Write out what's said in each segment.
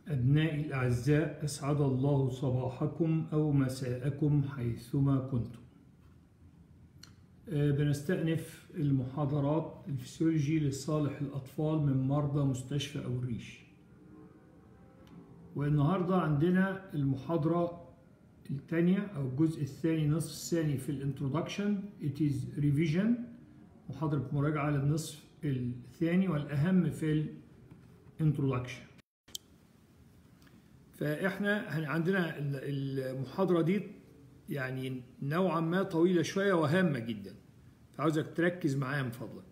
أبنائي الأعزاء أسعد الله صباحكم أو مساءكم حيثما كنتم آه، بنستأنف المحاضرات الفسيولوجي لصالح الأطفال من مرضى مستشفى أو الريش والنهاردة عندنا المحاضرة الثانية أو الجزء الثاني نصف الثاني في الانترودكشن It is revision محاضرة مراجعة للنصف الثاني والأهم في الانترودكشن فاحنا عندنا المحاضرة دي يعني نوعا ما طويلة شوية وهامة جدا فعاوزك تركز معايا من فضلك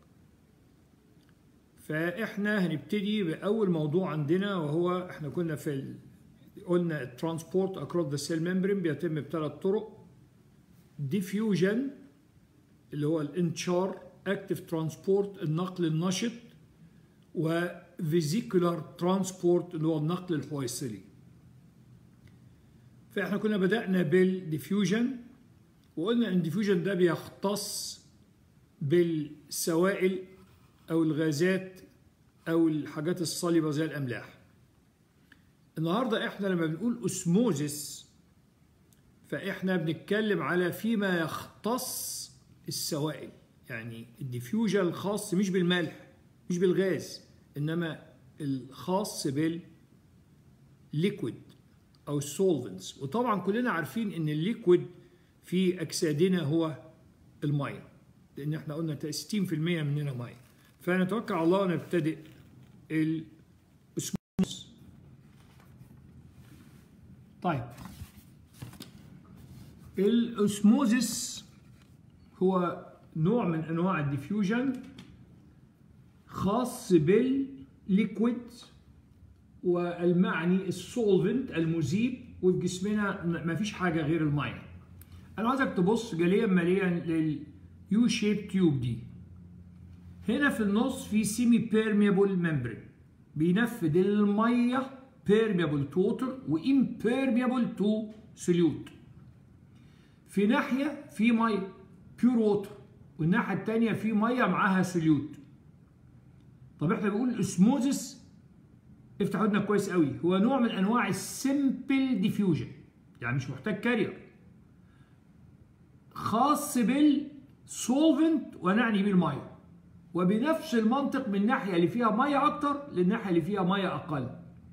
فاحنا هنبتدي بأول موضوع عندنا وهو احنا كنا في ال... قلنا الترانسبورت across the cell membrane بيتم بثلاث طرق diffusion اللي هو الانتشار active transport النقل النشط وفيزيكولار ترانسبورت اللي هو النقل الحويصلي فاحنا كنا بدأنا بالديفيوجن وقلنا ان الديفيوجن ده بيختص بالسوائل او الغازات او الحاجات الصلبة زي الاملاح النهاردة احنا لما بنقول اسموزس فاحنا بنتكلم على فيما يختص السوائل يعني الديفيوجن الخاص مش بالملح مش بالغاز انما الخاص بالليكويد او السولفنتس وطبعا كلنا عارفين ان الليكويد في اجسادنا هو الميه لان احنا قلنا 60% مننا ميه فنتوكل على الله ونبتدئ الاسموس طيب الاسموزس هو نوع من انواع الديفيوجن خاص بالليكويد والمعني السولفنت المذيب وفي جسمنا ما فيش حاجه غير الميه انا عايزك تبص جاليا ماليا لليو شيب تيوب دي هنا في النص في سيمي بيرميبل ممبرين بينفذ الميه بيرميبل تو ووتر وامبيرميبل تو سوليوت في ناحيه في ميه بيور ووتر والناحيه الثانيه في ميه معاها سوليوت طب احنا بنقول الاسموزس افتح ودنك كويس قوي هو نوع من انواع السمبل ديفيوجن يعني مش محتاج كارير خاص بالسولفنت ونعني بالميه وبنفس المنطق من الناحيه اللي فيها ميه اكتر للناحيه اللي فيها ميه اقل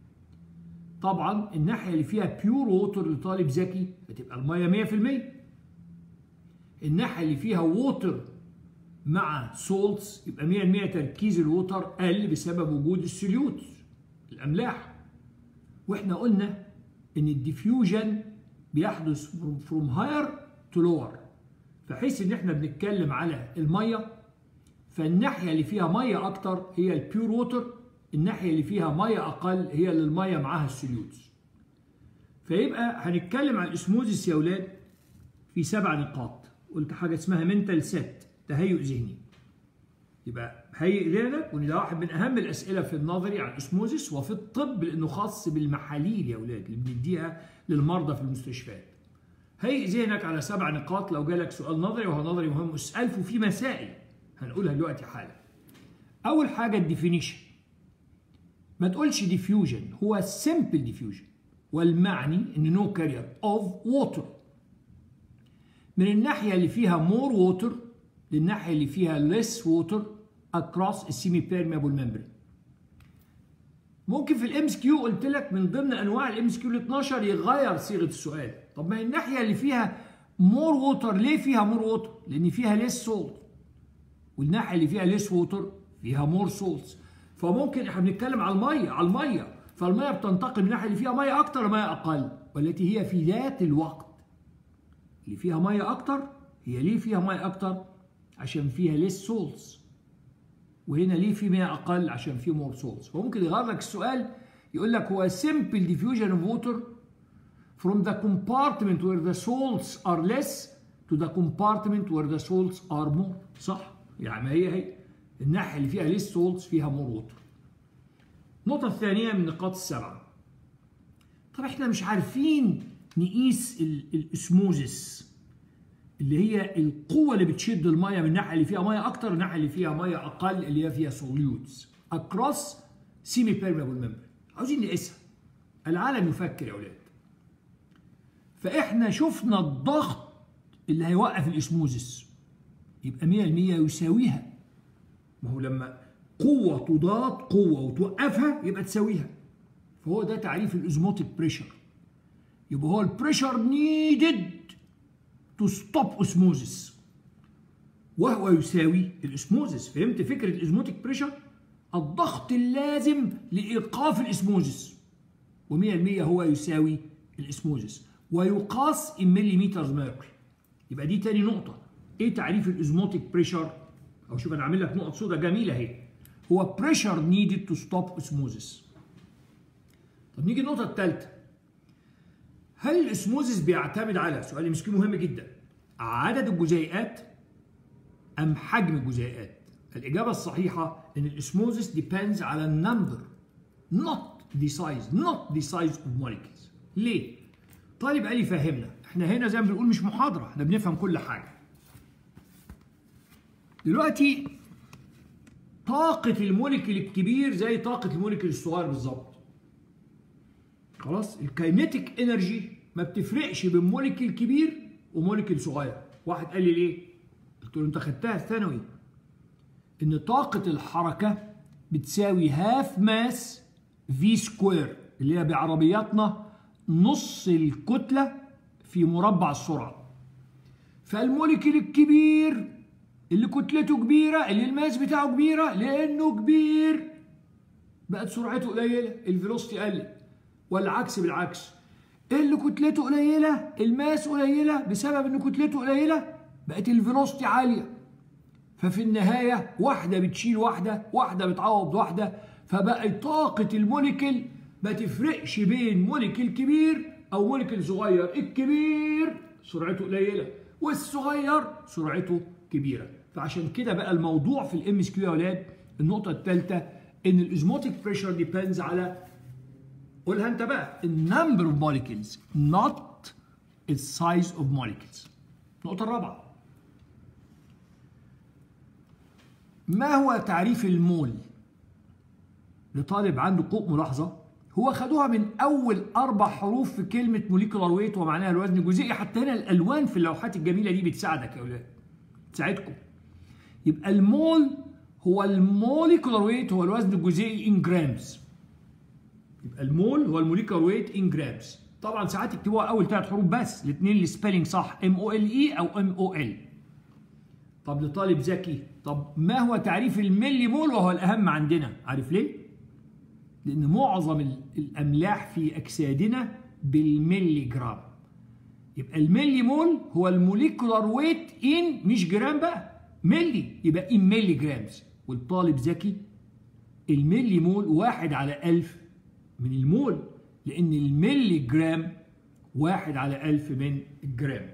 طبعا الناحيه اللي فيها بيور ووتر لطالب ذكي بتبقى الميه 100% الناحيه اللي فيها ووتر مع سولتس يبقى 100% تركيز الووتر قل بسبب وجود السوليوت الاملاح واحنا قلنا ان الديفيوجن بيحدث فروم هاير تو لور فحيث ان احنا بنتكلم على الميه فالناحيه اللي فيها ميه اكتر هي البيور ووتر الناحيه اللي فيها ميه اقل هي اللي الميه معاها السوليوت فيبقى هنتكلم عن الاسموزيس يا اولاد في سبع نقاط قلت حاجه اسمها منتال سيت تهيؤ ذهني يبقى هيئ ذهنك وان ده واحد من اهم الاسئله في النظري عن الاسموزيس وفي الطب لانه خاص بالمحاليل يا اولاد اللي بنديها للمرضى في المستشفيات هيئ ذهنك على سبع نقاط لو جالك سؤال نظري وهو نظري مهم اسال في مسائل هنقولها دلوقتي حالا اول حاجه الديفينيشن ما تقولش ديفيوجن هو سمبل ديفيوجن والمعني ان نو كارير اوف ووتر من الناحيه اللي فيها مور ووتر للناحيه اللي فيها less water across السيمي بيرميبل ممبرين ممكن في الام اس كيو قلت لك من ضمن انواع الام اس كيو ال 12 يغير صيغه السؤال طب ما الناحيه اللي فيها مور ووتر ليه فيها مور ووتر لان فيها ليس سولت والناحيه اللي فيها ليس ووتر فيها مور سولتس فممكن احنا بنتكلم على الميه على الميه فالميه بتنتقل من الناحيه اللي فيها ميه اكتر ميه اقل والتي هي في ذات الوقت اللي فيها ميه اكتر هي ليه فيها ميه اكتر عشان فيها ليس سولز وهنا ليه في 100 اقل عشان في مور سولز فممكن يغير لك السؤال يقول لك هو simple diffusion of water from the compartment where the salts are less to the compartment where the salts are more صح يعني ما هي هي الناحيه اللي فيها ليس سولز فيها مور ووتر النقطه الثانيه من النقاط السبعه طب احنا مش عارفين نقيس الاسموزس اللي هي القوة اللي بتشد المية من الناحية اللي فيها مية أكتر الناحية اللي فيها مية أقل اللي هي فيها سوليوتس across semi permeable membrane عاوزين نقيسها العالم يفكر يا اولاد فاحنا شفنا الضغط اللي هيوقف الاسموزس يبقى 100% يساويها ما هو لما قوة تضاد قوة وتوقفها يبقى تساويها فهو ده تعريف الازموتيك بريشر يبقى هو البريشر نيدد تو ستوب اسموزس وهو يساوي الاسموزس فهمت فكرة الازموتيك بريشر الضغط اللازم لإيقاف الاسموزس و100% هو يساوي الاسموزس ويقاس in مليمتر ميركوري يبقى دي تاني نقطة ايه تعريف الازموتيك بريشر او شوف انا عامل لك نقط سوداء جميلة اهي هو pressure needed to stop osmosis طب نيجي النقطة الثالثة هل الاسموزس بيعتمد على سؤال مسكين مهم جدا عدد الجزيئات ام حجم الجزيئات الإجابة الصحيحة إن الاسموزس depends على النمبر not the size not the size of molecules ليه؟ طالب قال لي فهمنا احنا هنا زي ما بنقول مش محاضرة احنا بنفهم كل حاجة دلوقتي طاقة الموليكيول الكبير زي طاقة الموليكيول الصغير بالظبط خلاص الكاينيتيك انرجي ما بتفرقش بين موليكيول كبير وموليكيول صغير واحد قال لي ليه قلت له انت خدتها الثانوي ان طاقة الحركة بتساوي هاف ماس في سكوير اللي هي بعربياتنا نص الكتلة في مربع السرعة فالموليكيول الكبير اللي كتلته كبيرة اللي الماس بتاعه كبيرة لأنه كبير بقت سرعته قليلة الفيلوستي قلت والعكس بالعكس اللي كتلته قليلة الماس قليلة بسبب ان كتلته قليلة بقت الفيلوستي عالية ففي النهاية واحدة بتشيل واحدة واحدة بتعوض واحدة فبقى طاقة الموليكيول ما تفرقش بين موليكيول كبير أو موليكيول صغير الكبير سرعته قليلة والصغير سرعته كبيرة فعشان كده بقى الموضوع في الام اس كيو يا ولاد النقطة الثالثة ان الازموتيك بريشر ديبيندز على قولها انت بقى النمبر اوف molecules not the size of molecules النقطة الرابعة ما هو تعريف المول لطالب عنده قوة ملاحظة هو خدوها من أول أربع حروف في كلمة موليكولار ويت ومعناها الوزن الجزيئي حتى هنا الألوان في اللوحات الجميلة دي بتساعدك يا أولاد تساعدكم يبقى المول هو الموليكولار ويت هو الوزن الجزيئي ان جرامز يبقى المول هو الموليكولار ويت ان جرامز طبعا ساعات يكتبوها اول ثلاث حروف بس الاثنين السبيلنج صح ام او ال اي او ام او ال طب لطالب ذكي طب ما هو تعريف الملي مول وهو الاهم عندنا عارف ليه لان معظم الاملاح في اجسادنا بالملي جرام يبقى الملي مول هو الموليكولار ويت ان مش جرام بقى ملي يبقى ان ملي جرامز والطالب ذكي الملي مول واحد على ألف من المول لأن الملي جرام واحد على ألف من الجرام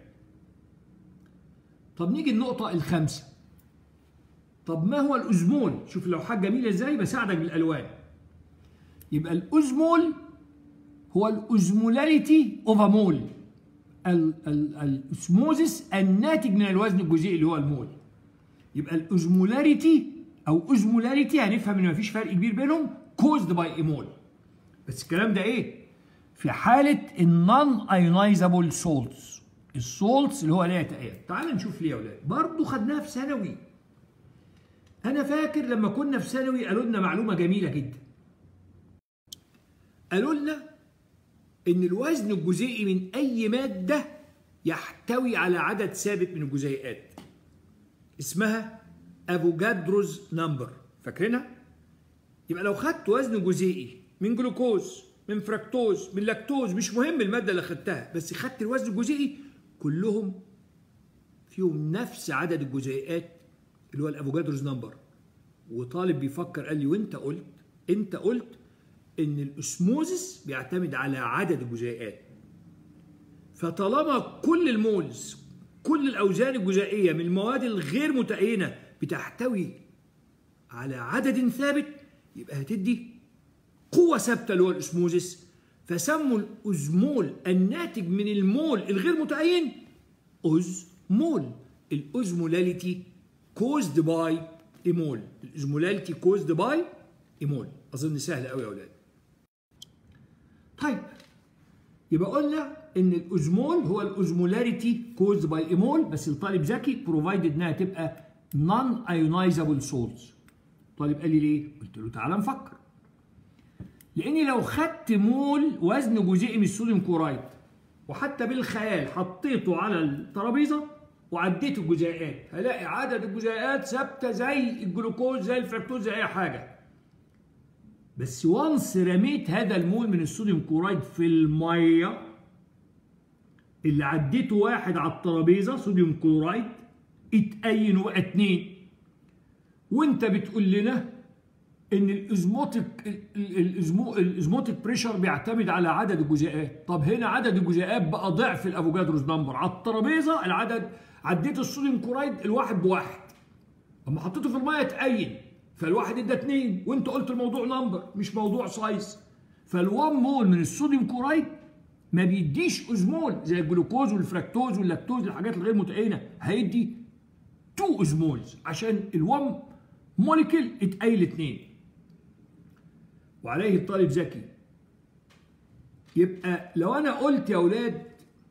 طب نيجي النقطة الخامسة طب ما هو الأزمول شوف اللوحات جميلة ازاي بساعدك بالألوان يبقى الأزمول هو الأزمولاريتي اوف مول الاسموزس الناتج من الوزن الجزيئي اللي هو المول يبقى الاوزمولاريتي او اوزمولاريتي هنفهم ان مفيش فرق كبير بينهم كوزد باي ايمول بس الكلام ده ايه في حاله النون ايونايزابل سولتس السولتس اللي هو لا يتأيد تعال نشوف ليه يا اولاد برضه خدناها في ثانوي انا فاكر لما كنا في ثانوي قالوا لنا معلومه جميله جدا قالوا لنا ان الوزن الجزيئي من اي ماده يحتوي على عدد ثابت من الجزيئات اسمها افوجادروز نمبر فاكرينها يبقى لو خدت وزن جزيئي من جلوكوز من فركتوز من لاكتوز مش مهم الماده اللي خدتها بس خدت الوزن الجزيئي كلهم فيهم نفس عدد الجزيئات اللي هو الافوجادروز نمبر وطالب بيفكر قال لي وانت قلت انت قلت ان الاسموزس بيعتمد على عدد الجزيئات فطالما كل المولز كل الاوزان الجزيئيه من المواد الغير متأينه بتحتوي على عدد ثابت يبقى هتدي قوه ثابته اللي هو الاسموزس فسموا الازمول الناتج من المول الغير متأين أزمول الأزمولاليتي كوزد باي إيمول الأزمولاليتي كوزد باي إيمول أظن سهل قوي يا أولاد طيب يبقى قلنا ان الاوزمول هو الاوزمولاريتي كوزد باي ايمول بس الطالب ذكي بروفايدد انها تبقى نون ايونايزابل سولز الطالب قال لي ليه؟ قلت له تعالى نفكر لاني لو خدت مول وزن جزيئي من الصوديوم كورايد وحتى بالخيال حطيته على الترابيزه وعديت الجزيئات هلاقي عدد الجزيئات ثابته زي الجلوكوز زي الفركتوز زي اي حاجه بس وانس رميت هذا المول من الصوديوم كورايد في الميه اللي عديته واحد على الترابيزه صوديوم كورايد اتأين وبقى اتنين وانت بتقول لنا ان الازموتيك الازموتيك بريشر بيعتمد على عدد الجزيئات طب هنا عدد الجزيئات بقى ضعف الافوجادروس نمبر على الترابيزه العدد عديت الصوديوم كورايد الواحد بواحد اما حطيته في الميه اتأين فالواحد ادى اتنين وانت قلت الموضوع نمبر مش موضوع سايز فالوان مول من الصوديوم كورايد ما بيديش اوزمول زي الجلوكوز والفركتوز واللاكتوز الحاجات الغير متأينه هيدي 2 اوزمولز عشان الوان موليكيول اتقايل اتنين وعليه الطالب ذكي يبقى لو انا قلت يا اولاد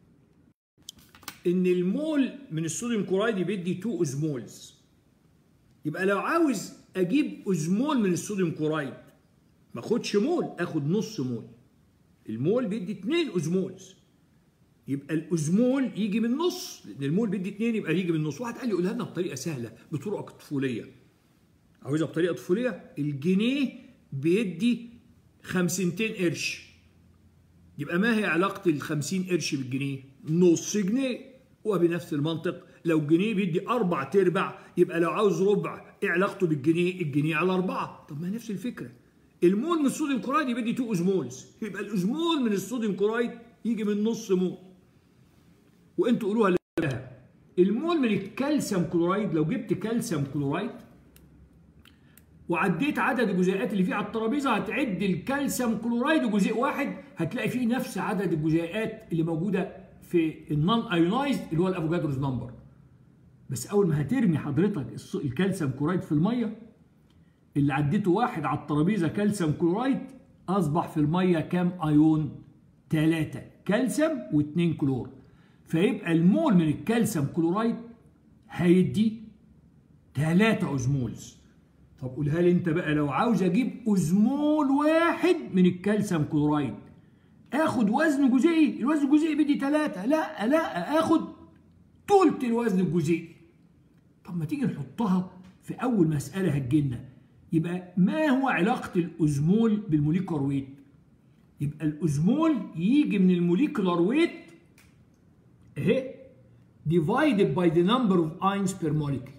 ان المول من الصوديوم كورايد بيدي 2 اوزمولز يبقى لو عاوز اجيب اوزمول من الصوديوم كورايد ما اخدش مول اخد نص مول المول بيدي 2 اوزمولز يبقى الاوزمول يجي من النص لان المول بيدي 2 يبقى يجي من النص واحد قال لي قولها لنا بطريقه سهله بطرق طفوليه عاوزها بطريقه طفوليه الجنيه بيدي 50 قرش يبقى ما هي علاقه ال 50 قرش بالجنيه نص جنيه وبنفس المنطق لو جنيه بيدي أربع تربع يبقى لو عاوز ربع ايه علاقته بالجنيه الجنيه على أربعة طب ما نفس الفكرة المول من الصوديوم كورايد بيدي 2 اوزمولز يبقى الاوزمول من الصوديوم كورايد يجي من نص مول وانتوا قولوها لها المول من الكالسيوم كلورايد لو جبت كالسيوم كلورايد وعديت عدد الجزيئات اللي فيه على الترابيزه هتعد الكالسيوم كلورايد جزيء واحد هتلاقي فيه نفس عدد الجزيئات اللي موجوده في النون ايونايزد اللي هو الافوجادروز نمبر بس اول ما هترمي حضرتك الكالسيوم كلورايد في الميه اللي عديته واحد على الترابيزه كالسيوم كلورايد اصبح في الميه كام ايون؟ ثلاثة كالسيوم واثنين كلور فيبقى المول من الكالسيوم كلورايد هيدي 3 اوزمولز طب قولها لي انت بقى لو عاوز اجيب اوزمول واحد من الكالسيوم كلورايد اخد وزن جزيئي الوزن الجزيئي بدي 3 لا لا اخد تلت الوزن الجزيئي طب ما تيجي نحطها في اول مساله هتجينا يبقى ما هو علاقه الاوزمول بالموليكولار ويت يبقى الاوزمول يجي من الموليكولار ويت اهي divided by the number of ions per molecule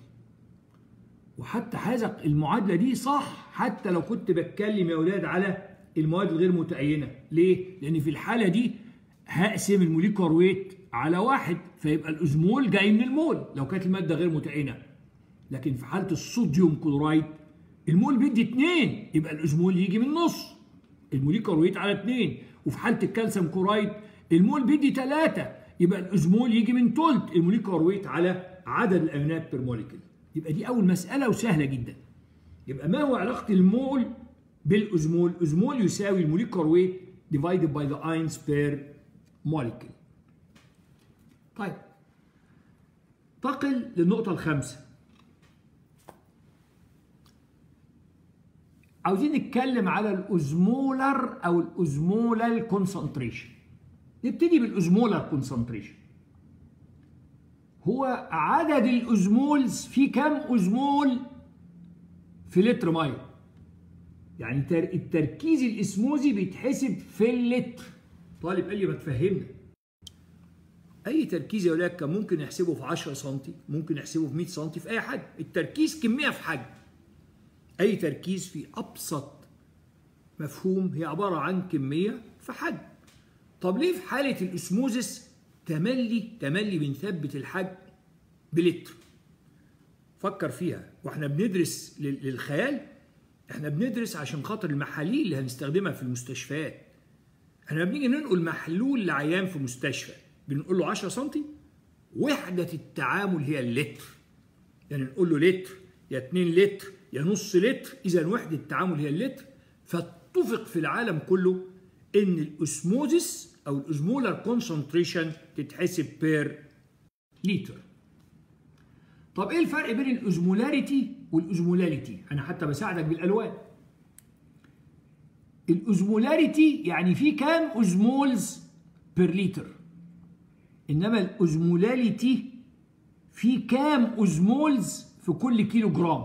وحتى هذا المعادله دي صح حتى لو كنت بتكلم يا اولاد على المواد الغير متأينة ليه؟ لأن في الحالة دي هقسم الموليكولار ويت على واحد فيبقى الأزمول جاي من المول لو كانت المادة غير متأينة لكن في حالة الصوديوم كلورايد المول بيدي اتنين يبقى الأزمول يجي من النص الموليكولار ويت على اتنين وفي حالة الكالسيوم كلورايد المول بيدي تلاتة يبقى الأزمول يجي من تلت الموليكولار ويت على عدد الأيونات بير موليكول يبقى دي أول مسألة وسهلة جدا يبقى ما هو علاقة المول بالأزمول أزمول يساوي الموليكولار ويت divided by the ions per molecule طيب انتقل للنقطة الخامسة عاوزين نتكلم على الأزمولر أو الأزمولال كونسنتريشن نبتدي بالأزمولر كونسنتريشن هو عدد الأزمولز في كم أزمول في لتر ميه يعني التركيز الاسموزي بيتحسب في اللتر طالب قال لي ما تفهمنا اي تركيز يا ولاد كان ممكن نحسبه في 10 سم ممكن نحسبه في 100 سم في اي حجم التركيز كميه في حجم اي تركيز في ابسط مفهوم هي عباره عن كميه في حجم طب ليه في حاله الاسموزس تملي تملي بنثبت الحجم بلتر فكر فيها واحنا بندرس للخيال احنا بندرس عشان خاطر المحاليل اللي هنستخدمها في المستشفيات احنا بنيجي ننقل محلول لعيان في مستشفى بنقول له 10 سم وحدة التعامل هي اللتر يعني نقول له لتر يا 2 لتر يا نص لتر اذا وحدة التعامل هي اللتر فاتفق في العالم كله ان الاسموزس او الاسمولار كونسنتريشن تتحسب بير لتر طب ايه الفرق بين الاوزمولاريتي والاوزمولاليتي انا حتى بساعدك بالالوان الاوزمولاريتي يعني في كام اوزمولز بير لتر انما الاوزمولاليتي في كام اوزمولز في كل كيلو جرام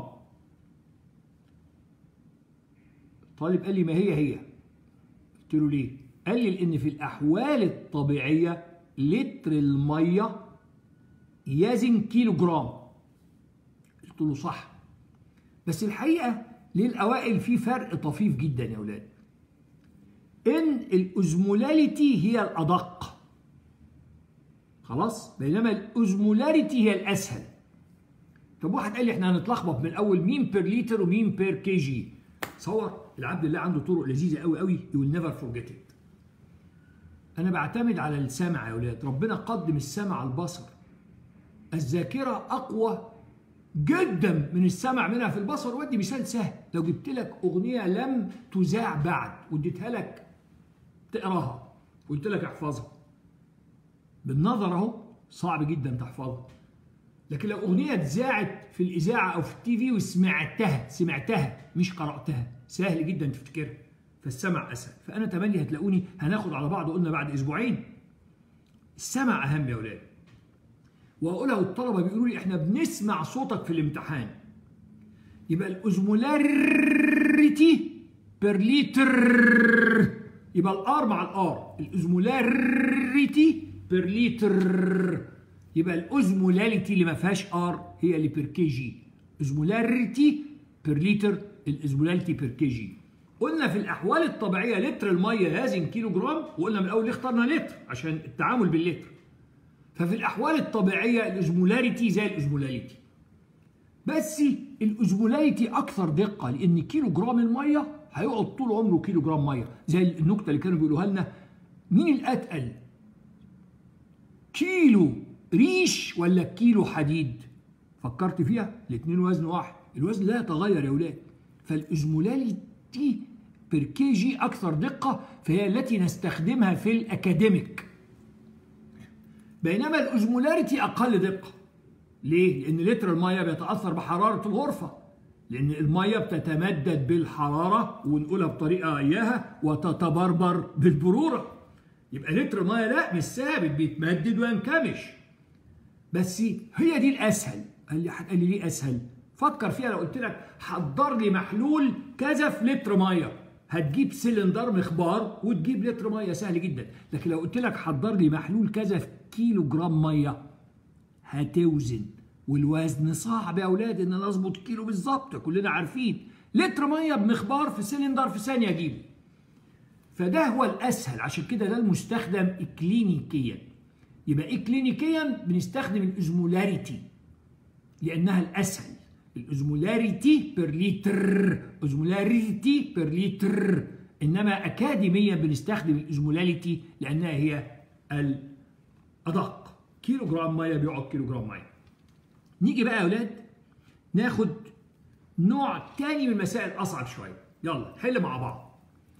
طالب قال لي ما هي هي قلت له ليه قال لي لان في الاحوال الطبيعيه لتر الميه يزن كيلو جرام قلت له صح بس الحقيقه للاوائل في فرق طفيف جدا يا اولاد ان الاوزمولاليتي هي الادق خلاص بينما الاوزمولاريتي هي الاسهل طب واحد قال لي احنا هنتلخبط من اول مين بير لتر ومين بير كي جي تصور العبد الله عنده طرق لذيذه قوي قوي يو ويل نيفر فورجيت ات انا بعتمد على السمع يا اولاد ربنا قدم السمع على البصر الذاكره اقوى جدا من السمع منها في البصر ودي مثال سهل لو جبت لك اغنيه لم تذاع بعد واديتها لك تقراها قلت لك احفظها بالنظر اهو صعب جدا تحفظها لكن لو اغنيه اتذاعت في الاذاعه او في التي في وسمعتها سمعتها مش قراتها سهل جدا تفتكرها فالسمع اسهل فانا تملي هتلاقوني هناخد على بعض قلنا بعد اسبوعين السمع اهم يا اولاد واقولها والطلبه بيقولوا لي احنا بنسمع صوتك في الامتحان يبقى الاوزمولاريتي بير لتر يبقى الار مع الار الاوزمولاريتي بير لتر يبقى الاوزمولاليتي اللي ما فيهاش ار هي اللي بير كي جي اوزمولاريتي بير لتر الاوزمولاليتي بير كي جي قلنا في الاحوال الطبيعيه لتر الميه لازم كيلو جرام وقلنا من الاول ليه اخترنا لتر عشان التعامل باللتر ففي الاحوال الطبيعيه الاوزمولاريتي زي الاوزمولاليتي بس الاوزمولاريتي اكثر دقه لان كيلو جرام الميه هيقعد طول عمره كيلو جرام ميه زي النكته اللي كانوا بيقولوها لنا مين الاتقل كيلو ريش ولا كيلو حديد فكرت فيها الاثنين وزن واحد الوزن لا يتغير يا اولاد فالاوزمولاليتي بير كي جي اكثر دقه فهي التي نستخدمها في الاكاديميك بينما الاوزمولاريتي اقل دقه ليه لان لتر الميه بيتاثر بحراره الغرفه لان الميه بتتمدد بالحراره ونقولها بطريقه اياها وتتبربر بالبروره يبقى لتر الميه لا مش ثابت بيتمدد وينكمش بس هي دي الاسهل قال لي قال لي ليه اسهل فكر فيها لو قلت لك حضر لي محلول كذا في لتر ميه هتجيب سلندر مخبار وتجيب لتر ميه سهل جدا لكن لو قلت لك حضر لي محلول كذا في كيلو جرام ميه هتوزن والوزن صعب يا اولاد ان انا اظبط كيلو بالظبط كلنا عارفين لتر ميه بمخبار في سلندر في ثانيه اجيبه فده هو الاسهل عشان كده ده المستخدم اكلينيكيا يبقى اكلينيكيا بنستخدم الاوزمولاريتي لانها الاسهل الاوزمولاريتي بير لتر اوزمولاريتي بير لتر انما اكاديميا بنستخدم الاوزمولاليتي لانها هي الادق كيلو جرام ميه بيقعد كيلو جرام ميه نيجي بقى يا اولاد ناخد نوع تاني من المسائل اصعب شويه يلا نحل مع بعض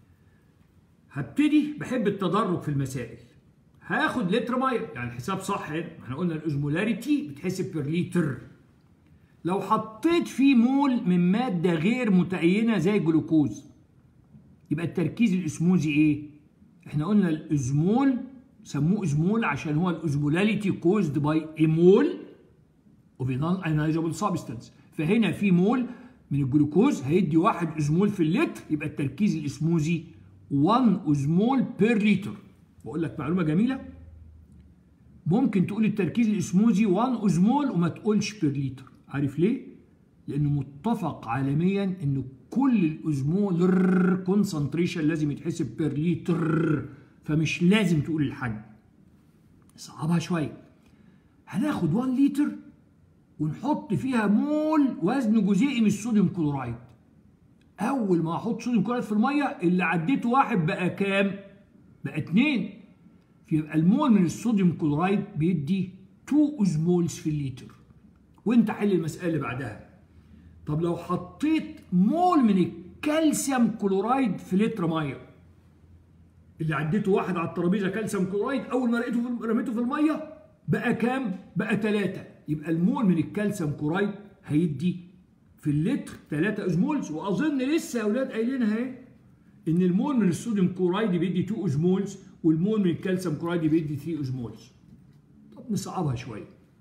هبتدي بحب التدرج في المسائل هاخد لتر ميه يعني الحساب صح هنا احنا قلنا الاوزمولاريتي بتحسب بير لتر لو حطيت فيه مول من ماده غير متأينه زي الجلوكوز يبقى التركيز الاسموزي ايه احنا قلنا الازمول سموه ازمول عشان هو الاوزمولاليتي كوزد باي ايمول اوف نون ايونايزابل سبستانس فهنا في مول من الجلوكوز هيدي واحد ازمول في اللتر يبقى التركيز الاسموزي 1 ازمول بير لتر بقول لك معلومه جميله ممكن تقول التركيز الاسموزي 1 ازمول وما تقولش بير لتر عارف ليه لانه متفق عالميا ان كل الازمول كونسنتريشن لازم يتحسب بير لتر فمش لازم تقول الحجم صعبها شويه هناخد 1 لتر ونحط فيها مول وزن جزيئي من الصوديوم كلورايد اول ما احط صوديوم كلورايد في الميه اللي عديته واحد بقى كام بقى اتنين فيبقى المول من الصوديوم كلورايد بيدي 2 اوزمولز في الليتر وانت حل المساله اللي بعدها طب لو حطيت مول من الكالسيوم كلورايد في لتر ميه اللي عديته واحد على الترابيزه كالسيوم كلورايد اول ما لقيته في رميته في الميه بقى كام؟ بقى 3 يبقى المول من الكالسيوم كلورايد هيدي في اللتر 3 ازمولز واظن لسه يا اولاد قايلينها اهي ان المول من الصوديوم كلورايد بيدي 2 ازمولز والمول من الكالسيوم كلورايد بيدي 3 ازمولز طب نصعبها شويه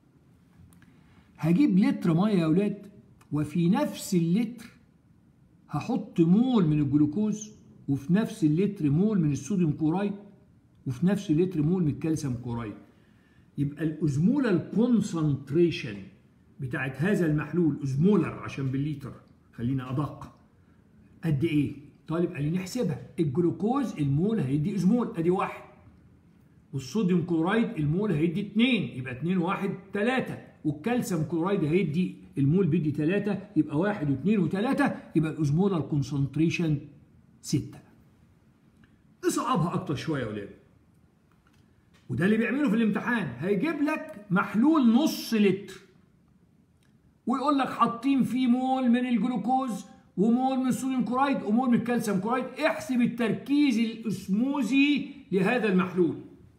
هجيب لتر ميه يا اولاد وفي نفس اللتر هحط مول من الجلوكوز وفي نفس اللتر مول من الصوديوم كلورايد وفي نفس اللتر مول من الكالسيوم كلورايد يبقى الازمولار كونسنتريشن بتاعت هذا المحلول ازمولر عشان بالليتر خلينا ادق قد ايه؟ طالب قال لي نحسبها الجلوكوز المول هيدي ازمول ادي واحد والصوديوم كلورايد المول هيدي 2 يبقى 2 1 3 والكالسيوم كلورايد هيدي المول بيدي 3 يبقى 1 و2 و3 يبقى الازمولار كونسنتريشن 6 نصعبها اكتر شويه يا ولاد وده اللي بيعمله في الامتحان هيجيب لك محلول نص لتر ويقول لك حاطين فيه مول من الجلوكوز ومول من الصوديوم كلورايد ومول من الكالسيوم كلورايد احسب التركيز الاسموزي لهذا المحلول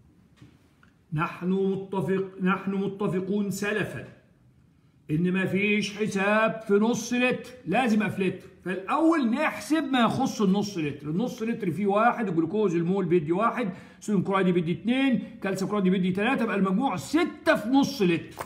نحن متفق نحن متفقون سلفا ان ما فيش حساب في نص لتر لازم في لتر فالاول نحسب ما يخص النص لتر النص لتر فيه واحد الجلوكوز المول بيدي واحد صوديوم كلورايد بيدي اثنين كالسيوم كلورايد بيدي ثلاثة يبقى المجموع ستة في نص لتر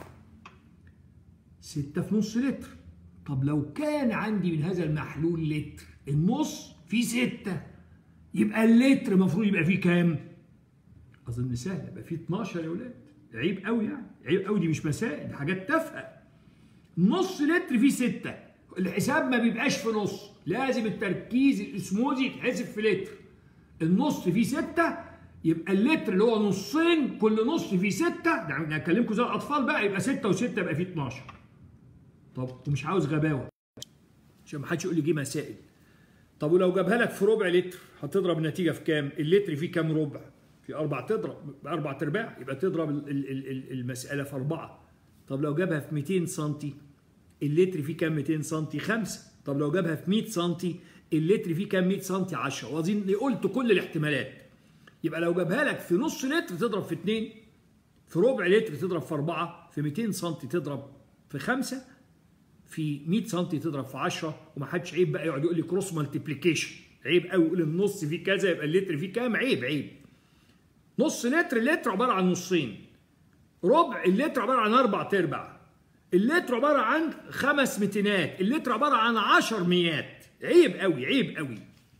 ستة في نص لتر طب لو كان عندي من هذا المحلول لتر النص فيه ستة يبقى اللتر المفروض يبقى فيه كام؟ اظن سهل يبقى فيه 12 يا ولاد عيب قوي يعني عيب قوي دي مش مسائل دي حاجات تافهه نص لتر فيه 6 الحساب ما بيبقاش في نص لازم التركيز الاسموزي يتحسب في لتر النص فيه 6 يبقى اللتر اللي هو نصين كل نص فيه 6 ده انا هكلمكم زي الاطفال بقى يبقى 6 و6 يبقى فيه 12 طب ومش عاوز غباوه عشان ما حدش يقول لي جه مسائل طب ولو جابها لك في ربع لتر هتضرب النتيجه في كام؟ اللتر فيه كام ربع؟ في أربع تضرب بأربع أرباع يبقى تضرب المسألة في أربعة طب لو جابها في 200 سم اللتر فيه كام 200 سم 5 طب لو جابها في 100 سم اللتر فيه كام 100 سم 10 وأظن قلت كل الاحتمالات يبقى لو جابها لك في نص لتر تضرب في 2 في ربع لتر تضرب في 4 في 200 سم تضرب في 5 في 100 سم تضرب في 10 ومحدش عيب بقى يقعد يقول لي كروس مالتيبليكيشن عيب قوي يقول النص فيه كذا يبقى اللتر فيه كام عيب عيب نص لتر اللتر عباره عن نصين ربع اللتر عباره عن اربع تربع اللتر عباره عن خمس متينات اللتر عباره عن عشر ميات عيب قوي عيب قوي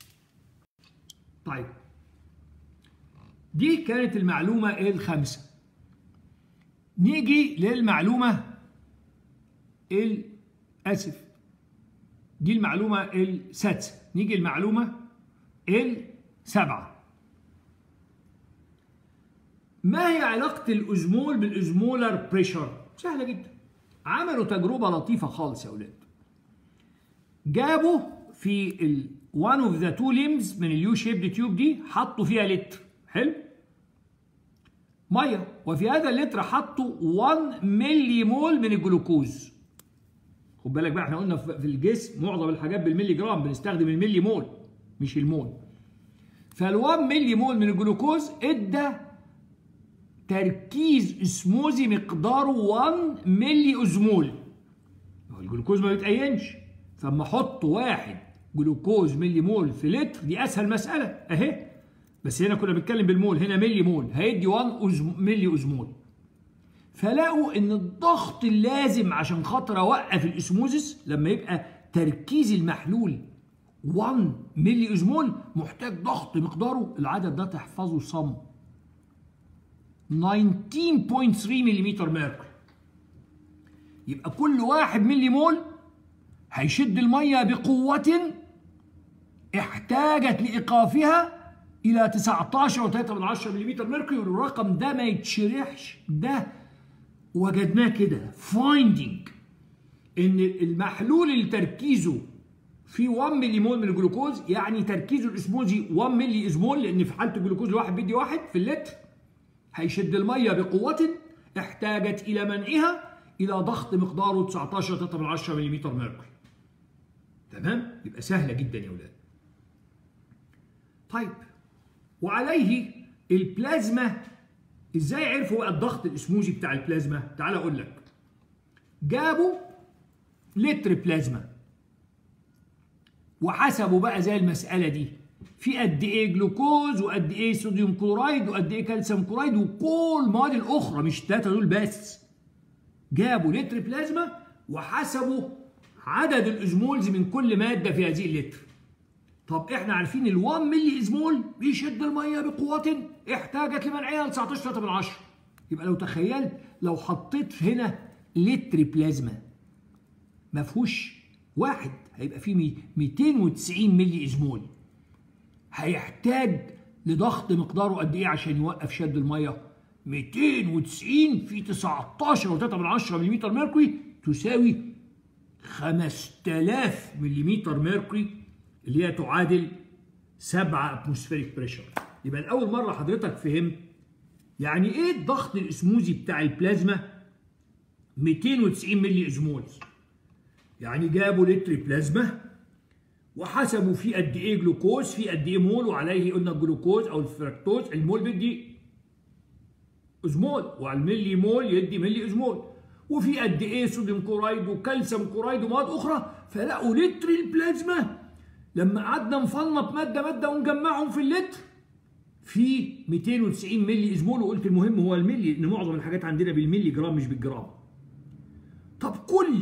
طيب دي كانت المعلومه الخامسه نيجي للمعلومه الاسف دي المعلومه السادسه نيجي المعلومه السابعه ما هي علاقة الأزمول بالأزمولر بريشر؟ سهلة جدا. عملوا تجربة لطيفة خالص يا أولاد. جابوا في ال one of the two limbs من اليو شيبد تيوب دي حطوا فيها لتر، حلو؟ مية وفي هذا اللتر حطوا 1 ملي مول من الجلوكوز. خد بالك بقى احنا قلنا في الجسم معظم الحاجات بالملي جرام بنستخدم الملي مول مش المول. فال 1 ملي مول من الجلوكوز ادى تركيز اسموزي مقداره 1 ملي ازمول الجلوكوز ما بيتأينش فاما احط واحد جلوكوز ملي مول في لتر دي اسهل مساله اهي بس هنا كنا بنتكلم بالمول هنا ملي مول هيدي 1 أزم ملي ازمول فلاقوا ان الضغط اللازم عشان خاطر اوقف الاسموزس لما يبقى تركيز المحلول 1 ملي ازمول محتاج ضغط مقداره العدد ده تحفظه صم 19.3 ملم ميركوري يبقى كل واحد ملي مول هيشد المية بقوة احتاجت لإيقافها إلى 19.3 ملم ميركوري والرقم ده ما يتشرحش ده وجدناه كده فايندينج إن المحلول اللي تركيزه في 1 ملي مول من الجلوكوز يعني تركيزه الاسموزي 1 ملي اسمول لان في حاله الجلوكوز الواحد بيدي واحد في اللتر هيشد المية بقوة احتاجت إلى منعها إلى ضغط مقداره 19.3 ملم ميركوري. تمام؟ يبقى سهلة جدا يا ولاد. طيب وعليه البلازما ازاي عرفوا بقى الضغط الاسموزي بتاع البلازما تعال اقول لك جابوا لتر بلازما وحسبوا بقى زي المساله دي في قد ايه جلوكوز وقد ايه صوديوم كلورايد وقد ايه كالسيوم كلورايد وكل المواد الاخرى مش الثلاثه دول بس جابوا لتر بلازما وحسبوا عدد الازمولز من كل ماده في هذه اللتر طب احنا عارفين ال 1 ملي ازمول بيشد الميه بقوه احتاجت لمنعها ل 19 3 من 10 يبقى لو تخيلت لو حطيت هنا لتر بلازما ما فيهوش واحد هيبقى فيه 290 ملي ازمول هيحتاج لضغط مقداره قد ايه عشان يوقف شد الميه 290 في 19 و3 من 10 ملم ميركوري تساوي 5000 ملم ميركوري اللي هي تعادل 7 اتموسفيريك بريشر يبقى لاول مره حضرتك فهمت يعني ايه الضغط الاسموزي بتاع البلازما 290 ملي ازمولز يعني جابوا لتر بلازما وحسبوا في قد ايه جلوكوز في قد ايه مول وعليه قلنا الجلوكوز او الفركتوز المول بيدي ازمول وعلى الملي مول يدي ملي ازمول وفي قد ايه صوديوم كورايد وكالسيوم كورايد ومواد اخرى فلقوا لتر البلازما لما قعدنا نفنط ماده ماده ونجمعهم في اللتر في 290 ملي ازمول وقلت المهم هو الملي ان معظم الحاجات عندنا بالملي جرام مش بالجرام طب كل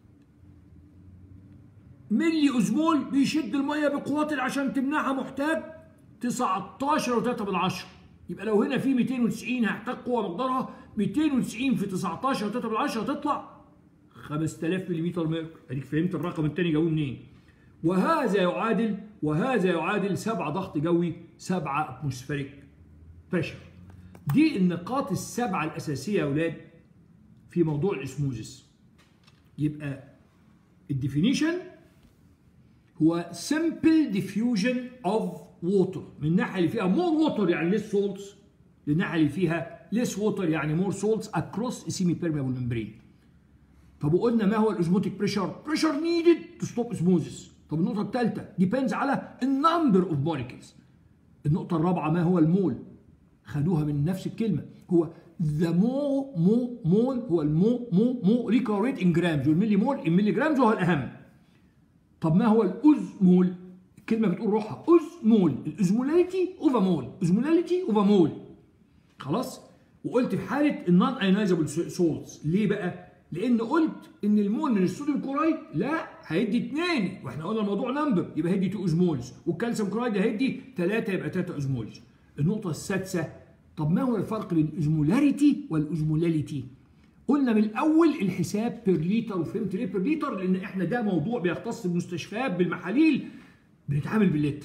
ملي ازمول بيشد الميه بقوات عشان تمنعها محتاج 19 و3 من 10 يبقى لو هنا في 290 هيحتاج قوه مقدارها 290 في 19 و3 من 10 تطلع 5000 ملم ميركوري اديك فهمت الرقم الثاني جابوه منين وهذا يعادل وهذا يعادل 7 ضغط جوي 7 اتموسفيريك بريشر دي النقاط السبعه الاساسيه يا اولاد في موضوع الاسموزس يبقى الديفينيشن هو simple diffusion of water من الناحيه اللي فيها more water يعني less salts للناحيه اللي فيها less water يعني more salts across a semi permeable membrane طب وقلنا ما هو الاسموتيك بريشر بريشر needed to stop osmosis طب النقطه الثالثه depends على النمبر اوف molecules النقطه الرابعه ما هو المول خدوها من نفس الكلمه هو ذا مو مو مول هو المو مو مو ريكوريت ان جرامز والملي مول ان ملي جرامز وهو الاهم طب ما هو الأزمول؟ الكلمة بتقول روحها أزمول الأزمولاليتي أوفا مول أزمولاليتي أوفا مول خلاص؟ وقلت في حالة النون ايونايزابل سولتس ليه بقى؟ لأن قلت إن المول من الصوديوم كورايد لا هيدي اثنين واحنا قلنا الموضوع نمبر يبقى هيدي 2 ازمولز والكالسيوم كورايد هيدي 3 يبقى 3 ازمولز النقطة السادسة طب ما هو الفرق بين الازمولاريتي والازمولاليتي؟ قلنا من الاول الحساب بير لتر وفهمت ليه بير لتر لان احنا ده موضوع بيختص بالمستشفيات بالمحاليل بنتعامل باللتر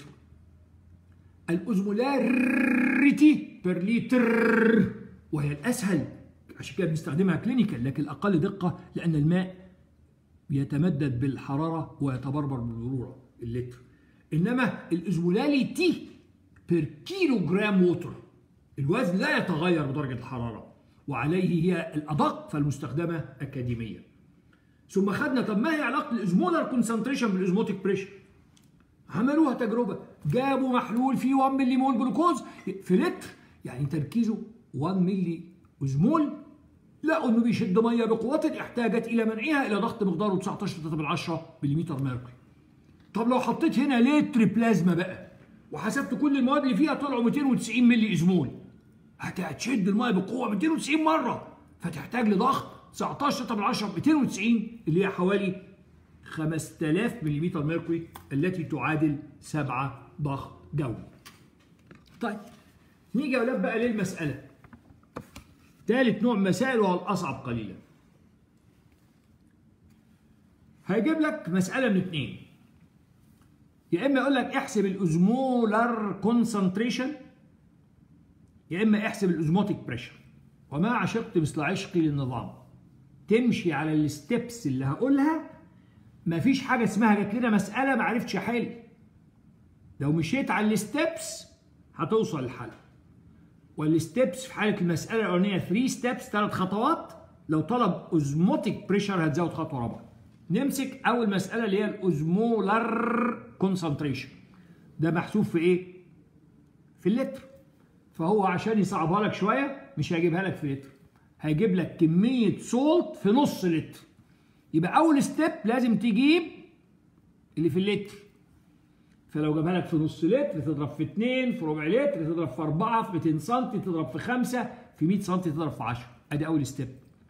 الاوزمولاريتي بير لتر وهي الاسهل عشان كده بنستخدمها كلينيكال لكن الاقل دقه لان الماء يتمدد بالحراره ويتبربر بالبروره اللتر انما الاوزمولاليتي بير كيلو جرام ووتر الوزن لا يتغير بدرجه الحراره وعليه هي الادق فالمستخدمه اكاديميا. ثم خدنا طب ما هي علاقه الازمولار كونسنتريشن بالازموتيك بريشر؟ عملوها تجربه جابوا محلول فيه 1 ملي مول جلوكوز في لتر يعني تركيزه 1 ملي ازمول لقوا انه بيشد ميه بقوه احتاجت الى منعها الى ضغط مقداره 19 من 10 ملم ميركوري. طب لو حطيت هنا لتر بلازما بقى وحسبت كل المواد اللي فيها طلعوا 290 ملي ازمول هتشد الميه بقوه 290 مره فتحتاج لضغط 19 من 10 290 اللي هي حوالي 5000 ملم ميركوري التي تعادل 7 ضغط جوي. طيب نيجي يا اولاد بقى للمساله. ثالث نوع مسائل وهو الاصعب قليلا. هيجيب لك مساله من اثنين. يا اما يقول لك احسب الاوزمولار كونسنتريشن يا اما احسب الاوزموتيك بريشر وما عشقت مثل عشقي للنظام تمشي على الستبس اللي هقولها مفيش حاجه اسمها جات لنا مساله ما عرفتش احل لو مشيت على الستبس هتوصل للحل والستبس في حاله المساله الاولانيه 3 ستبس ثلاث خطوات لو طلب اوزموتيك بريشر هتزود خطوه رابعه نمسك اول مساله اللي هي الاوزمولار كونسنتريشن ده محسوب في ايه في اللتر فهو عشان يصعبها لك شويه مش هيجيبها لك في لتر هيجيب لك كميه سولت في نص لتر يبقى اول ستيب لازم تجيب اللي في اللتر فلو جابها لك في نص لتر تضرب في 2 في ربع لتر تضرب في 4 في 200 سم تضرب في 5 في 100 سم تضرب في 10 ادي اول ستيب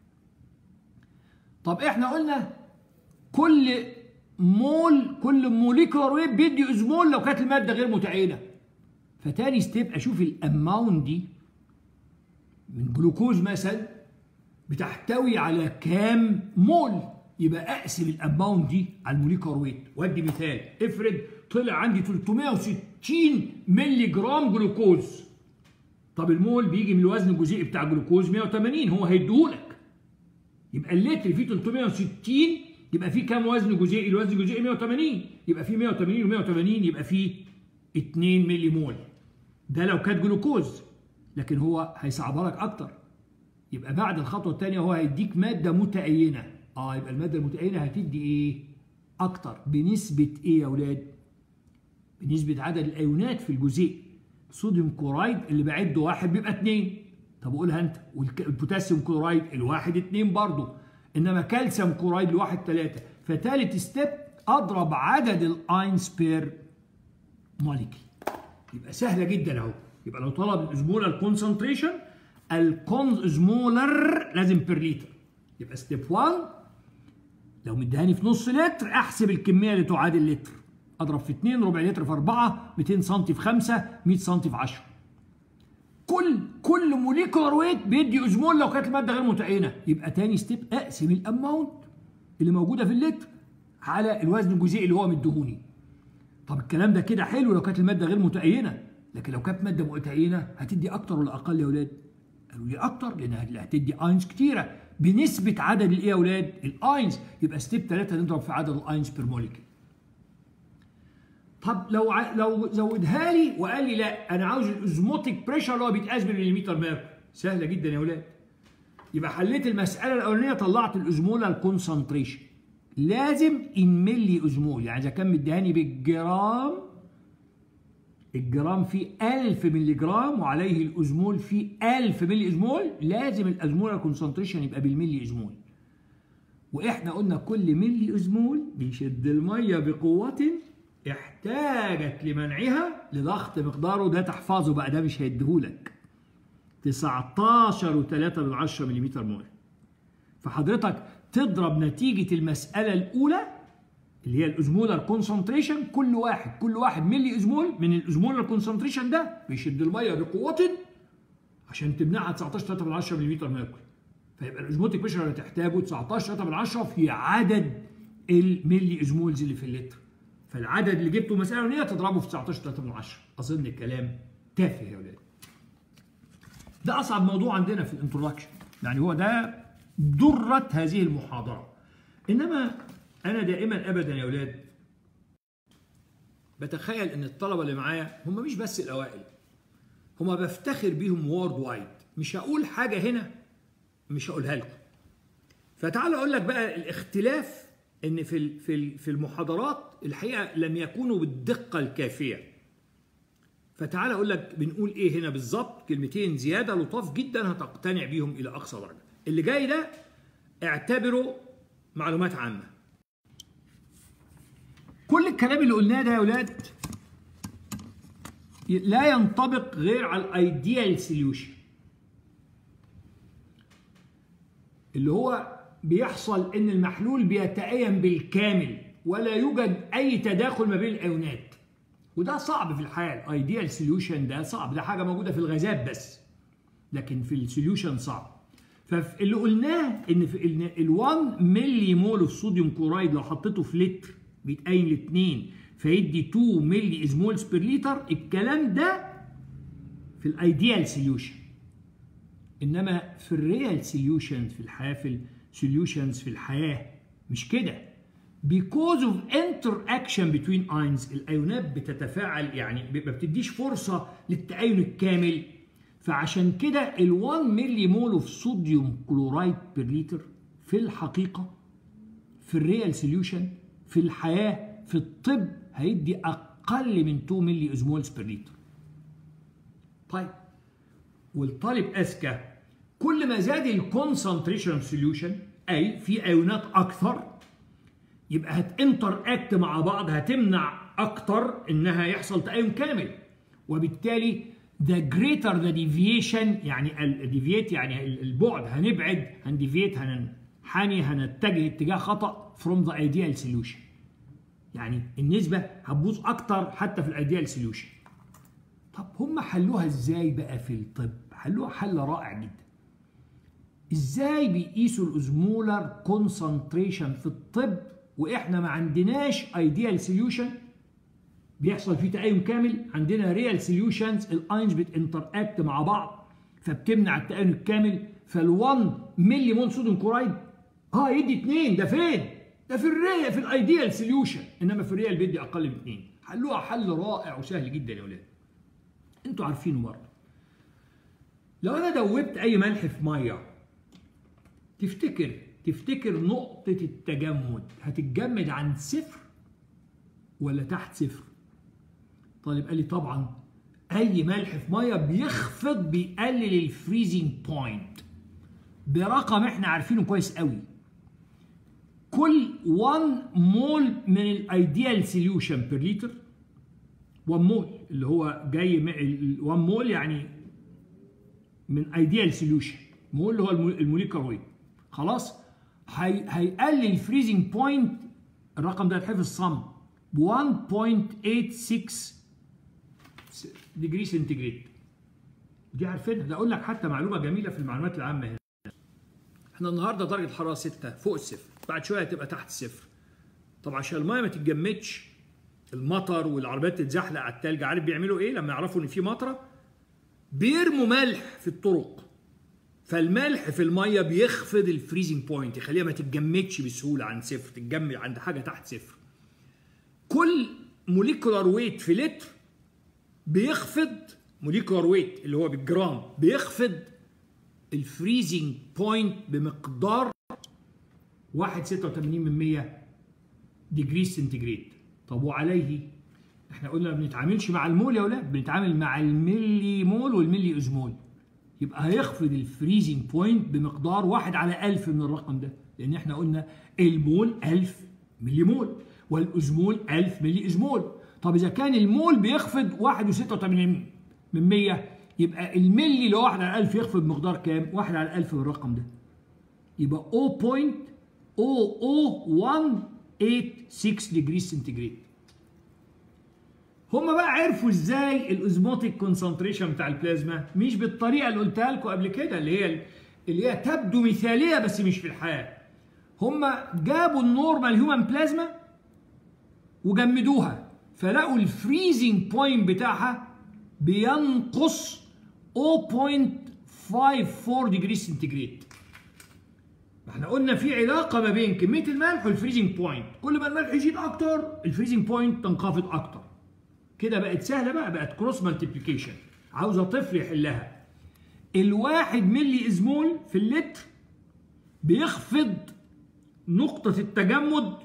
طب احنا قلنا كل مول كل موليكولار ويت بيدي ازمول لو كانت الماده غير متعينه فتاني ستيب اشوف الاماونت دي من جلوكوز مثلا بتحتوي على كام مول يبقى اقسم الاماونت دي على الموليكولار ويت وادي مثال افرض طلع عندي 360 مللي جرام جلوكوز طب المول بيجي من الوزن الجزيئي بتاع الجلوكوز 180 هو هيديهولك يبقى اللتر فيه 360 يبقى فيه كام وزن جزيئي الوزن الجزيئي 180 يبقى فيه 180 و180 يبقى فيه 2 مللي مول ده لو كانت جلوكوز لكن هو هيصعبها لك اكتر يبقى بعد الخطوه الثانيه هو هيديك ماده متأينه اه يبقى الماده المتأينه هتدي ايه اكتر بنسبه ايه يا اولاد بنسبه عدد الايونات في الجزيء صوديوم كورايد اللي بعده واحد بيبقى اتنين طب قولها انت والبوتاسيوم كلورايد الواحد اتنين برضه انما كالسيوم كورايد الواحد تلاته فتالت ستيب اضرب عدد الاينز بير موليكيول يبقى سهله جدا اهو يبقى لو طلب الاسمولر كونسنتريشن الكونزمولر لازم بير لتر يبقى ستيب 1 لو مديهاني في نص لتر احسب الكميه اللي تعادل لتر اضرب في 2 ربع لتر في 4 200 سم في 5 100 سم في 10 كل كل موليكولار ويت بيدي ازمول لو كانت الماده غير متعينه يبقى تاني ستيب اقسم الاماونت اللي موجوده في اللتر على الوزن الجزيئي اللي هو مديهوني طب الكلام ده كده حلو لو كانت الماده غير متعينه لكن لو كانت ماده متعينه هتدي اكتر ولا اقل يا اولاد قالوا لي اكتر لان هتدي اينز كتيره بنسبه عدد الايه يا اولاد الاينز يبقى ستيب 3 نضرب في عدد الاينز بير موليكيول طب لو ع... لو زودها لي وقال لي لا انا عاوز الاوزموتيك بريشر اللي هو بيتقاس بالمليمتر ميركوري سهله جدا يا اولاد يبقى حليت المساله الاولانيه طلعت الاوزمولار كونسنتريشن لازم ان ملي اوزمول يعني اذا كان مديهاني بالجرام الجرام فيه 1000 مللي جرام وعليه الازمول فيه 1000 مللي ازمول لازم الازمولار كونسنتريشن يبقى بالملي ازمول واحنا قلنا كل ملي ازمول بيشد الميه بقوه احتاجت لمنعها لضغط مقداره ده تحفظه بقى ده مش هيديهولك 19 و3 من 10 ملم مول فحضرتك تضرب نتيجة المسألة الأولى اللي هي الأزمولار كونسنتريشن كل واحد كل واحد ملي أزمول من الأزمولار كونسنتريشن ده بيشد المية بقوة عشان تمنعها 19 3 من 10 ملم ميركوري فيبقى الأزموتيك بريشر اللي تحتاجه 19 3 من 10 في عدد الملي أزمولز اللي في اللتر فالعدد اللي جبته مسألة أولانية تضربه في 19 3 من 10 أظن الكلام تافه يا ولاد ده أصعب موضوع عندنا في الانترودكشن يعني هو ده درة هذه المحاضرة إنما أنا دائما أبدا يا أولاد بتخيل إن الطلبة اللي معايا هم مش بس الأوائل هم بفتخر بيهم وورد وايد مش هقول حاجة هنا مش هقولها لكم فتعال أقول لك بقى الاختلاف إن في في في المحاضرات الحقيقة لم يكونوا بالدقة الكافية فتعال أقول لك بنقول إيه هنا بالظبط كلمتين زيادة لطاف جدا هتقتنع بيهم إلى أقصى درجة اللي جاي ده اعتبره معلومات عامة كل الكلام اللي قلناه ده يا ولاد لا ينطبق غير على الايديال سوليوشن اللي هو بيحصل ان المحلول بيتأين بالكامل ولا يوجد اي تداخل ما بين الايونات وده صعب في الحال ايديال سوليوشن ده صعب ده حاجه موجوده في الغازات بس لكن في السوليوشن صعب فاللي قلناه ان في ان ال1 ملي مول اوف صوديوم كورايد لو حطيته في لتر بيتقين لاثنين فيدي 2 ملي ازمولز بير لتر الكلام ده في الايديال سوليوشن انما في الريال سوليوشن في الحياه في السوليوشنز في الحياه مش كده because of interaction between ions الايونات بتتفاعل يعني ما بتديش فرصه للتأين الكامل فعشان كده ال1 ملي مول اوف صوديوم كلورايد بير لتر في الحقيقه في الريال سوليوشن في الحياه في الطب هيدي اقل من 2 ملي ازمولز بير لتر طيب والطالب اذكى كل ما زاد الكونسنتريشن سوليوشن اي في ايونات اكثر يبقى هتنتر اكت مع بعض هتمنع اكتر انها يحصل تأيون كامل وبالتالي the greater the deviation يعني الديفيت يعني البعد هنبعد هنديفيت هننحني هنتجه اتجاه خطأ from the ideal solution يعني النسبة هتبوظ أكتر حتى في الايديال سوليوشن طب هم حلوها ازاي بقى في الطب؟ حلوها حل رائع جدا ازاي بيقيسوا الاوزمولر كونسنتريشن في الطب واحنا ما عندناش ايديال سوليوشن بيحصل فيه تأيم كامل عندنا ريال سوليوشنز الاينز بتنتر اكت مع بعض فبتمنع التأيم الكامل فال1 ملي مول صوديوم كورايد اه يدي 2 ده فين؟ ده في الريال في الايديال سوليوشن انما في الريال بيدي اقل من 2 حلوها حل رائع وسهل جدا يا ولاد انتوا عارفينه برضه لو انا دوبت اي ملح في ميه تفتكر تفتكر نقطة التجمد هتتجمد عن صفر ولا تحت صفر؟ طالب قال لي طبعا أي ملح في مية بيخفض بيقلل الفريزنج بوينت برقم احنا عارفينه كويس قوي كل 1 مول من الايديال سوليوشن بير لتر 1 مول اللي هو جاي 1 مول يعني من ايديال سوليوشن مول اللي هو الموليكر ويت خلاص هي هيقلل الفريزنج بوينت الرقم ده هيتحفظ صم 1.86 ديجري سنتيجريد دي عارفينها ده اقول لك حتى معلومه جميله في المعلومات العامه هنا احنا النهارده درجه الحراره 6 فوق الصفر بعد شويه هتبقى تحت الصفر طب عشان المايه ما تتجمدش المطر والعربيات تتزحلق على التلج عارف بيعملوا ايه لما يعرفوا ان في مطره بيرموا ملح في الطرق فالملح في الميه بيخفض الفريزنج بوينت يخليها ما تتجمدش بسهوله عن صفر تتجمد عند حاجه تحت صفر كل موليكولار ويت في لتر بيخفض موليكولار ويت اللي هو بالجرام بيخفض الفريزنج بوينت بمقدار 1.86 من 100 ديجري سنتيجريد طب وعليه احنا قلنا ما بنتعاملش مع المول يا ولاد بنتعامل مع الملي مول والملي ازمول يبقى هيخفض الفريزنج بوينت بمقدار واحد على ألف من الرقم ده لأن احنا قلنا المول 1000 ملي مول والأزمول 1000 ملي أزمول طب إذا كان المول بيخفض 1.86 من 100 يبقى الملي اللي هو 1 على 1000 يخفض مقدار كام؟ 1 على 1000 من الرقم ده يبقى 0.00186 ديجري سنتيجريد هم بقى عرفوا ازاي الاوزموتيك كونسنتريشن بتاع البلازما مش بالطريقه اللي قلتها لكم قبل كده اللي هي اللي هي تبدو مثاليه بس مش في الحياه هم جابوا النورمال هيومن بلازما وجمدوها فلقوا الفريزنج بوينت بتاعها بينقص 0.54 ديجري سنتيجريد احنا قلنا في علاقه ما بين كميه الملح والفريزنج بوينت كل ما الملح يزيد اكتر الفريزنج بوينت تنخفض اكتر كده بقت سهله بقى بقت كروس مالتيبليكيشن عاوزه طفل يحلها الواحد ملي ازمول في اللتر بيخفض نقطة التجمد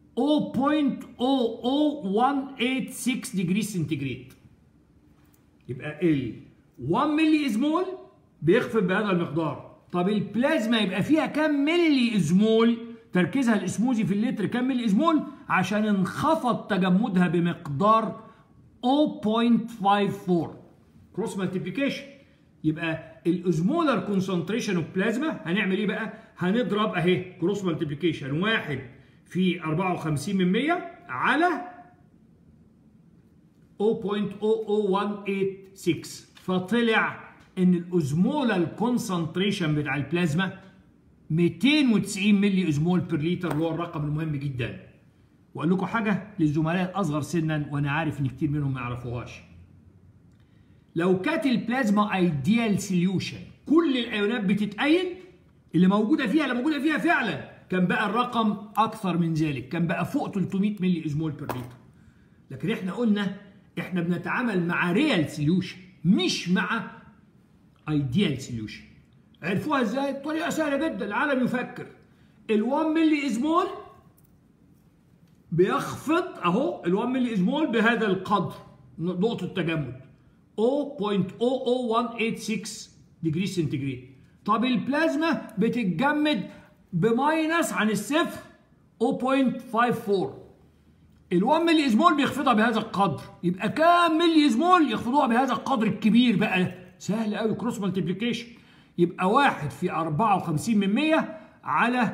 0.00186 ديجري سنتيجريد يبقى ال 1 ملي ازمول بيخفض بهذا المقدار طب البلازما يبقى فيها كام ملي ازمول تركيزها الاسموزي في اللتر كام ملي ازمول عشان انخفض تجمدها بمقدار 0.54 كروس مالتيبليكيشن يبقى الاوزمولار كونسنتريشن اوف بلازما هنعمل ايه بقى؟ هنضرب اهي كروس مالتيبليكيشن واحد في 54 من 100 على 0.00186 فطلع ان الاوزمولار كونسنتريشن بتاع البلازما 290 ملي اوزمول بير لتر اللي هو الرقم المهم جدا واقول لكم حاجه للزملاء الاصغر سنا وانا عارف ان كتير منهم ما يعرفوهاش لو كانت البلازما ايديال سوليوشن كل الايونات بتتأين اللي موجوده فيها اللي موجوده فيها فعلا كان بقى الرقم اكثر من ذلك كان بقى فوق 300 ملي ازمول بير لتر لكن احنا قلنا احنا بنتعامل مع ريال سوليوشن مش مع ايديال سوليوشن عرفوها ازاي بطريقه سهله جدا العالم يفكر ال1 ملي ازمول بيخفض اهو ال1 ملي ازمول بهذا القدر نقطه التجمد 0.00186 ديجري سنتيجريد طب البلازما بتتجمد بماينس عن الصفر 0.54 ال1 ملي ازمول بيخفضها بهذا القدر يبقى كام ملي ازمول يخفضوها بهذا القدر الكبير بقى سهل قوي كروس مالتيبليكيشن يبقى واحد في 54 من 100 على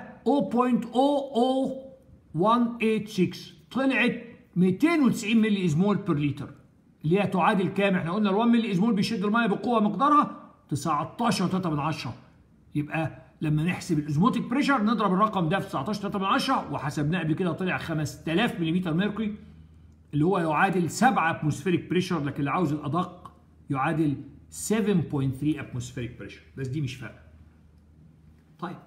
0.00186 طلعت 290 ملي ازمول بير لتر اللي هي تعادل كام؟ احنا قلنا ال 1 ملي ازمول بيشد الميه بقوه مقدارها 19.3 من 10 يبقى لما نحسب الازموتيك بريشر نضرب الرقم ده في 19.3 من 10 وحسبناه قبل كده طلع 5000 ملم ميركوري اللي هو يعادل 7 اتموسفيريك بريشر لكن اللي عاوز الادق يعادل 7.3 اتموسفيريك بريشر بس دي مش فارقه. طيب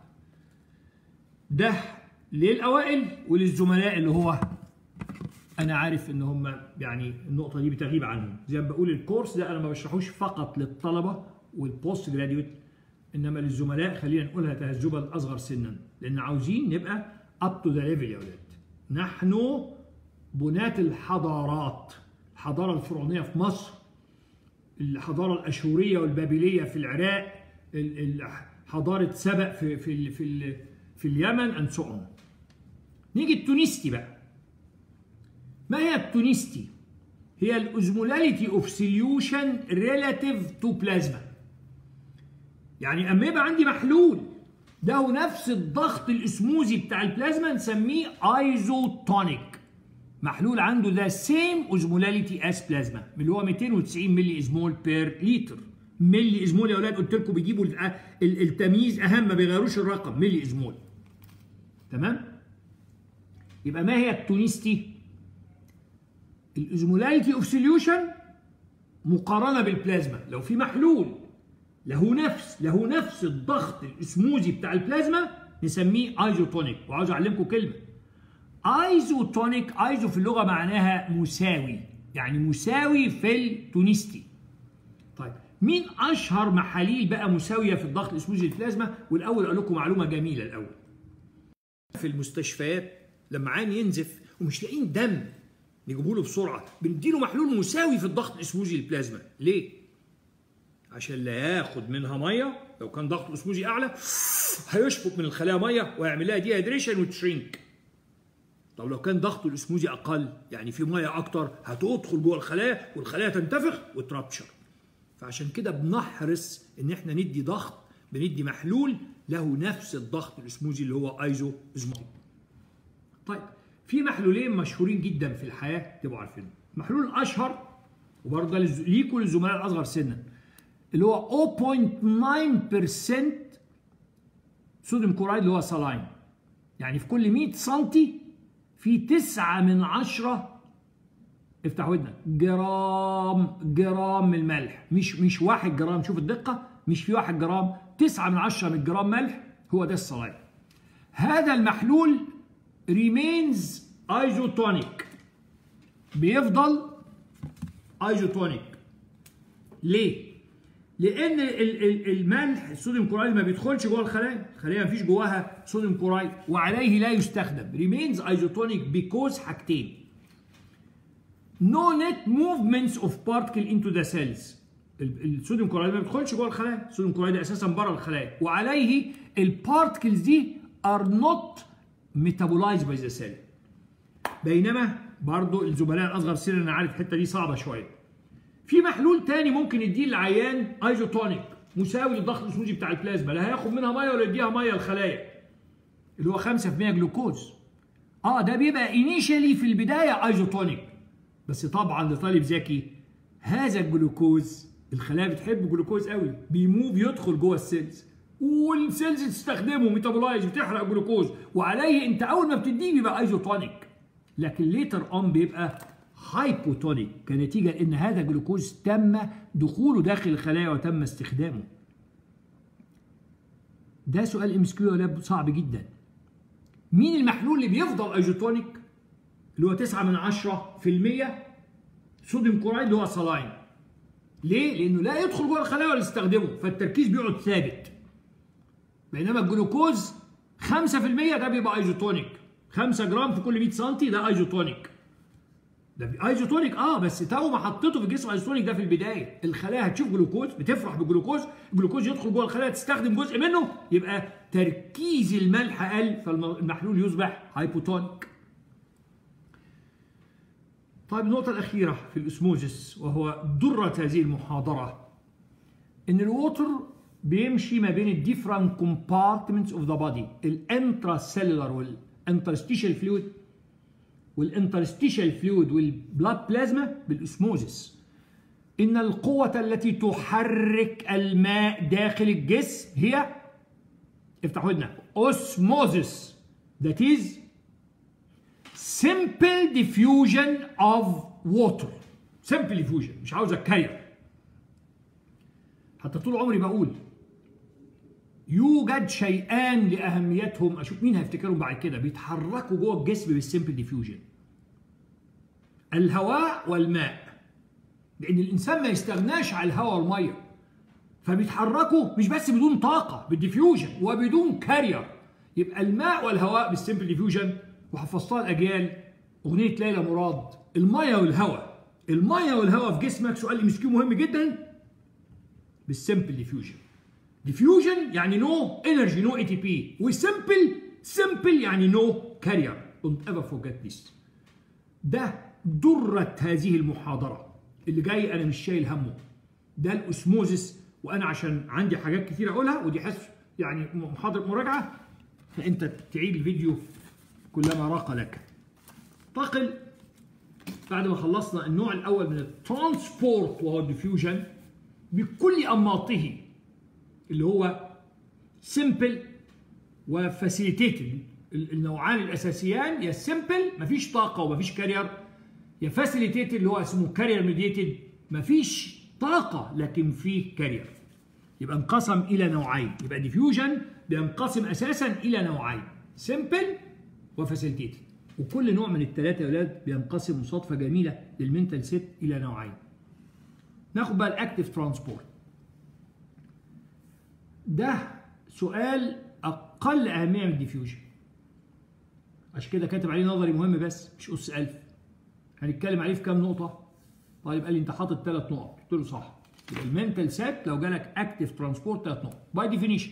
ده للاوائل وللزملاء اللي هو انا عارف ان هم يعني النقطه دي بتغيب عنهم زي ما بقول الكورس ده انا ما بشرحوش فقط للطلبه والبوست جراديويت انما للزملاء خلينا نقولها تهذبا الاصغر سنا لان عاوزين نبقى اب تو ذا ليفل يا اولاد نحن بناة الحضارات الحضاره الفرعونيه في مصر الحضاره الاشوريه والبابليه في العراق حضاره سبأ في في في, في اليمن اند سو نيجي التونستي بقى ما هي التونستي؟ هي الاوزمولاليتي اوف سوليوشن ريلاتيف تو بلازما. يعني اما يبقى عندي محلول ده نفس الضغط الاسموزي بتاع البلازما نسميه ايزوتونيك. محلول عنده ذا سيم اوزمولاليتي اس بلازما اللي هو 290 ملي ازمول بير لتر. ملي ازمول يا اولاد قلت لكم بيجيبوا التمييز اهم ما بيغيروش الرقم ملي ازمول. تمام؟ يبقى ما هي التونستي؟ الاوزمولاليتي اوف سوليوشن مقارنه بالبلازما لو في محلول له نفس له نفس الضغط الاسموزي بتاع البلازما نسميه ايزوتونيك وعاوز اعلمكم كلمه ايزوتونيك ايزو في اللغه معناها مساوي يعني مساوي في التونستي طيب مين اشهر محاليل بقى مساويه في الضغط الاسموزي للبلازما والاول اقول لكم معلومه جميله الاول في المستشفيات لما عين ينزف ومش لاقيين دم نجيبه له بسرعه بنديله محلول مساوي في الضغط الاسموزي للبلازما ليه عشان لا ياخد منها ميه لو كان ضغط الاسموزي اعلى هيشفط من الخلايا ميه ويعمل لها دي هيدريشن وتشرينك طب لو كان ضغط الاسموزي اقل يعني في ميه اكتر هتدخل جوه الخلايا والخلايا تنتفخ وترابشر فعشان كده بنحرص ان احنا ندي ضغط بندي محلول له نفس الضغط الاسموزي اللي هو ايزو ازموتيك طيب في محلولين مشهورين جدا في الحياه تبقوا عارفينهم المحلول الاشهر وبرضه ليكوا للزملاء الاصغر سنا اللي هو 0.9% صوديوم كورايد اللي هو سلاين يعني في كل 100 سم في 9 من 10 افتح ودنك جرام جرام من الملح مش مش 1 جرام شوف الدقه مش في 1 جرام 9 من 10 من جرام ملح هو ده السلاين هذا المحلول remains ايزوتونيك بيفضل ايزوتونيك ليه؟ لان الملح الصوديوم كورايد ما بيدخلش جوه الخلايا الخلايا ما فيش جواها صوديوم كورايد وعليه لا يستخدم remains ايزوتونيك بيكوز حاجتين no net movements of particle into the cells الصوديوم كورايد ما بيدخلش جوه الخلايا الصوديوم كورايد اساسا بره الخلايا وعليه البارتكلز دي are not metabolized by the cell بينما برضو الزملاء الاصغر سنا انا عارف الحته دي صعبه شويه في محلول تاني ممكن يديه للعيان ايزوتونيك مساوي للضغط الاسموزي بتاع البلازما لا هياخد منها ميه ولا يديها ميه الخلايا اللي هو 5% جلوكوز اه ده بيبقى انيشالي في البدايه ايزوتونيك بس طبعا لطالب ذكي هذا الجلوكوز الخلايا بتحب الجلوكوز قوي بيموف يدخل جوه السيلز والسيلز تستخدمه ميتابولايز بتحرق جلوكوز وعليه انت اول ما بتديه بيبقى ايزوتونيك لكن ليتر اون بيبقى هايبوتونيك كنتيجه لان هذا الجلوكوز تم دخوله داخل الخلايا وتم استخدامه. ده سؤال ام اس كيو صعب جدا. مين المحلول اللي بيفضل ايزوتونيك؟ اللي هو 9 من 10% صوديوم كورايد اللي هو سلاين. ليه؟ لانه لا يدخل جوه الخلايا ولا يستخدمه فالتركيز بيقعد ثابت. بينما الجلوكوز 5% ده بيبقى ايزوتونيك 5 جرام في كل 100 سم ده ايزوتونيك ده ايزوتونيك اه بس تو ما حطيته في الجسم ايزوتونيك ده في البدايه الخلايا هتشوف جلوكوز بتفرح بالجلوكوز الجلوكوز يدخل جوه الخلايا تستخدم جزء منه يبقى تركيز الملح قل فالمحلول يصبح هايبوتونيك طيب النقطة الأخيرة في الأسموزس وهو درة هذه المحاضرة إن الووتر بيمشي ما بين الديفرنت كومبارتمنتس اوف ذا بادي الانترا سيلولار والانترستيشال فلويد والانترستيشال فلويد والبلاد بلازما بالاسموزس ان القوة التي تحرك الماء داخل الجسم هي افتحوا ودنك osmosis that is simple diffusion of water simple diffusion مش عاوز اتكلم حتى طول عمري بقول يوجد شيئان لاهميتهم اشوف مين هيفتكرهم بعد كده بيتحركوا جوه الجسم بالسمبل ديفيوجن الهواء والماء لان الانسان ما يستغناش عن الهواء والميه فبيتحركوا مش بس بدون طاقه بالديفيوجن وبدون كارير يبقى الماء والهواء بالسمبل ديفيوجن وحفظتها الاجيال اغنيه ليلى مراد الميه والهواء الميه والهواء في جسمك سؤال ام مهم جدا بالسمبل ديفيوجن ديفيوجن يعني نو انرجي نو اي تي بي وسمبل سمبل يعني نو كارير دونت ايفر فورجيت ذيس ده درة هذه المحاضرة اللي جاي انا مش شايل همه ده الاسموزس وانا عشان عندي حاجات كتير اقولها ودي حس يعني محاضرة مراجعة فانت تعيد الفيديو كلما راق لك انتقل بعد ما خلصنا النوع الاول من الترانسبورت وهو الديفيوجن بكل انماطه اللي هو سمبل وفاسيليتيتد النوعان الاساسيان يا سمبل مفيش طاقه ومفيش كارير يا فاسيليتيتد اللي هو اسمه كارير ميديتد مفيش طاقه لكن فيه كارير يبقى انقسم الى نوعين يبقى ديفيوجن بينقسم اساسا الى نوعين سمبل وفاسيليتيتد وكل نوع من الثلاثه يا اولاد بينقسم مصادفه جميله للمنتال سيت الى نوعين ناخد بقى الاكتف ترانسبورت ده سؤال اقل اهميه من الديفيوجن عشان كده كاتب عليه نظري مهم بس مش اس 1000 هنتكلم عليه في كام نقطه طيب قال لي انت حاطط ثلاث نقط قلت له صح يبقى المنتال سيت لو جالك اكتف ترانسبورت ثلاث نقط باي ديفينيشن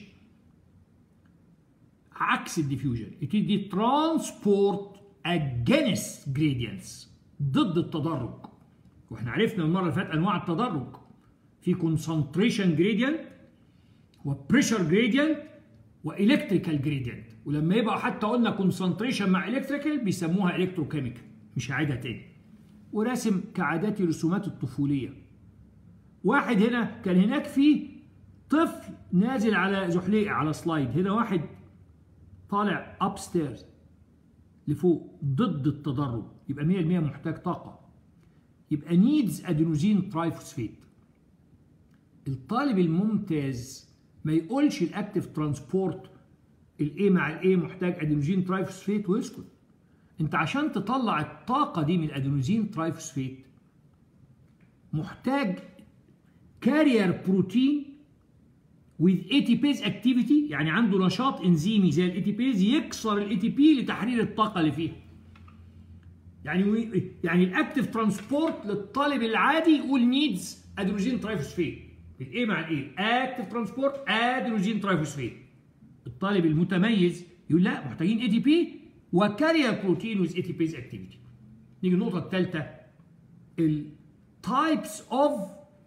عكس الديفيوجن دي ترانسبورت اجينست جريدينتس ضد التدرج واحنا عرفنا المره اللي فاتت انواع التدرج في كونسنتريشن جريدينت وبريشر جريدينت والكتريكال جريدينت ولما يبقى حتى قلنا كونسنتريشن مع الكتريكال بيسموها الكتروكيميكال مش هعيدها تاني وراسم كعاداتي رسومات الطفوليه واحد هنا كان هناك في طفل نازل على زحليقه على سلايد هنا واحد طالع اب ستيرز لفوق ضد التدرج يبقى 100% محتاج طاقه يبقى نيدز ادينوزين ترايفوسفيت الطالب الممتاز ما يقولش الاكتف ترانسبورت الاي مع الاي محتاج ادينوزين ترايفوسفيت ويسكت انت عشان تطلع الطاقه دي من الادينوزين ترايفوسفيت محتاج كارير بروتين with ATPase activity يعني عنده نشاط انزيمي زي الاي تي بيز يكسر الاي تي بي لتحرير الطاقه اللي فيها يعني يعني الاكتف ترانسبورت للطالب العادي يقول نيدز ادروجين ترايفوسفيت الايه مع الايه اكتف ترانسبورت ادروجين ترايفوسفيت الطالب المتميز يقول لا محتاجين اي تي بي وكارير بروتين ويز اي تي بيز اكتيفيتي نيجي النقطه الثالثه التايبس اوف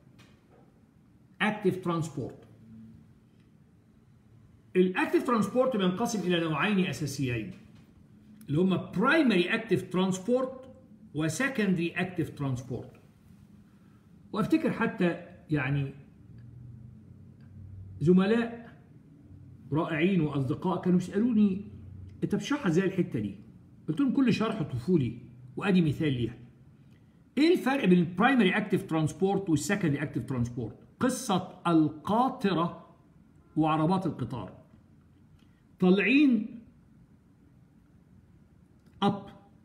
اكتف ترانسبورت الاكتف ترانسبورت بينقسم الى نوعين اساسيين اللي هم برايمري اكتف ترانسبورت وسكندري اكتف ترانسبورت وافتكر حتى يعني زملاء رائعين واصدقاء كانوا يسالوني انت بتشرحها ازاي الحته دي؟ قلت لهم كل شرح طفولي وادي مثال ليها. ايه الفرق بين البرايمري اكتف ترانسبورت والسكندري اكتف ترانسبورت؟ قصه القاطره وعربات القطار. طالعين اب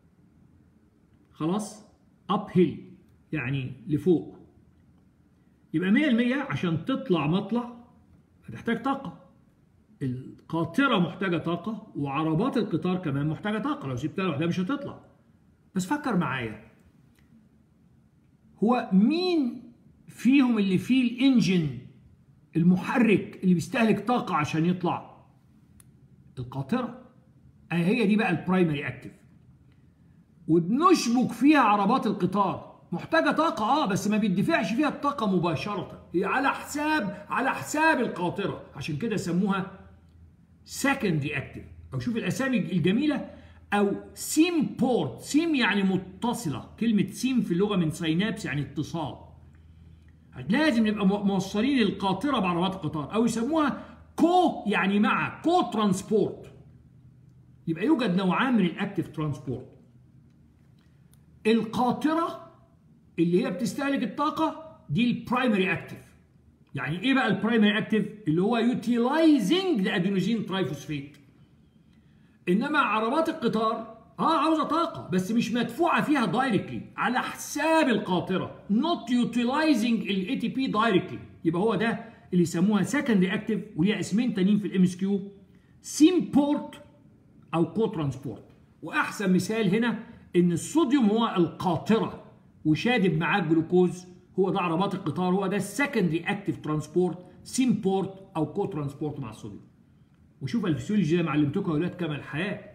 خلاص اب هيل يعني لفوق يبقى 100% عشان تطلع مطلع هتحتاج طاقه القاطرة محتاجة طاقة وعربات القطار كمان محتاجة طاقة لو سبتها لوحدها مش هتطلع بس فكر معايا هو مين فيهم اللي فيه الانجن المحرك اللي بيستهلك طاقة عشان يطلع القاطرة هي دي بقى البرايمري اكتف وبنشبك فيها عربات القطار محتاجة طاقة اه بس ما بيدفعش فيها الطاقة مباشرة هي على حساب على حساب القاطرة عشان كده سموها secondary active او شوف الاسامي الجميلة او سيم بورت سيم يعني متصلة كلمة سيم في اللغة من سينابس يعني اتصال لازم نبقى موصلين القاطرة بعربات القطار او يسموها كو يعني مع كو ترانسبورت يبقى يوجد نوعان من الاكتف ترانسبورت القاطرة اللي هي بتستهلك الطاقة دي البرايمري اكتف يعني ايه بقى البرايمري اكتف اللي هو يوتيلايزنج الادينوزين ترايفوسفيت انما عربات القطار اه عاوزه طاقه بس مش مدفوعه فيها دايركتلي على حساب القاطره نوت يوتيلايزنج الاي تي بي دايركتلي يبقى هو ده اللي يسموها سكندري اكتف وليها اسمين تانيين في الام اس كيو سيم بورت او كو ترانسبورت واحسن مثال هنا ان الصوديوم هو القاطره وشادب معاه الجلوكوز هو ده عربات القطار هو ده السكندري اكتف ترانسبورت سيم بورت او كو ترانسبورت مع الصوديوم وشوف الفسيولوجي اللي معلمتكم يا ولاد كما الحياه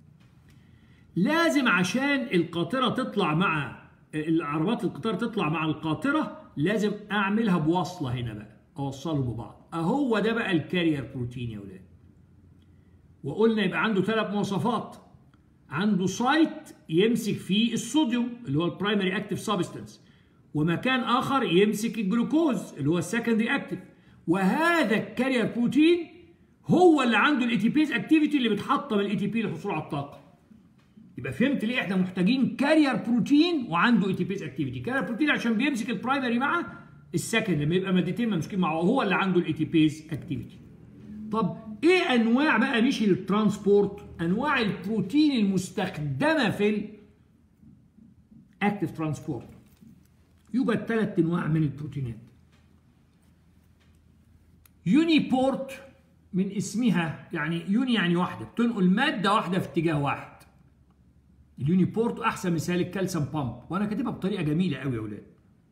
لازم عشان القاطره تطلع مع العربات القطار تطلع مع القاطره لازم اعملها بوصله هنا بقى اوصلهم ببعض اهو ده بقى الكارير بروتين يا ولاد وقلنا يبقى عنده ثلاث مواصفات عنده سايت يمسك فيه الصوديوم اللي هو البرايمري اكتف سبستانس ومكان اخر يمسك الجلوكوز اللي هو السكندري اكتف وهذا الكارير بروتين هو اللي عنده الاي تي بيز اكتيفيتي اللي بتحطم الاي تي بي للحصول على الطاقه يبقى فهمت ليه احنا محتاجين كارير بروتين وعنده اي تي بيز اكتيفيتي كارير بروتين عشان بيمسك البرايمري مع السكند لما يبقى مادتين ممسوكين مع هو اللي عنده الاي تي بيز اكتيفيتي طب ايه انواع بقى مش الترانسبورت انواع البروتين المستخدمه في الاكتف ترانسبورت يوجد ثلاث انواع من البروتينات يونيبورت من اسمها يعني يوني يعني واحده بتنقل ماده واحده في اتجاه واحد اليونيبورت احسن مثال الكالسيوم بامب وانا كاتبها بطريقه جميله قوي يا اولاد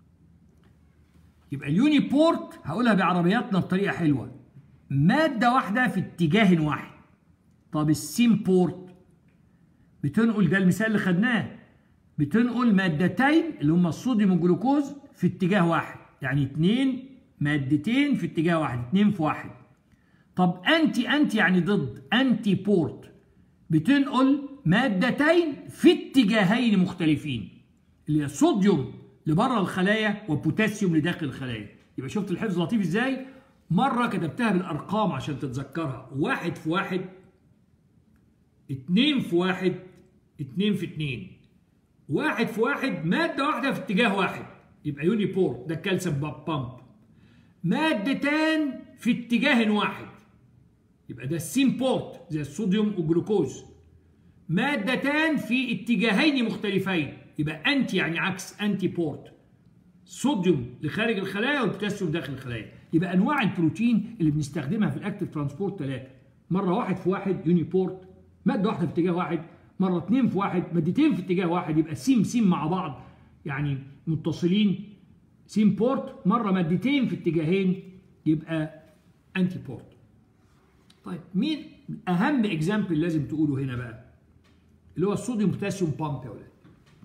يبقى اليونيبورت هقولها بعربياتنا بطريقه حلوه ماده واحده في اتجاه واحد طب السيم بورت بتنقل ده المثال اللي خدناه بتنقل مادتين اللي هما الصوديوم والجلوكوز في اتجاه واحد يعني اتنين مادتين في اتجاه واحد اتنين في واحد طب انتي انتي يعني ضد انتي بورت بتنقل مادتين في اتجاهين مختلفين اللي هي صوديوم لبره الخلايا وبوتاسيوم لداخل الخلايا يبقى شفت الحفظ لطيف ازاي مرة كتبتها بالأرقام عشان تتذكرها واحد في واحد اتنين في واحد اتنين في اتنين واحد في واحد مادة واحدة في اتجاه واحد يبقى يوني بور ده الكالسيوم بامب مادتان في اتجاه واحد يبقى ده السيم بورت زي الصوديوم والجلوكوز مادتان في اتجاهين مختلفين يبقى انتي يعني عكس انتي بورت صوديوم لخارج الخلايا والبوتاسيوم داخل الخلايا يبقى انواع البروتين اللي بنستخدمها في الاكتف ترانسبورت ثلاثه مره واحد في واحد يونيبورت ماده واحده في اتجاه واحد مره اثنين في واحد مادتين في اتجاه واحد يبقى سيم سيم مع بعض يعني متصلين سيم بورت مره مادتين في اتجاهين يبقى انتي بورت طيب مين اهم اكزامبل لازم تقوله هنا بقى اللي هو الصوديوم بوتاسيوم بامب يا ولاد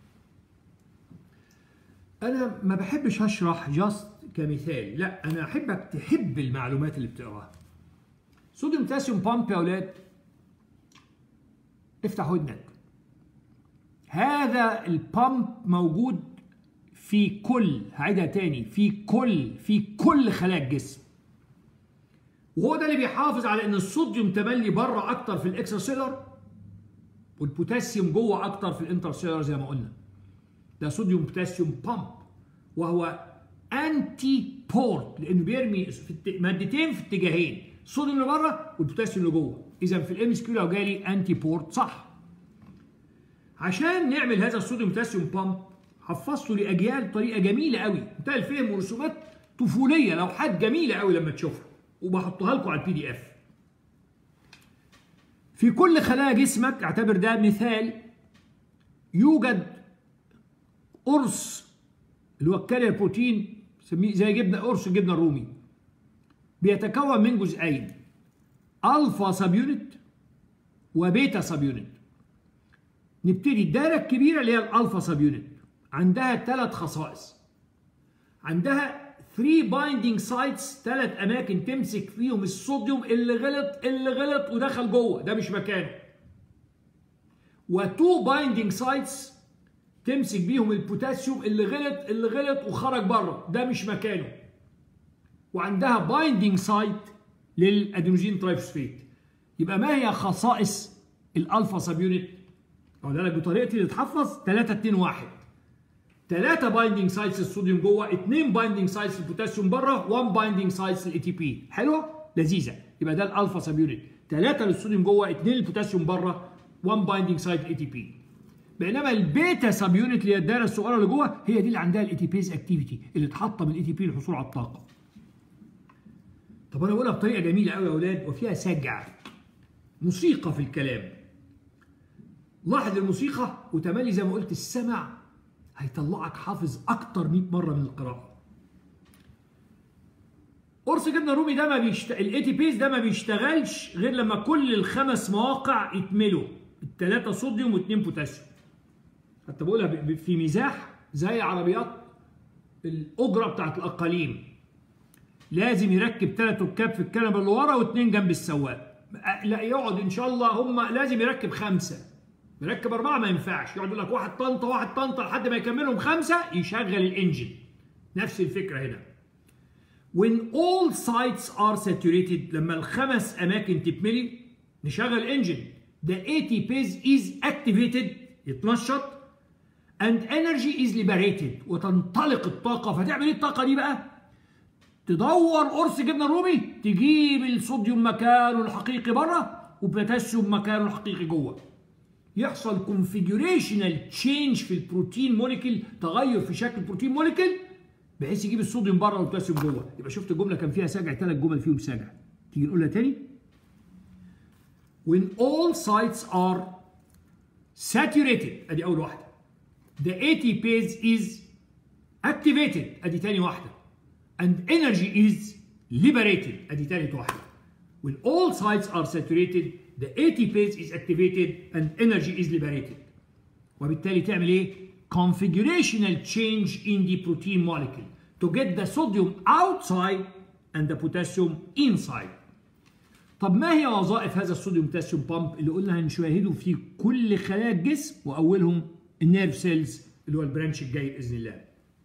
انا ما بحبش اشرح جاست كمثال لا انا احبك تحب المعلومات اللي بتقراها صوديوم بوتاسيوم بامب يا اولاد افتح ودنك هذا البامب موجود في كل هعيدها تاني في كل في كل خلايا الجسم وهو ده اللي بيحافظ على ان الصوديوم تملي بره اكتر في الاكسترا والبوتاسيوم جوه اكتر في الانترسيلر زي ما قلنا ده صوديوم بوتاسيوم بامب وهو انتي بورت لانه بيرمي في مادتين في اتجاهين الصوديوم اللي بره والبوتاسيوم اللي جوه اذا في الام اس كيو لو جالي انتي بورت صح عشان نعمل هذا الصوديوم بوتاسيوم بامب حفظته لاجيال بطريقه جميله قوي منتهى الفهم ورسومات طفوليه لوحات جميله قوي لما تشوفها وبحطها لكم على البي دي اف في كل خلايا جسمك اعتبر ده مثال يوجد قرص اللي هو الكارير بروتين سميه زي جبنه قرص الجبنه الرومي بيتكون من جزئين الفا سب يونت وبيتا سب يونت نبتدي الدايره الكبيره اللي هي الالفا سب يونت عندها ثلاث خصائص عندها 3 بايندينج سايتس ثلاث اماكن تمسك فيهم الصوديوم اللي غلط اللي غلط ودخل جوه ده مش مكانه و2 بايندينج سايتس تمسك بيهم البوتاسيوم اللي غلط اللي غلط وخرج بره ده مش مكانه وعندها بايندينج سايت للادينوزين ترايفوسفيت يبقى ما هي خصائص الالفا سب يونت اقولها لك بطريقتي اللي تحفظ 3 2 1 3 بايندينج سايتس الصوديوم جوه 2 بايندينج سايتس البوتاسيوم بره 1 بايندينج سايتس الاي تي بي حلوه لذيذه يبقى ده الالفا سب يونت 3 للصوديوم جوه 2 للبوتاسيوم بره 1 بايندينج سايت الاي تي بي بينما البيتا سب يونت اللي هي الدايره الصغيره اللي جوه هي دي اللي عندها الاي تي بيز اكتيفيتي اللي اتحط من الاي تي بي للحصول على الطاقه طب انا بقولها بطريقه جميله قوي يا اولاد وفيها سجع موسيقى في الكلام لاحظ الموسيقى وتملي زي ما قلت السمع هيطلعك حافظ اكتر 100 مره من القراءه قرص جبنه رومي ده ما بيشت... الاي تي بيز ده ما بيشتغلش غير لما كل الخمس مواقع يتملوا الثلاثه صوديوم واثنين بوتاسيوم حتى بقولها ب... في مزاح زي عربيات الاجره بتاعت الاقاليم لازم يركب ثلاث ركاب في الكنبه اللي ورا واثنين جنب السواق لا يقعد ان شاء الله هم لازم يركب خمسه يركب اربعه ما ينفعش يقعد يقول لك واحد طنطا واحد طنطا لحد ما يكملهم خمسه يشغل الانجن نفس الفكره هنا when all sites are saturated لما الخمس اماكن تتملي نشغل انجن the ATPase is activated يتنشط and energy is liberated وتنطلق الطاقه فتعمل ايه الطاقه دي بقى تدور قرص جبنه رومي تجيب الصوديوم مكانه الحقيقي بره وبوتاسيوم مكانه الحقيقي جوه يحصل كونفيجوريشنال تشينج في البروتين موليكيول تغير في شكل البروتين موليكيول بحيث يجيب الصوديوم بره والبوتاسيوم جوه يبقى شفت الجمله كان فيها سجع ثلاث جمل فيهم سجع تيجي نقولها تاني when all sites are saturated ادي اول واحده the ATPase is activated ادي تاني واحده and energy is liberated ادي تالت واحده when all sites are saturated the ATPase is activated and energy is liberated وبالتالي تعمل ايه configurational change in the protein molecule to get the sodium outside and the potassium inside طب ما هي وظائف هذا الصوديوم بوتاسيوم بامب اللي قلنا هنشاهده في كل خلايا الجسم واولهم النيرف سيلز اللي هو البرانش الجاي باذن الله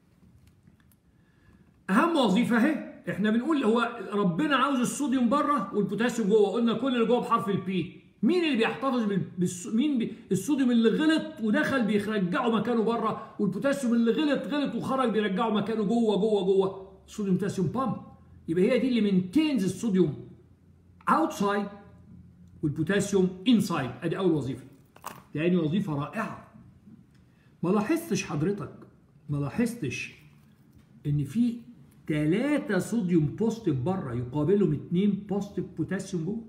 اهم وظيفه اهي احنا بنقول هو ربنا عاوز الصوديوم بره والبوتاسيوم جوه قلنا كل اللي جوه بحرف البي مين اللي بيحتفظ بالس... مين بي... الصوديوم اللي غلط ودخل بيرجعه مكانه بره والبوتاسيوم اللي غلط غلط وخرج بيرجعه مكانه جوه جوه جوه الصوديوم بوتاسيوم بامب يبقى هي دي اللي مينتينز الصوديوم اوتسايد والبوتاسيوم انسايد ادي اول وظيفه تاني وظيفه رائعه ما لاحظتش حضرتك ما لاحظتش ان في ثلاثة صوديوم بوزيتيف بره يقابلهم اثنين بوزيتيف بوتاسيوم جوه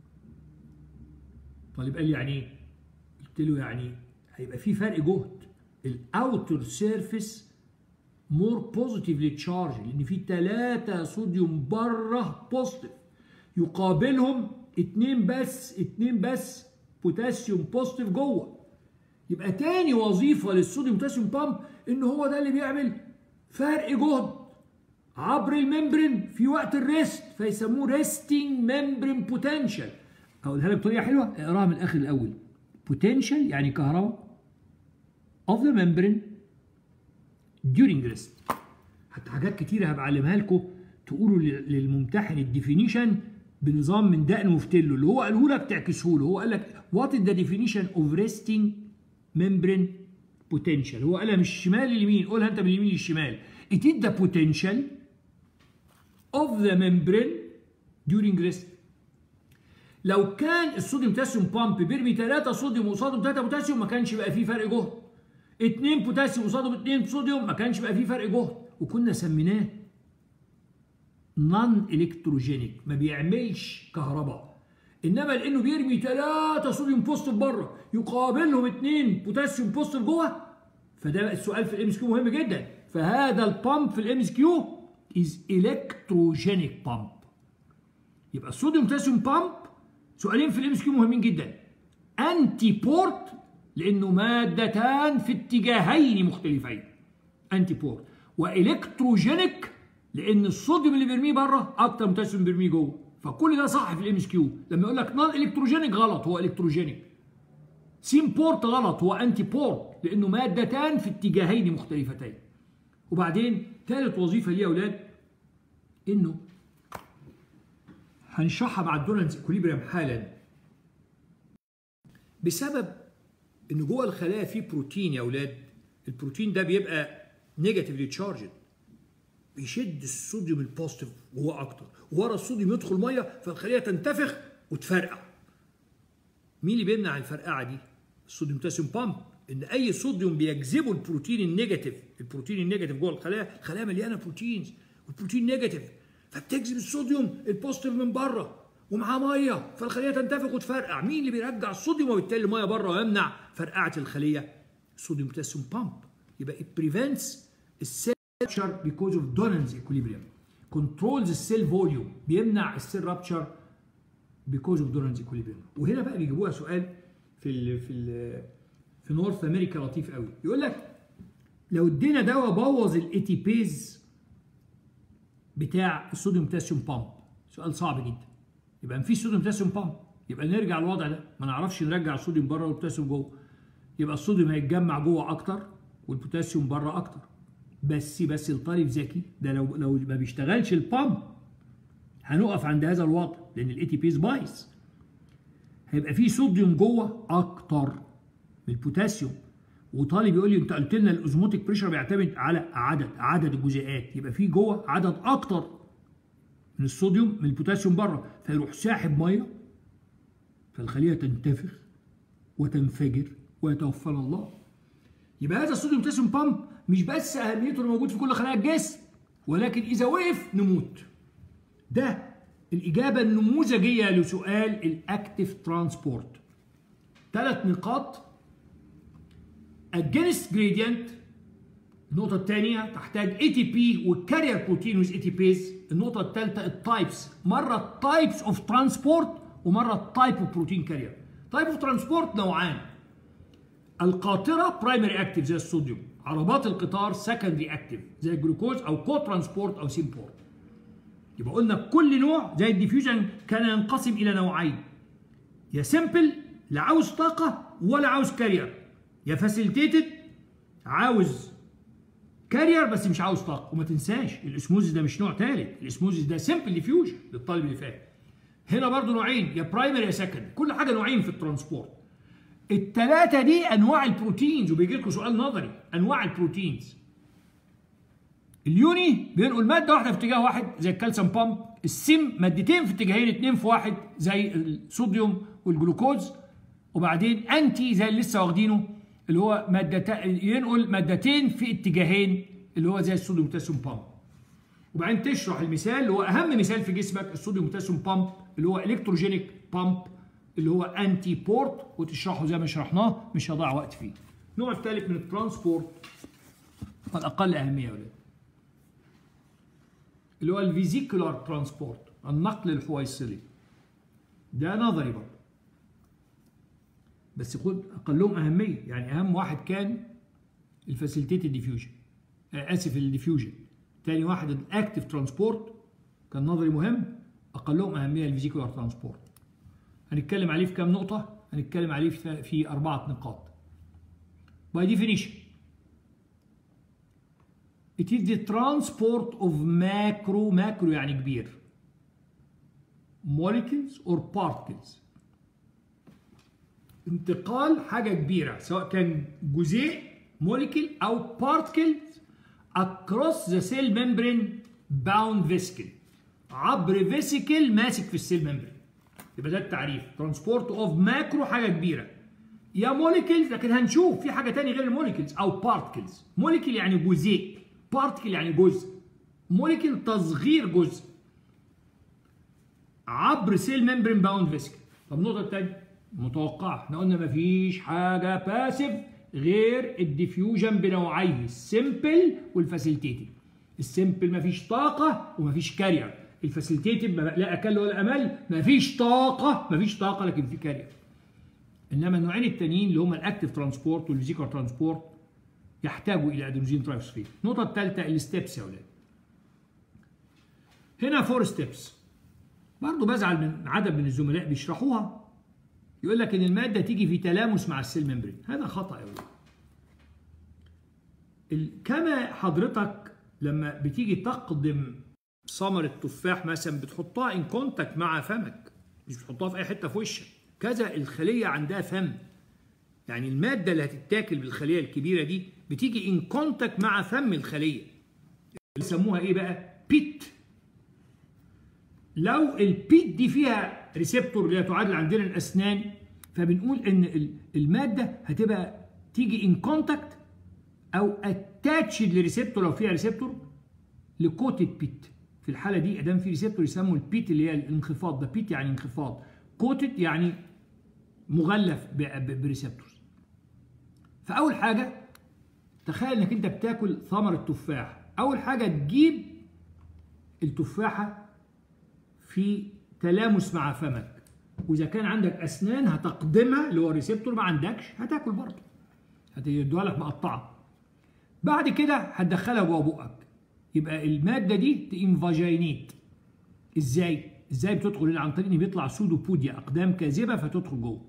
طالب قال لي يعني ايه؟ قلت له يعني هيبقى في فرق جهد الاوتر سيرفيس مور بوزيتيفلي تشارج لان في ثلاثة صوديوم بره بوزيتيف يقابلهم اثنين بس اثنين بس بوتاسيوم بوزيتيف جوه يبقى تاني وظيفة للصوديوم بوتاسيوم بامب ان هو ده اللي بيعمل فرق جهد عبر الممبرين في وقت الريست فيسموه ريستنج ممبرين بوتنشال اقولها لك بطريقه حلوه اقراها من الاخر الاول بوتنشال يعني كهرباء of the membrane during rest حتى حاجات كتيره هبقى اعلمها لكم تقولوا للممتحن الديفينيشن بنظام من دقن مفتله اللي هو قاله لك تعكسه له هو قال لك وات از ذا ديفينيشن اوف ريستنج ممبرين potential هو قالها من الشمال لليمين قولها انت من اليمين للشمال it is the potential of the membrane during rest لو كان الصوديوم بوتاسيوم بامب بيرمي 3 صوديوم قصادهم 3 بوتاسيوم ما كانش بقى فيه فرق جهد 2 بوتاسيوم قصادهم 2 صوديوم ما كانش بقى فيه فرق جهد وكنا سميناه نون الكتروجينيك ما بيعملش كهرباء انما لانه بيرمي 3 صوديوم بوزيتيف بره يقابلهم 2 بوتاسيوم بوزيتيف جوه فده السؤال في الام اس كيو مهم جدا فهذا البامب في الام اس كيو از الكتروجينيك بامب يبقى الصوديوم بوتاسيوم بامب سؤالين في الام اس كيو مهمين جدا انتي بورت لانه مادتان في اتجاهين مختلفين انتي بورت والكتروجينيك لان الصوديوم اللي بيرميه بره اكتر من البوتاسيوم بيرميه جوه فكل ده صح في الام اس كيو لما يقول لك نون الكتروجينيك غلط هو الكتروجينيك سيم بورت غلط هو انتي بورت لانه مادتان في اتجاهين مختلفتين وبعدين ثالث وظيفه ليه يا اولاد انه هنشرحها مع الدولانس اكوليبريم حالا بسبب ان جوه الخلايا في بروتين يا اولاد البروتين ده بيبقى نيجاتيفلي تشارجد بيشد الصوديوم البوزيتيف جوه اكتر ورا الصوديوم يدخل ميه فالخليه تنتفخ وتفرقع مين اللي بيمنع الفرقعه دي الصوديوم بوتاسيوم بامب ان اي صوديوم بيجذبه البروتين النيجاتيف البروتين النيجاتيف جوه الخلايا الخلايا مليانه بروتينز والبروتين نيجاتيف فبتجذب الصوديوم البوزيتيف من بره ومعاه ميه فالخليه تنتفخ وتفرقع مين اللي بيرجع الصوديوم وبالتالي الميه بره ويمنع فرقعه الخليه الصوديوم بوتاسيوم بامب يبقى it prevents السيل rupture because of Donan's equilibrium controls السيل فوليوم بيمنع السيل رابتشر because of Donan's equilibrium وهنا بقى بيجيبوها سؤال في ال في ال في نورث امريكا لطيف قوي يقول لك لو ادينا دواء بوظ الاي بيز بتاع الصوديوم بوتاسيوم بامب سؤال صعب جدا يبقى مفيش صوديوم بوتاسيوم بامب يبقى نرجع للوضع ده ما نعرفش نرجع الصوديوم بره والبوتاسيوم جوه يبقى الصوديوم هيتجمع جوه اكتر والبوتاسيوم بره اكتر بس بس الطالب ذكي ده لو لو ما بيشتغلش البامب هنقف عند هذا الوضع لان الاي تي بيز بايظ هيبقى في صوديوم جوه اكتر من البوتاسيوم وطالب يقول لي انت قلت لنا الاوزموتيك بريشر بيعتمد على عدد عدد الجزيئات يبقى في جوه عدد اكتر من الصوديوم من البوتاسيوم بره فيروح ساحب ميه فالخليه تنتفخ وتنفجر ويتوفانا الله يبقى هذا الصوديوم بوتاسيوم بامب مش بس اهميته انه موجود في كل خلايا الجسم ولكن اذا وقف نموت ده الاجابه النموذجيه لسؤال الاكتيف ترانسبورت ثلاث نقاط against gradient النقطة الثانية تحتاج اي تي بي والكارير بروتين ويز اي تي بيز النقطة الثالثة التايبس مرة التايبس اوف ترانسبورت ومرة التايب اوف بروتين كارير تايب اوف ترانسبورت نوعان القاطرة برايمري اكتيف زي الصوديوم عربات القطار سكندري اكتيف زي الجلوكوز او كو ترانسبورت او سيمبورت يبقى قلنا كل نوع زي الديفيوجن كان ينقسم الى نوعين يا سمبل لا عاوز طاقة ولا عاوز كارير يا فاسيلتيتد عاوز كارير بس مش عاوز طاقه وما تنساش الاسموزيس ده مش نوع ثالث الاسموزيس ده سمبل ديفيوجن للطالب اللي فاهم هنا برضو نوعين يا برايمري يا سكند كل حاجه نوعين في الترانسبورت الثلاثه دي انواع البروتينز وبيجي لكم سؤال نظري انواع البروتينز اليوني بينقل ماده واحده في اتجاه واحد زي الكالسيوم بامب السم مادتين في اتجاهين اتنين في واحد زي الصوديوم والجلوكوز وبعدين انتي زي اللي لسه واخدينه اللي هو مادتين ينقل مادتين في اتجاهين اللي هو زي الصوديوم بوتاسيوم بامب وبعدين تشرح المثال اللي هو اهم مثال في جسمك الصوديوم بوتاسيوم بامب اللي هو الكتروجينيك بامب اللي هو انتي بورت وتشرحه زي ما شرحناه مش هضيع وقت فيه النوع الثالث من الترانسبورت والاقل اهميه يا ولاد اللي هو الفيزيكولار ترانسبورت النقل الحويصلي ده نظري برضه بس خد اقلهم اهميه يعني اهم واحد كان الفاسيليتيتد ديفيوجن اسف الديفيوجن تاني واحد الاكتيف ترانسبورت كان نظري مهم اقلهم اهميه الفيزيكولار ترانسبورت هنتكلم عليه في كام نقطه هنتكلم عليه في, في اربعه نقاط باي ديفينيشن It is the transport of macro macro يعني كبير molecules or particles انتقال حاجة كبيرة سواء كان جزيء موليكيل أو بارتكل across the cell membrane bound vesicle عبر فيسيكل ماسك في السيل ممبرين يبقى ده التعريف ترانسبورت اوف ماكرو حاجة كبيرة يا موليكيلز لكن هنشوف في حاجة تانية غير الموليكيلز أو بارتكلز موليكيل يعني جزيء بارتكل يعني جزء موليكيل تصغير جزء عبر سيل ممبرين باوند فيسيكل طب النقطة التانية متوقعة احنا قلنا مفيش حاجة باسف غير الديفيوجن بنوعيه السمبل والفاسيلتيتيف السمبل مفيش طاقه ومفيش كارير الفاسيلتيتيف لا اكل ولا امل مفيش طاقه مفيش طاقه لكن في كارير انما النوعين التانيين اللي هم الاكتيف ترانسبورت والفيزيكال ترانسبورت يحتاجوا الى ادينوزين ترايفوسفيت النقطه الثالثه الستبس يا اولاد هنا فور ستيبس برضه بزعل من عدد من الزملاء بيشرحوها يقول لك ان الماده تيجي في تلامس مع السيل ممبرين هذا خطا يا ولاد كما حضرتك لما بتيجي تقدم ثمرة تفاح مثلا بتحطها ان كونتاكت مع فمك مش بتحطها في اي حته في وشك كذا الخليه عندها فم يعني الماده اللي هتتاكل بالخليه الكبيره دي بتيجي ان كونتاكت مع فم الخليه بيسموها ايه بقى بيت لو البيت دي فيها ريسبتور اللي تعادل عندنا الاسنان فبنقول ان الماده هتبقى تيجي ان كونتاكت او اتاتشد لريسبتور لو فيها ريسبتور لكوتد بيت في الحاله دي ادام في ريسبتور يسموا البيت اللي هي الانخفاض ده بيت يعني انخفاض كوتد يعني مغلف بريسبتورز فاول حاجه تخيل انك انت بتاكل ثمره تفاح اول حاجه تجيب التفاحه في تلامس مع فمك واذا كان عندك اسنان هتقدمها اللي هو الريسبتور ما عندكش هتاكل برضه هتديها لك مقطعه بعد كده هتدخلها جوه بقك يبقى الماده دي تنفاجينيت ازاي ازاي بتدخل عن طريق ان بيطلع سودوبوديا اقدام كاذبه فتدخل جوه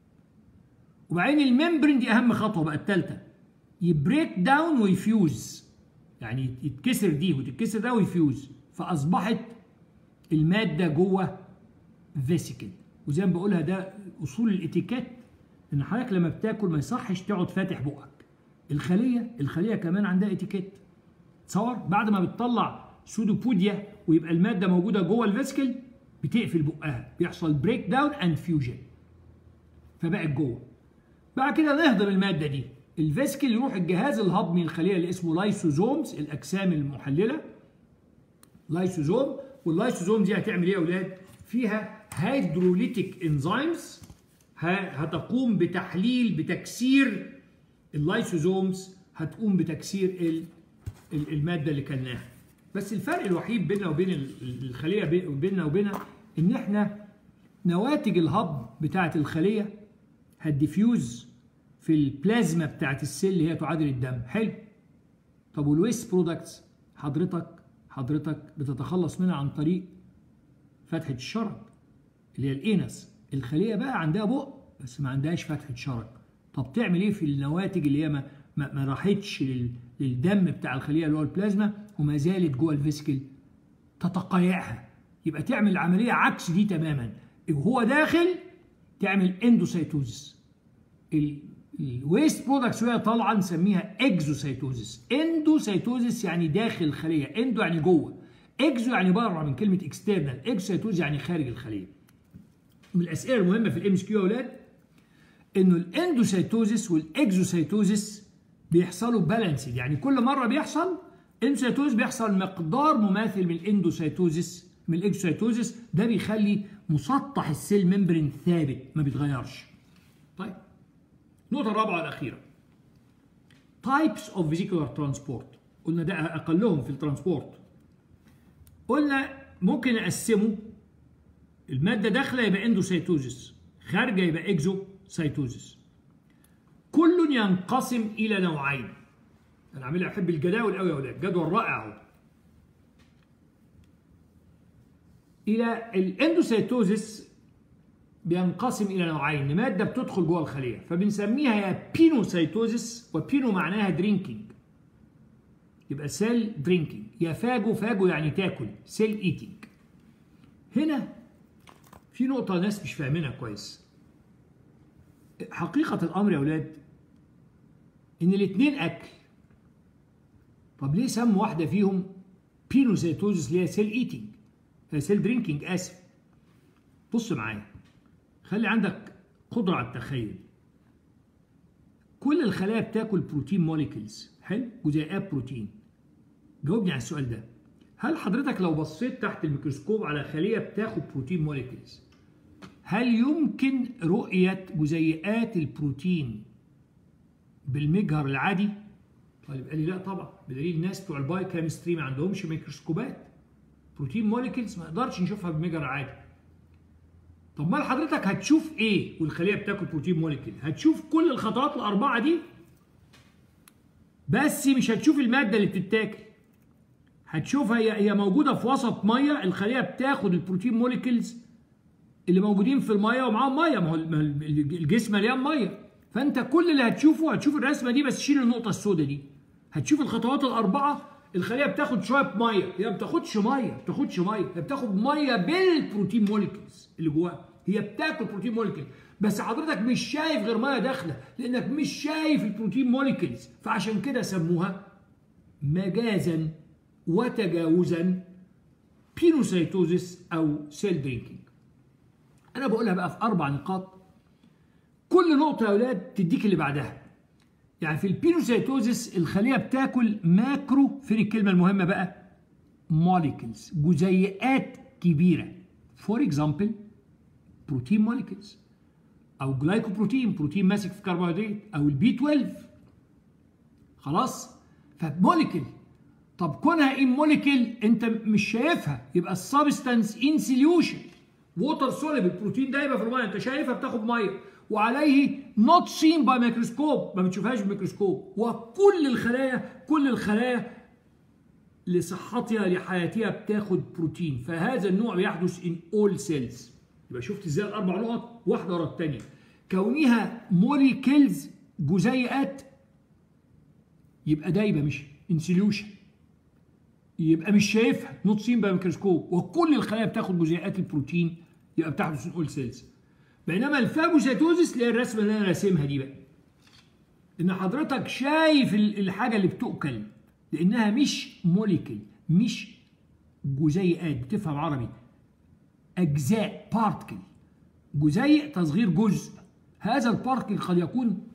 وبعدين الممبرين دي اهم خطوه بقى الثالثه يبريك داون ويفيوز يعني يتكسر دي وتتكسر ده ويفيوز فاصبحت الماده جوه فيسيكل وزي ما بقولها ده اصول الاتيكيت ان حضرتك لما بتاكل ما يصحش تقعد فاتح بقك الخليه الخليه كمان عندها اتيكيت تصور بعد ما بتطلع سودوبوديا ويبقى الماده موجوده جوه الفيسكل بتقفل بقها بيحصل بريك داون اند فيوجن فبقت جوه بعد كده نهضم الماده دي الفيسكل يروح الجهاز الهضمي الخليه اللي اسمه لايسوزومز الاجسام المحلله لايسوزوم واللايسوزوم دي هتعمل ايه يا اولاد فيها هيدروليتيك انزيمز هتقوم بتحليل بتكسير اللايسوزومز هتقوم بتكسير الماده اللي كلناها بس الفرق الوحيد بيننا وبين الخليه بيننا وبينها ان احنا نواتج الهضم بتاعه الخليه هتديفيوز في البلازما بتاعه السيل اللي هي تعادل الدم حلو طب والويست برودكتس حضرتك حضرتك بتتخلص منها عن طريق فتحه الشرج اللي هي الانس الخليه بقى عندها بق بس ما عندهاش فتحه شرج طب تعمل ايه في النواتج اللي هي ما, ما, ما راحتش للدم بتاع الخليه اللي هو البلازما وما زالت جوه الفيسكل تتقيعها يبقى تعمل العمليه عكس دي تماما وهو داخل تعمل اندوسيتوزس الويست برودكتس وهي طالعه نسميها اكزوسيتوزس اندوسيتوزس يعني داخل الخليه اندو يعني جوه اكزو يعني بره من كلمه اكسترنال اكزوسيتوزس يعني خارج الخليه من الاسئله المهمه في الام اس كيو يا اولاد انه الاندوسيتوزس والاكزوسيتوزس بيحصلوا بالانسد يعني كل مره بيحصل اندوسيتوزس بيحصل مقدار مماثل من الاندوسيتوزس من الاكزوسيتوزس ده بيخلي مسطح السيل ممبرين ثابت ما بيتغيرش طيب النقطة الرابعة والأخيرة types of vesicular transport قلنا ده أقلهم في الترانسبورت قلنا ممكن نقسمه المادة داخلة يبقى اندوسيتوزس خارجة يبقى اكزوسيتوزس كل ينقسم إلى نوعين أنا عاملها أحب الجداول قوي يا أولاد جدول رائع أهو إلى الاندوسيتوزس بينقسم الى نوعين ماده بتدخل جوه الخليه فبنسميها يا بينوسيتوزس وبينو معناها درينكينج يبقى سيل درينكينج يا فاجو فاجو يعني تاكل سيل ايتينج هنا في نقطة ناس مش فاهمينها كويس حقيقة الأمر يا أولاد إن الاتنين أكل طب ليه سموا واحدة فيهم بينوسيتوزس اللي هي سيل ايتينج سيل درينكينج آسف بص معايا خلي عندك قدرة على التخيل كل الخلايا بتاكل بروتين موليكيولز حلو جزيئات بروتين جاوبني على السؤال ده هل حضرتك لو بصيت تحت الميكروسكوب على خلية بتاخد بروتين موليكيولز هل يمكن رؤية جزيئات البروتين بالمجهر العادي طيب قال لي لا طبعا بدليل الناس بتوع الباي كيمستري ما عندهمش ميكروسكوبات بروتين موليكيولز ما نقدرش نشوفها بالمجهر العادي طب ما حضرتك هتشوف ايه والخليه بتاكل بروتين موليكيول هتشوف كل الخطوات الاربعه دي بس مش هتشوف الماده اللي بتتاكل هتشوفها هي هي موجوده في وسط ميه الخليه بتاخد البروتين موليكيولز اللي موجودين في الميه ومعاهم ميه ما هو الجسم مليان ميه فانت كل اللي هتشوفه هتشوف الرسمه دي بس شيل النقطه السوداء دي هتشوف الخطوات الاربعه الخليه بتاخد شويه ميه هي ما بتاخدش ميه ما بتاخدش ميه هي بتاخد ميه بالبروتين موليكيولز اللي جواها هي بتاكل بروتين موليكيول بس حضرتك مش شايف غير ميه داخله لانك مش شايف البروتين موليكيولز فعشان كده سموها مجازا وتجاوزا بينوسيتوزيس او سيل درينكينج انا بقولها بقى في اربع نقاط كل نقطه يا اولاد تديك اللي بعدها يعني في البينوسيتوزيس الخليه بتاكل ماكرو فين الكلمه المهمه بقى موليكيولز جزيئات كبيره فور اكزامبل بروتين موليكيولز او جلايكوبروتين بروتين ماسك في كربوهيدرات او البي 12 خلاص فموليكيول طب كونها ان موليكيول انت مش شايفها يبقى السبستانس ان سوليوشن ووتر سوليبل البروتين ده يبقى في الميه انت شايفها بتاخد ميه وعليه نوت سين باي ميكروسكوب ما بتشوفهاش بالميكروسكوب وكل الخلايا كل الخلايا لصحتها لحياتها بتاخد بروتين فهذا النوع بيحدث ان اول سيلز يبقى شفت ازاي الاربع نقط واحده ورا الثانيه كونها موليكيلز جزيئات يبقى دايبه مش انسوليوشن يبقى مش شايفها نوت سين بالميكروسكوب وكل الخلايا بتاخد جزيئات البروتين يبقى بتحدث اول سيلز بينما الفاجوسيتوزيس اللي هي الرسمه اللي انا راسمها دي بقى ان حضرتك شايف الحاجه اللي بتؤكل لانها مش موليكيل مش جزيئات بتفهم عربي اجزاء بارتكل جزيء تصغير جزء هذا البارتكل قد يكون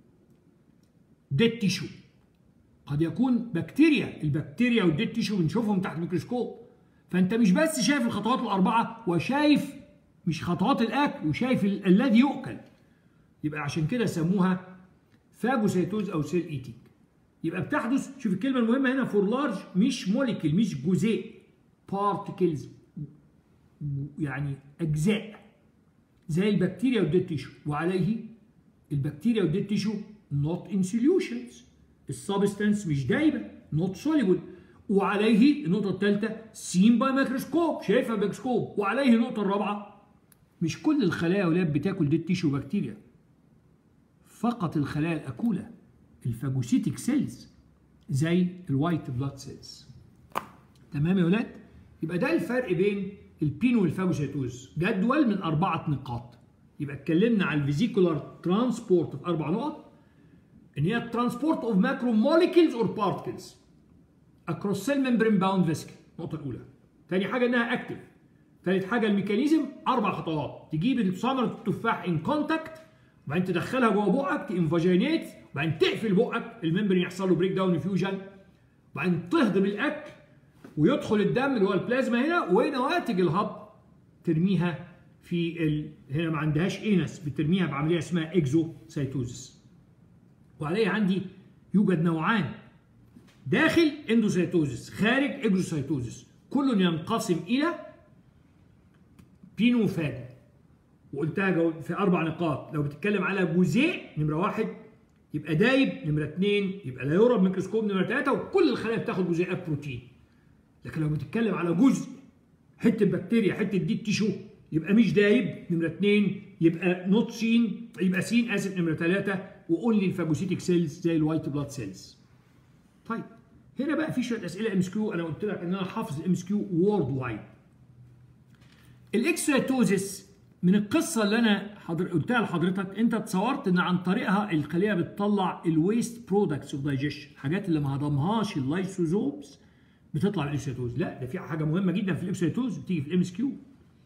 ديد تيشو قد يكون بكتيريا البكتيريا والديد تيشو بنشوفهم تحت الميكروسكوب فانت مش بس شايف الخطوات الاربعه وشايف مش خطوات الاكل وشايف ال الذي يؤكل يبقى عشان كده سموها فاجوسيتوز او سيل ايتينج يبقى بتحدث شوف الكلمه المهمه هنا فور لارج مش موليكيول مش جزيء بارتكلز يعني اجزاء زي البكتيريا والديد تيشو وعليه البكتيريا والديد تيشو نوت ان سوليوشنز السبستانس مش دايبه نوت سوليبل وعليه النقطه الثالثه سين باي ميكروسكوب شايفها بميكروسكوب وعليه النقطه الرابعه مش كل الخلايا ولاد بتاكل ديد تيشو بكتيريا فقط الخلايا الاكوله الفاجوسيتيك سيلز زي الوايت بلاد سيلز تمام يا ولاد يبقى ده الفرق بين البينو والفاجوسيتوز جدول من أربعة نقاط يبقى اتكلمنا على الفيزيكولار ترانسبورت في أربع نقط إن هي الترانسبورت أوف ماكرو موليكيولز أور بارتكلز أكروس سيل ممبرين باوند فيسكل النقطة الأولى تاني حاجة إنها أكتف تالت حاجة الميكانيزم أربع خطوات تجيب ثمرة التفاح إن كونتاكت وبعدين تدخلها جوه بقك تنفاجينيت وبعدين تقفل بقك الممبرين يحصل له بريك داون فيوجن وبعدين تهضم الأكل ويدخل الدم اللي هو البلازما هنا ونواتج الهضم ترميها في ال... هنا ما عندهاش انس بترميها بعمليه اسمها اكزوسيتوزس وعليه عندي يوجد نوعان داخل اندوسيتوزس خارج اكزوسيتوزس كل ينقسم الى بينوفاج وقلتها في اربع نقاط لو بتتكلم على جزيء نمره واحد يبقى دايب نمره اثنين يبقى لا يرى بميكروسكوب نمره ثلاثه وكل الخلايا بتاخد جزيئات بروتين لكن لو بتتكلم على جزء حته بكتيريا حته دي تيشو يبقى مش دايب نمره اثنين يبقى نوت سين يبقى سين اسيد نمره ثلاثه واونلي الفاجوسيتيك سيلز زي الوايت بلاد سيلز. طيب هنا بقى في شويه اسئله ام اس كيو انا قلت لك ان انا حافظ الام اس كيو وورد وايد. الاكسيتوزيس من القصه اللي انا حضر... قلتها لحضرتك انت تصورت ان عن طريقها الخليه بتطلع الويست برودكتس اوف دايجيشن الحاجات اللي ما هضمهاش اللايسوزومز بتطلع الاكسيتوز لا ده في حاجه مهمه جدا في الاكسيتوز بتيجي في الام اس كيو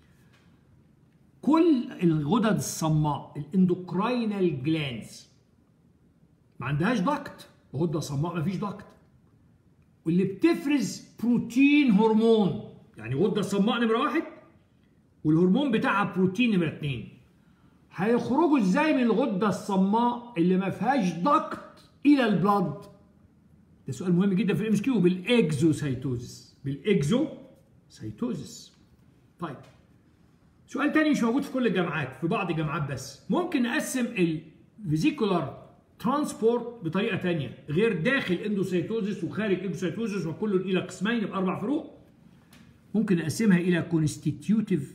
كل الغدد الصماء الاندوكراينال جلانز ما عندهاش ضغط غده صماء ما فيش ضغط واللي بتفرز بروتين هرمون يعني غده صماء نمره واحد والهرمون بتاعها بروتين نمره اثنين هيخرجوا ازاي من الغده الصماء اللي ما فيهاش ضغط الى البلد ده سؤال مهم جدا في الام اس كيو بالاكزوسايتوزس بالاكزوسايتوزس طيب سؤال تاني مش موجود في كل الجامعات في بعض الجامعات بس ممكن نقسم الفيزيكولار ترانسبورت بطريقه تانية غير داخل اندوسايتوزس وخارج اندوسايتوزس وكل الى قسمين باربع فروق ممكن نقسمها الى كونستيتيوتيف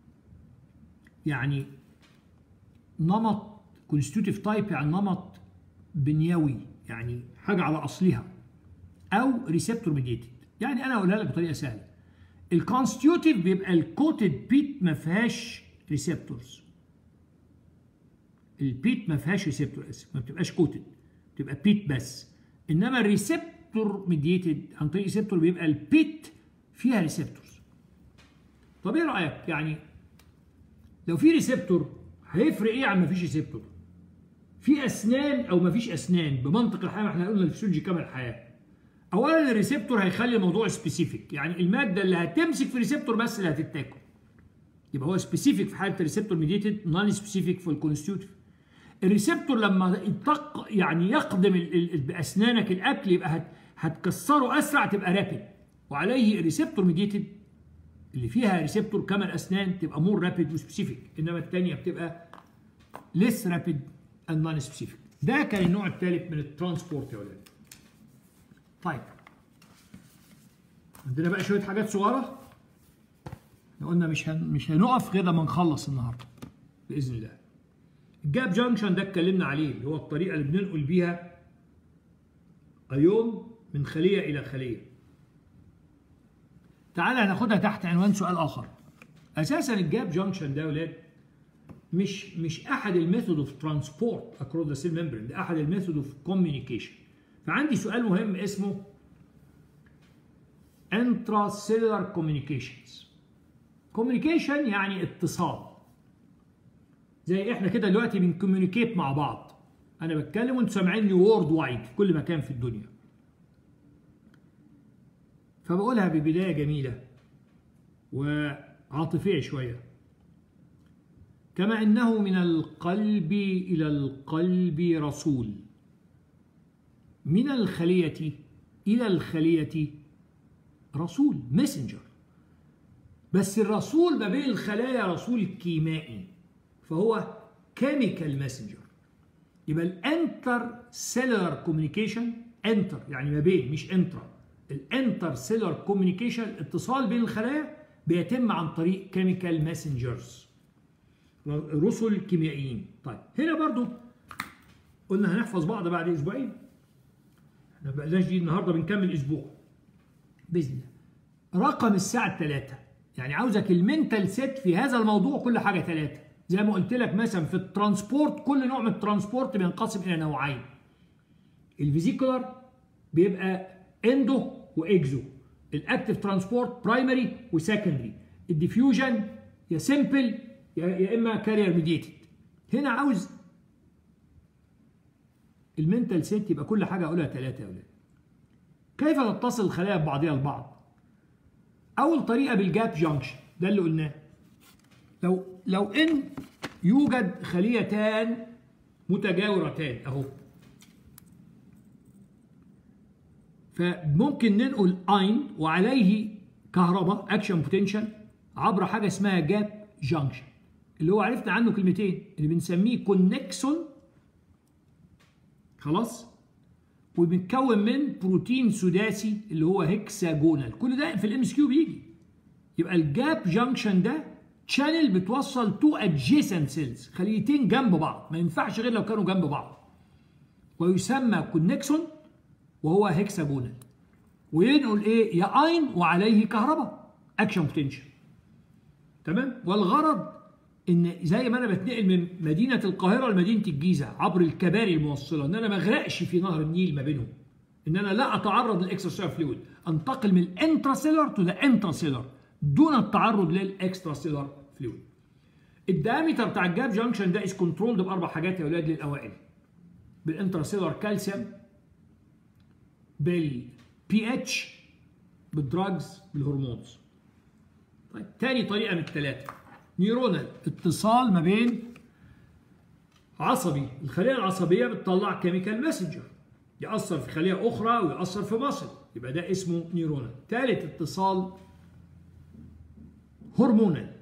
يعني نمط كونستيتيوتيف تايب يعني نمط بنيوي يعني حاجه على اصلها او ريسبتور ميديتد يعني انا اقولها لك بطريقه سهله الكونستيوتيف بيبقى الكوتد بيت ما فيهاش ريسبتورز البيت ما فيهاش ريسبتور اسف ما بتبقاش كوتد بتبقى بيت بس انما الريسبتور ميديتد عن طريق ريسبتور بيبقى البيت فيها ريسبتورز طب ايه رايك يعني لو في ريسبتور هيفرق ايه عن ما فيش ريسبتور في اسنان او ما فيش اسنان بمنطق الحياه احنا قلنا الفسيولوجي كامل الحياه اولا الريسبتور هيخلي الموضوع سبيسيفيك يعني الماده اللي هتمسك في الريسبتور بس اللي هتتاكل يبقى هو سبيسيفيك في حاله الريسبتور ميديتد نون سبيسيفيك في الكونستيوتيف الريسبتور لما يطق يعني يقدم ال ال باسنانك الاكل يبقى هت هتكسره اسرع تبقى رابid وعليه الريسبتور ميديتد اللي فيها ريسبتور كما الاسنان تبقى مور رابيد وسبيسيفيك انما الثانيه بتبقى ليس رابيد اند نون سبيسيفيك ده كان النوع الثالث من الترانسبورت يا ولاد طيب عندنا بقى شويه حاجات صغيره احنا قلنا مش هن... مش هنقف غير لما نخلص النهارده باذن الله الجاب جانكشن ده اتكلمنا عليه اللي هو الطريقه اللي بننقل بيها ايون من خليه الى خليه تعالى هناخدها تحت عنوان سؤال اخر اساسا الجاب جانكشن ده يا ولاد مش مش احد الميثود اوف ترانسبورت اكروس ذا سيل ممبرين ده احد الميثود اوف كوميونيكيشن فعندي سؤال مهم اسمه intracellular communications communication يعني اتصال زي احنا كده دلوقتي بنكوميونيكيت مع بعض انا بتكلم وانتوا سامعيني وورد وايد في كل مكان في الدنيا فبقولها ببدايه جميله وعاطفيه شويه كما انه من القلب الى القلب رسول من الخليه الى الخليه رسول ماسنجر بس الرسول ما بين الخلايا رسول كيمائي فهو كيميكال ماسنجر يبقى الانتر سيلولار كوميونيكيشن انتر يعني ما بين مش انترا الانتر سيلولار كوميونيكيشن اتصال بين الخلايا بيتم عن طريق كيميكال ماسنجرز رسل كيميائيين طيب هنا برضو قلنا هنحفظ بعض بعد اسبوعين احنا بقناش دي النهارده بنكمل اسبوع باذن الله رقم الساعه 3 يعني عاوزك المنتال سيت في هذا الموضوع كل حاجه ثلاثه زي ما قلت لك مثلا في الترانسبورت كل نوع من الترانسبورت بينقسم الى نوعين الفيزيكولار بيبقى اندو واكزو الاكتف ترانسبورت برايمري وسكندري الديفيوجن يا سمبل يا اما كارير ميديتد هنا عاوز المنتال سيت يبقى كل حاجه اقولها ثلاثه يا اولاد كيف تتصل الخلايا ببعضها البعض اول طريقه بالجاب جانكشن ده اللي قلناه لو لو ان يوجد خليتان متجاورتان اهو فممكن ننقل اين وعليه كهرباء اكشن بوتنشال عبر حاجه اسمها جاب جانكشن اللي هو عرفنا عنه كلمتين اللي بنسميه كونكسون خلاص وبيتكون من بروتين سداسي اللي هو هيكساجونال كل ده في الام اس كيو بيجي يبقى الجاب جانكشن ده شانل بتوصل تو ادجيسنت سيلز خليتين جنب بعض ما ينفعش غير لو كانوا جنب بعض ويسمى كونكسون وهو هيكساجونال وينقل ايه يا اين وعليه كهرباء اكشن بوتنشال تمام والغرض ان زي ما انا بتنقل من مدينه القاهره لمدينه الجيزه عبر الكباري الموصله ان انا ما اغرقش في نهر النيل ما بينهم ان انا لا اتعرض للاكسترا فلويد انتقل من الانتراسيلر تو ذا انتراسيلر دون التعرض للاكسترا سيلر فلويد الدايمتر بتاع الجاب جانكشن ده از كنترولد باربع حاجات يا اولاد للاوائل بالانتراسيلر كالسيوم بالبي اتش بالدراجز بالهرمونز طيب تاني طريقه من الثلاثه نيورونال اتصال ما بين عصبي الخليه العصبيه بتطلع كيميكال ماسنجر يأثر في خلية أخرى ويأثر في مصل يبقى ده اسمه نيورونال ثالث اتصال هرمونال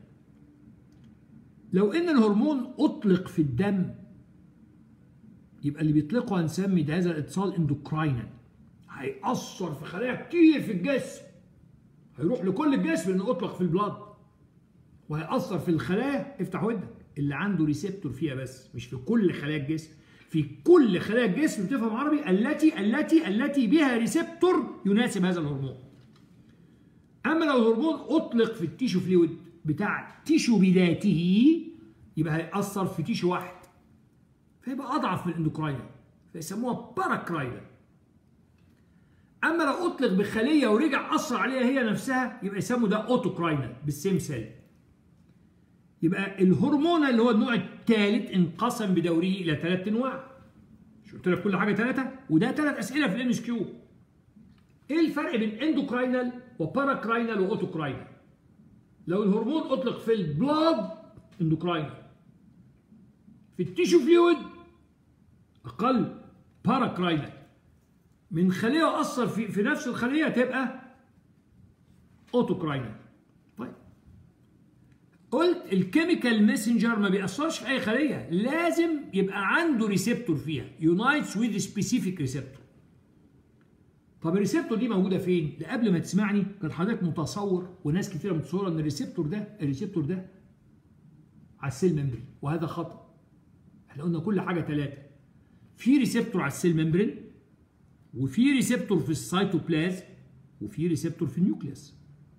لو ان الهرمون اطلق في الدم يبقى اللي بيطلقه هنسمي ده هذا الاتصال اندوكراينال هيأثر في خلايا كتير في الجسم هيروح لكل الجسم لانه اطلق في البلاد وهيأثر في الخلايا افتح ودنك اللي عنده ريسبتور فيها بس مش في كل خلايا الجسم في كل خلايا الجسم بتفهم عربي التي التي التي بها ريسبتور يناسب هذا الهرمون اما لو الهرمون اطلق في التيشو فلويد بتاع تيشو بذاته يبقى هيأثر في تيشو واحد فيبقى اضعف من الاندوكراينال فيسموها باراكراينال اما لو اطلق بخليه ورجع اثر عليها هي نفسها يبقى يسموا ده اوتوكراينال بالسيم سيل يبقى الهرمون اللي هو النوع الثالث انقسم بدوره الى ثلاث انواع مش قلت لك كل حاجه ثلاثه وده ثلاث اسئله في الام اس كيو ايه الفرق بين اندوكراينال وباراكراينال واوتوكراينال لو الهرمون اطلق في البلاد اندوكراينال في التيشو فلويد اقل باراكراينال من خليه اثر في في نفس الخليه تبقى اوتوكراينال طيب قلت الكيميكال ميسنجر ما بيأثرش في اي خليه لازم يبقى عنده ريسبتور فيها يونايتس ويز سبيسيفيك ريسبتور طب الريسبتور دي موجوده فين؟ ده قبل ما تسمعني كان حضرتك متصور وناس كتيره متصوره ان الريسبتور ده الريسبتور ده على السيل ممبرين وهذا خطا. احنا قلنا كل حاجه ثلاثه. في ريسبتور على السيل ممبرين وفي ريسبتور في السيتوبلازم وفي ريسبتور في النيوكليوس.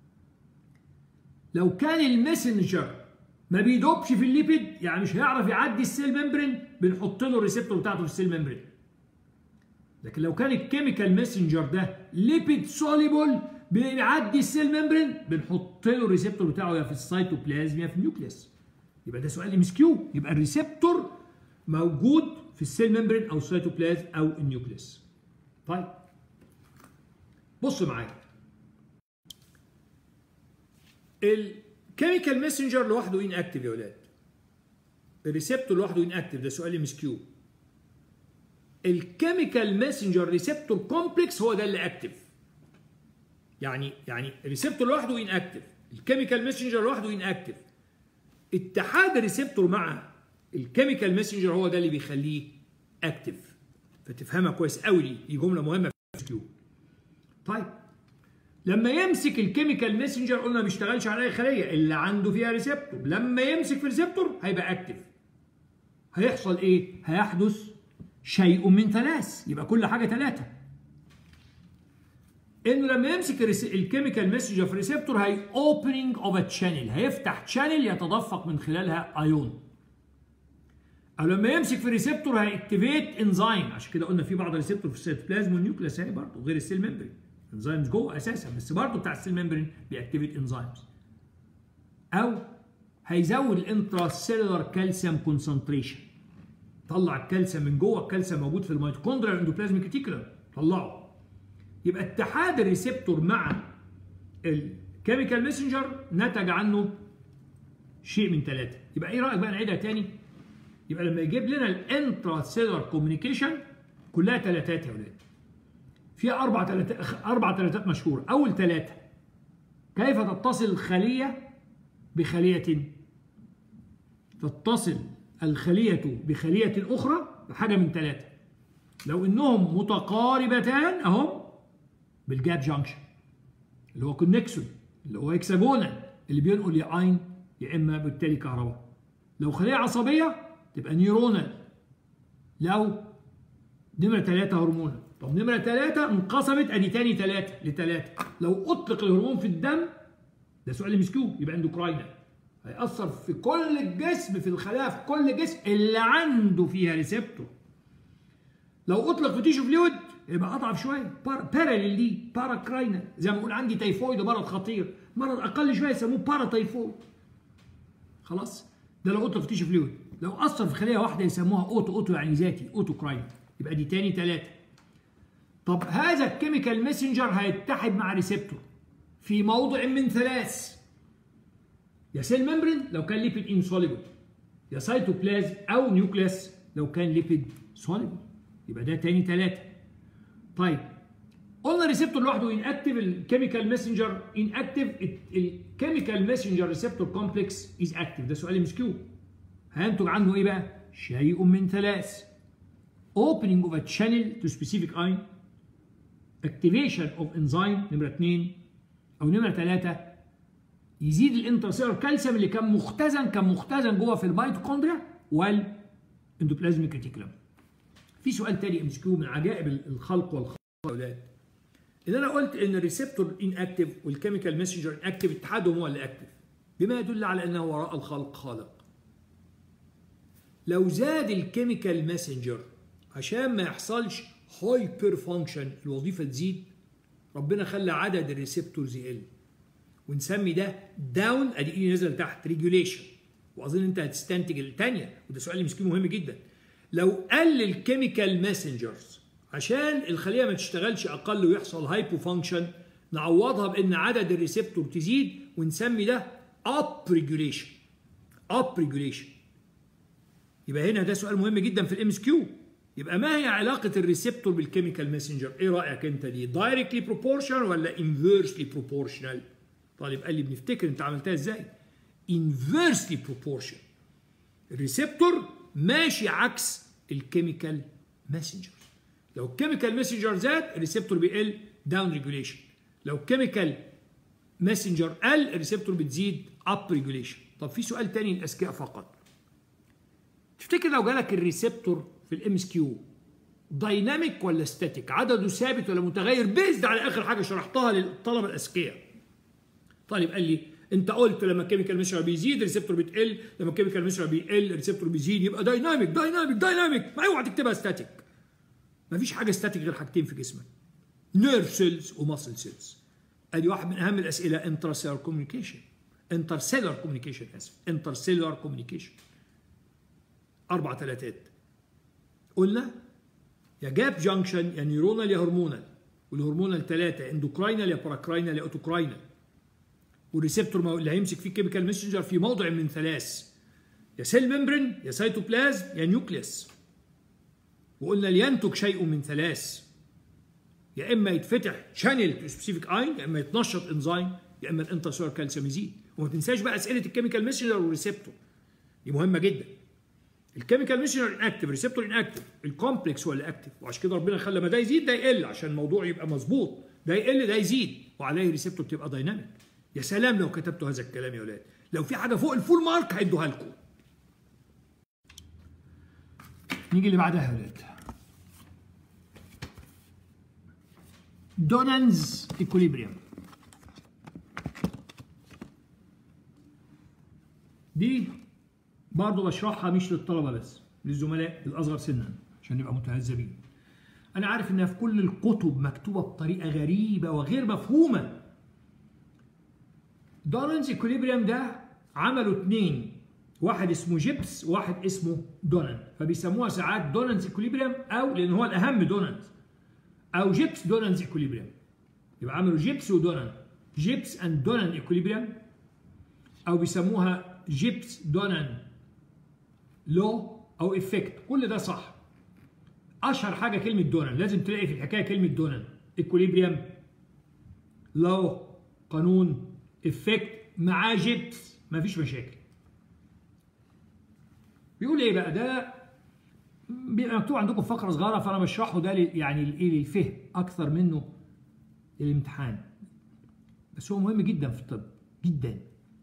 لو كان المسنجر ما بيدوبش في الليبيد يعني مش هيعرف يعدي السيل ممبرين بنحط له الريسبتور بتاعته في السيل ممبرين. لكن لو كان الكيميكال ميسنجر ده ليبيد سوليبل بيعدي السيل ممبرين بنحط له الريسبتور بتاعه يا في السيتوبلازم يا في النيوكليوس يبقى ده سؤال ام اس كيو يبقى الريسبتور موجود في السيل ممبرين او السيتوبلازم او النيوكليوس طيب بص معايا الكيميكال ميسنجر لوحده ان اكتف يا ولاد الريسبتور لوحده ان اكتف ده سؤال ام اس كيو الكيميكال ماسنجر ريسبتور كومبلكس هو ده اللي اكتف يعني يعني الريسبتور لوحده ان اكتف الكيميكال ماسنجر لوحده ان اكتف اتحاد الريسبتور مع الكيميكال ماسنجر هو ده اللي بيخليه اكتف فتفهمها كويس قوي دي دي جمله مهمه في الكيو طيب لما يمسك الكيميكال ماسنجر قلنا ما بيشتغلش على اي خليه اللي عنده فيها ريسبتور لما يمسك في ريسبتور هيبقى اكتف هيحصل ايه هيحدث شيء من ثلاث يبقى كل حاجه ثلاثه انه لما يمسك الكيميكال ميسنجر في الريسبتور هي اوبننج اوف ا تشانل هيفتح تشانل يتدفق من خلالها ايون او لما يمسك في الريسبتور هيكتيفيت انزيم عشان كده قلنا في بعض الريسبتور في السيتوبلازم والنيوكليس اهي برضه غير السيل ممبرين انزيمز جوه اساسا بس برضه بتاع السيل ممبرين بيكتيفيت انزيمز او هيزود الانتراسيلولار كالسيوم كونسنتريشن طلع الكالسيوم من جوه الكالسيوم موجود في الميتوكوندريا الاندوبلازميك ريتيكولم طلعه يبقى اتحاد الريسبتور مع الكيميكال ميسنجر نتج عنه شيء من ثلاثه يبقى ايه رايك بقى نعيدها تاني يبقى لما يجيب لنا الانترا سيلولار كوميونيكيشن كلها ثلاثات يا ولاد في اربع ثلاثات اربع ثلاثات مشهوره اول ثلاثه كيف تتصل الخليه بخليه تتصل الخلية بخلية أخرى بحاجة من ثلاثة لو إنهم متقاربتان أهم بالجاب جانكشن اللي هو كونكسون اللي هو هكساجونال اللي بينقل يا أين يا إما بالتالي كهرباء لو خلية عصبية تبقى نيورونال لو نمرة ثلاثة هرمونال طب نمرة ثلاثة انقسمت أدي تاني ثلاثة لثلاثة لو أطلق الهرمون في الدم ده سؤال مسكوب يبقى اندوكراينال هيأثر في كل الجسم في الخلايا في كل جسم اللي عنده فيها ريسبتور لو اطلق في تيشو فلويد يبقى اضعف شويه باراليل دي باراكراينال زي ما بقول عندي تيفويد مرض خطير مرض اقل شويه يسموه باراتيفويد خلاص ده لو اطلق في تيشو فلويد لو اثر في خليه واحده يسموها اوتو اوتو يعني ذاتي اوتو كراينال يبقى دي تاني ثلاثه طب هذا الكيميكال ميسنجر هيتحد مع ريسبتور في موضع من ثلاث يا سيل ممبرين لو كان ليبيد انسوليبل يا سيتوبلازم او نيوكليس لو كان ليبيد سوليبل يبقى ده تاني ثلاثة طيب قلنا ريسبتور لوحده انكتيف الكيميكال ماسنجر انكتيف الكيميكال ماسنجر ريسبتور كومبلكس از اكتيف ده سؤال ام اس كيو هينتج عنه ايه بقى؟ شيء من ثلاث opening of a channel to specific ion activation of enzyme نمرة اثنين أو نمرة ثلاثة يزيد الانترسيلر كالسيوم اللي كان مختزن كان مختزن جوه في الميتوكوندريا والاندوبلازميك ريتيكولم. في سؤال تاني ام كيو من عجائب الخلق والخلق اولاد ان انا قلت ان الريسبتور ان اكتف والكيميكال ماسنجر ان اكتف اتحادهم هو اللي اكتف بما يدل على انه وراء الخلق خالق. لو زاد الكيميكال ماسنجر عشان ما يحصلش هايبر فانكشن الوظيفه تزيد ربنا خلى عدد الريسبتورز يقل ونسمي ده داون ادي ايدي نزل تحت ريجوليشن واظن انت هتستنتج الثانيه وده سؤال مسكين مهم جدا لو قل الكيميكال ماسنجرز عشان الخليه ما تشتغلش اقل ويحصل هايبو فانكشن نعوضها بان عدد الريسبتور تزيد ونسمي ده اب ريجوليشن اب ريجوليشن يبقى هنا ده سؤال مهم جدا في الام اس كيو يبقى ما هي علاقة الريسبتور بالكيميكال ماسنجر؟ ايه رأيك انت دي؟ دايركتلي بروبورشنال ولا انفيرسلي بروبورشنال؟ طالب قال لي بنفتكر انت عملتها ازاي؟ انفيرسلي بروبورشن. الريسبتور ماشي عكس الكيميكال ماسنجر. لو الكيميكال ماسنجر زاد الريسبتور بيقل داون ريجوليشن. لو الكيميكال ماسنجر قل الريسبتور بتزيد اب ريجوليشن. طب في سؤال تاني للاذكياء فقط. تفتكر لو جالك الريسبتور في الام اس كيو دايناميك ولا ستاتيك عدده ثابت ولا متغير بيزد على اخر حاجه شرحتها للطلبه الاذكياء طالب قال لي انت قلت لما الكيميكال ميشر بيزيد الريسبتور بتقل لما الكيميكال ميشر بيقل الريسبتور بيزيد يبقى دايناميك دايناميك دايناميك ما اوعى تكتبها ستاتيك ما فيش حاجه ستاتيك غير حاجتين في جسمك نيرف سيلز وماسل سيلز ادي واحد من اهم الاسئله انترسيلر كوميونيكيشن انترسيلر كوميونيكيشن اسف انترسيلر كوميونيكيشن اربع ثلاثات قلنا يا جاب جانكشن يا نيورونال يا هرمونال والهرمونال ثلاثه اندوكراينال يا باراكراينال يا اوتوكراينال والريسبتور اللي هيمسك فيه كيميكال ميسنجر في موضع من ثلاث يا سيل ممبرين يا سيتوبلازم يا نيوكليس وقلنا لينتج شيء من ثلاث يا اما يتفتح شانل تو سبيسيفيك اين يا اما يتنشط انزيم يا اما الانترسولار كالسيوم يزيد وما تنساش بقى اسئله الكيميكال ميسنجر والريسبتور دي مهمه جدا الكيميكال ميشنر انكتف ريسبتور انكتف الكومبلكس هو اللي اكتف وعشان كده ربنا خلى ما ده يزيد ده يقل عشان الموضوع يبقى مظبوط ده يقل ده يزيد وعليه ريسبتور تبقى دايناميك يا سلام لو كتبتوا هذا الكلام يا ولاد لو في حاجه فوق الفول مارك هيدوها لكم نيجي اللي بعدها يا ولاد دونانز ايكوليبريم دي برضه بشرحها مش للطلبه بس للزملاء الاصغر سنا عشان نبقى متهذبين انا عارف انها في كل الكتب مكتوبه بطريقه غريبه وغير مفهومه دونانز ايكوليبريم ده عملوا اثنين واحد اسمه جيبس وواحد اسمه دونان فبيسموها ساعات دونانز ايكوليبريم او لان هو الاهم دونانز او جيبس دونانز ايكوليبريم يبقى عملوا جيبس ودونان جيبس اند دونان ايكوليبريم او بيسموها جيبس دونان لو او افكت كل ده صح اشهر حاجه كلمه دونان لازم تلاقي في الحكايه كلمه دونان ايكوليبريم لو قانون افكت معاه جيبس مفيش مشاكل بيقول ايه بقى ده بيبقى مكتوب عندكم فقره صغيره فانا بشرحه ده يعني الايه للفهم اكثر منه الامتحان بس هو مهم جدا في الطب جدا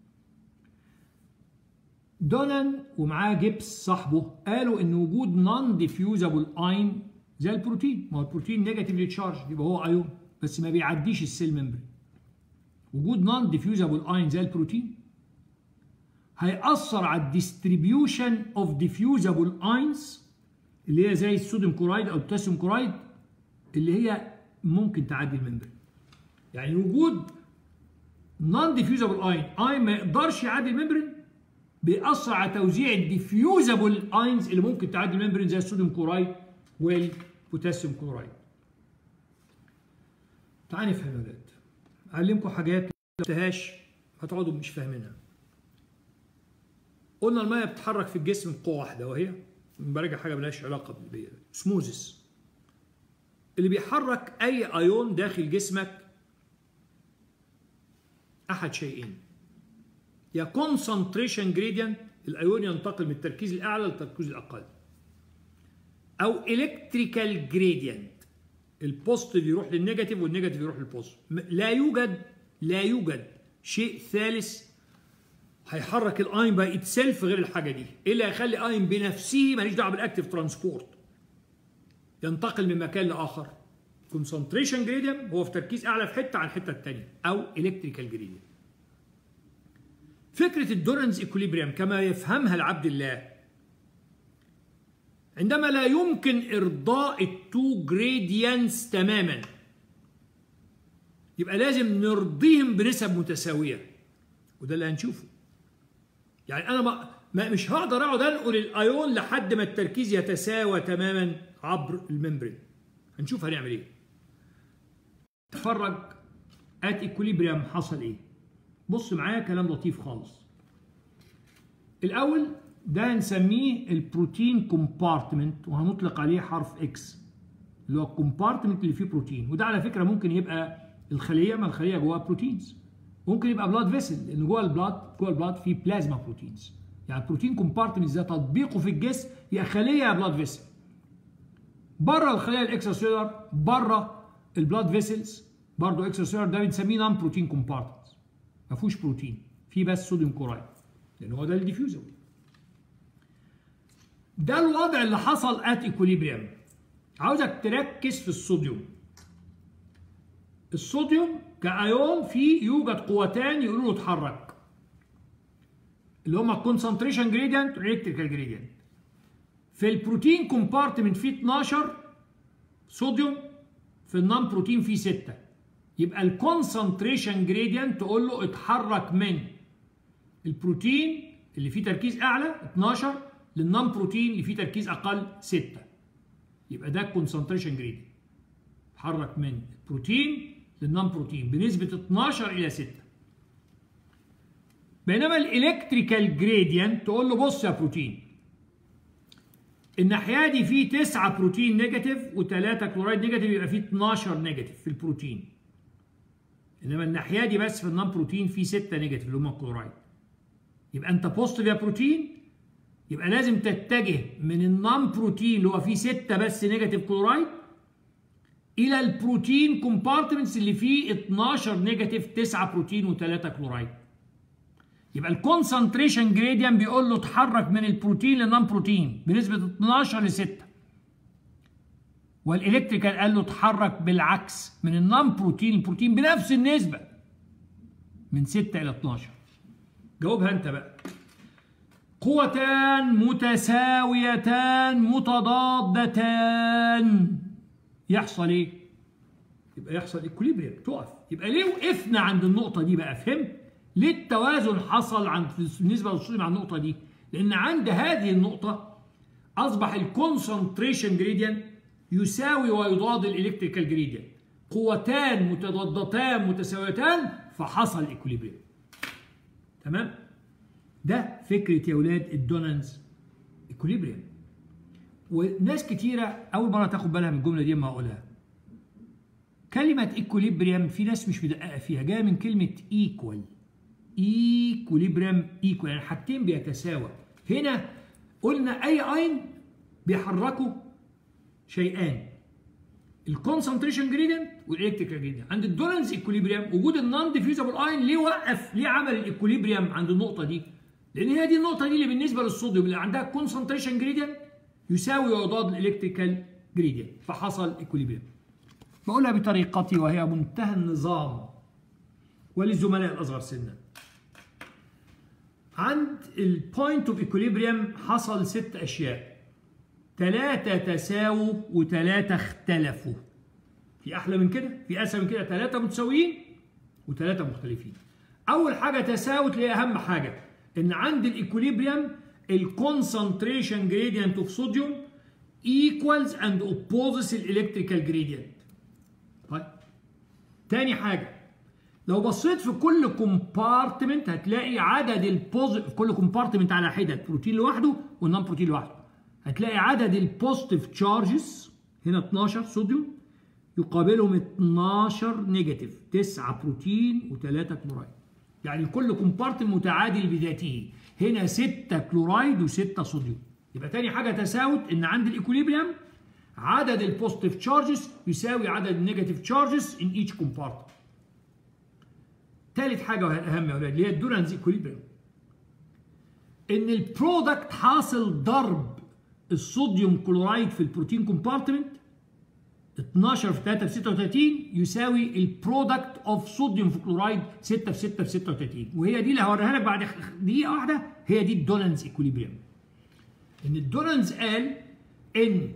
دونان ومعاه جيبس صاحبه قالوا ان وجود نون ديفيوزابل اين زي البروتين ما هو البروتين نيجاتيفلي تشارج يبقى هو ايون بس ما بيعديش السيل ممبرين وجود نون ديفيوزابل اين زي البروتين هيأثر على الديستريبيوشن اوف ديفيوزابل اينز اللي هي زي الصوديوم كورايد او البوتاسيوم كورايد اللي هي ممكن تعدي الممبرين يعني وجود نون ديفيوزابل اين اين ما يقدرش يعدي الممبرين بيأثر على توزيع الديفيوزابل اينز اللي ممكن تعدي الممبرين زي الصوديوم كورايد والبوتاسيوم كورايد تعال نفهم يا ولاد اعلمكم حاجات لو فهمتهاش هتقعدوا مش فاهمينها قلنا الميه بتتحرك في الجسم بقوه واحده وهي براجع حاجه ملهاش علاقه بالبيئه سموزس اللي بيحرك اي ايون داخل جسمك احد شيئين يا concentration gradient الايون ينتقل من التركيز الاعلى للتركيز الاقل او electrical gradient البوزيتيف يروح للنيجاتيف والنيجاتيف يروح للبوزيتيف لا يوجد لا يوجد شيء ثالث هيحرك الاين باي اتسيلف غير الحاجه دي ايه اللي هيخلي اين بنفسه ماليش دعوه بالاكتيف ترانسبورت ينتقل من مكان لاخر كونسنتريشن جريدينت هو في تركيز اعلى في حته عن الحته الثانيه او الكتريكال جريدينت فكره الدورنز ايكوليبريم كما يفهمها العبد الله عندما لا يمكن ارضاء التو جريدينتس تماما يبقى لازم نرضيهم بنسب متساويه وده اللي هنشوفه يعني انا ما ما مش هقدر اقعد انقل الايون لحد ما التركيز يتساوى تماما عبر الممبرين هنشوف هنعمل ايه تفرج ات ايكوليبريم حصل ايه بص معايا كلام لطيف خالص الاول ده هنسميه البروتين كومبارتمنت وهنطلق عليه حرف اكس اللي هو الكومبارتمنت اللي فيه بروتين وده على فكره ممكن يبقى الخليه ما الخليه جواها بروتينز ممكن يبقى بلاد فيسل لان جوه البلاد جوه البلاد فيه بلازما بروتينز يعني البروتين كومبارتمنت ده تطبيقه في الجسم يا خليه يا بلاد فيسل بره الخلايا الاكسترا بره البلاد فيسلز برضه اكسترا ده بنسميه نون بروتين كومبارتمنت ما فيهوش بروتين فيه بس صوديوم كورايد لان هو ده الديفيوزر ده الوضع اللي حصل ات ايكوليبريم عاوزك تركز في الصوديوم الصوديوم كايون فيه يوجد قوتان يقولوا له اتحرك اللي هما الكونسنتريشن جريدينت والالكتريكال جريدينت في البروتين كومبارتمنت فيه 12 صوديوم في النون بروتين فيه 6 يبقى الكونسنتريشن جريدينت تقول له اتحرك من البروتين اللي فيه تركيز اعلى 12 للنون بروتين اللي فيه تركيز اقل 6 يبقى ده الكونسنتريشن جريدينت اتحرك من البروتين للنون بروتين بنسبه 12 الى 6 بينما الالكتريكال جريدينت تقول له بص يا بروتين الناحيه دي فيه 9 بروتين نيجاتيف و3 كلورايد نيجاتيف يبقى فيه 12 نيجاتيف في البروتين انما الناحيه دي بس في النون بروتين فيه 6 نيجاتيف اللي هم الكلورايد يبقى انت بوزيتيف يا بروتين يبقى لازم تتجه من النون بروتين اللي هو فيه 6 بس نيجاتيف كلورايد الى البروتين كومبارتمنتس اللي فيه 12 نيجاتيف 9 بروتين و3 كلورايد يبقى الكونسنتريشن جريديان بيقول له اتحرك من البروتين للنون بروتين بنسبه 12 ل 6 والالكتريكال قال له اتحرك بالعكس من النون بروتين البروتين بنفس النسبه من 6 الى 12 جاوبها انت بقى قوتان متساويتان متضادتان يحصل ايه يبقى يحصل اكوليبريم تقف يبقى ليه وقفنا عند النقطه دي بقى فهمت ليه التوازن حصل عند بالنسبه للصوديوم عند النقطه دي لان عند هذه النقطه اصبح الكونسنتريشن جريدينت يساوي ويضاد الالكتريكال جريدينت قوتان متضادتان متساويتان فحصل اكوليبريم تمام ده فكره يا ولاد الدونانز اكوليبريم وناس كتيره اول مره تاخد بالها من الجمله دي ما اقولها كلمه ايكوليبريم في ناس مش مدققه فيها جايه من كلمه ايكوال ايكوليبريم ايكوال يعني حاجتين بيتساوى هنا قلنا اي اين بيحركوا شيئان الكونسنتريشن جريدينت والالكتريكال جريدينت عند الدولانس ايكوليبريم وجود النون ديفيوزبل اين ليه وقف ليه عمل الايكوليبريم عند النقطه دي لان هي دي النقطه دي اللي بالنسبه للصوديوم اللي عندها كونسنتريشن جريدينت يساوي ويضاد الالكتريكال جريدينت فحصل ايكوليبريم بقولها بطريقتي وهي منتهى النظام وللزملاء الاصغر سنا عند البوينت اوف ايكوليبريم حصل ست اشياء ثلاثة تساووا وثلاثة اختلفوا في أحلى من كده في أسهل من كده ثلاثة متساويين وثلاثة مختلفين أول حاجة تساوت اللي هي أهم حاجة إن عند الإيكوليبريم الكونسنتريشن جريدينت اوف صوديوم equals and opposes الالكتريكال جريدينت طيب تاني حاجة لو بصيت في كل كومبارتمنت هتلاقي عدد البوز في كل كومبارتمنت على حدة بروتين لوحده والنون بروتين لوحده هتلاقي عدد البوزيتيف تشارجز هنا 12 صوديوم يقابلهم 12 نيجاتيف 9 بروتين و3 كلورايد يعني كل كومبارتمنت متعادل بذاته هنا 6 كلورايد و6 صوديوم يبقى تاني حاجه تساوت ان عند الايكوليبريم عدد البوزيتيف تشارجز يساوي عدد النيجاتيف تشارجز ان ايتش كومبارتمنت ثالث حاجه وهي الاهم يا اولاد اللي هي الدولانز ايكوليبريم ان البرودكت حاصل ضرب الصوديوم كلورايد في البروتين كومبارتمنت 12 في 3 في 36 يساوي البرودكت اوف صوديوم في كلورايد 6 في 6 في 36 وهي دي اللي هوريها لك بعد دقيقه واحده هي دي الدولانز ايكوليبريم ان الدولانز قال ان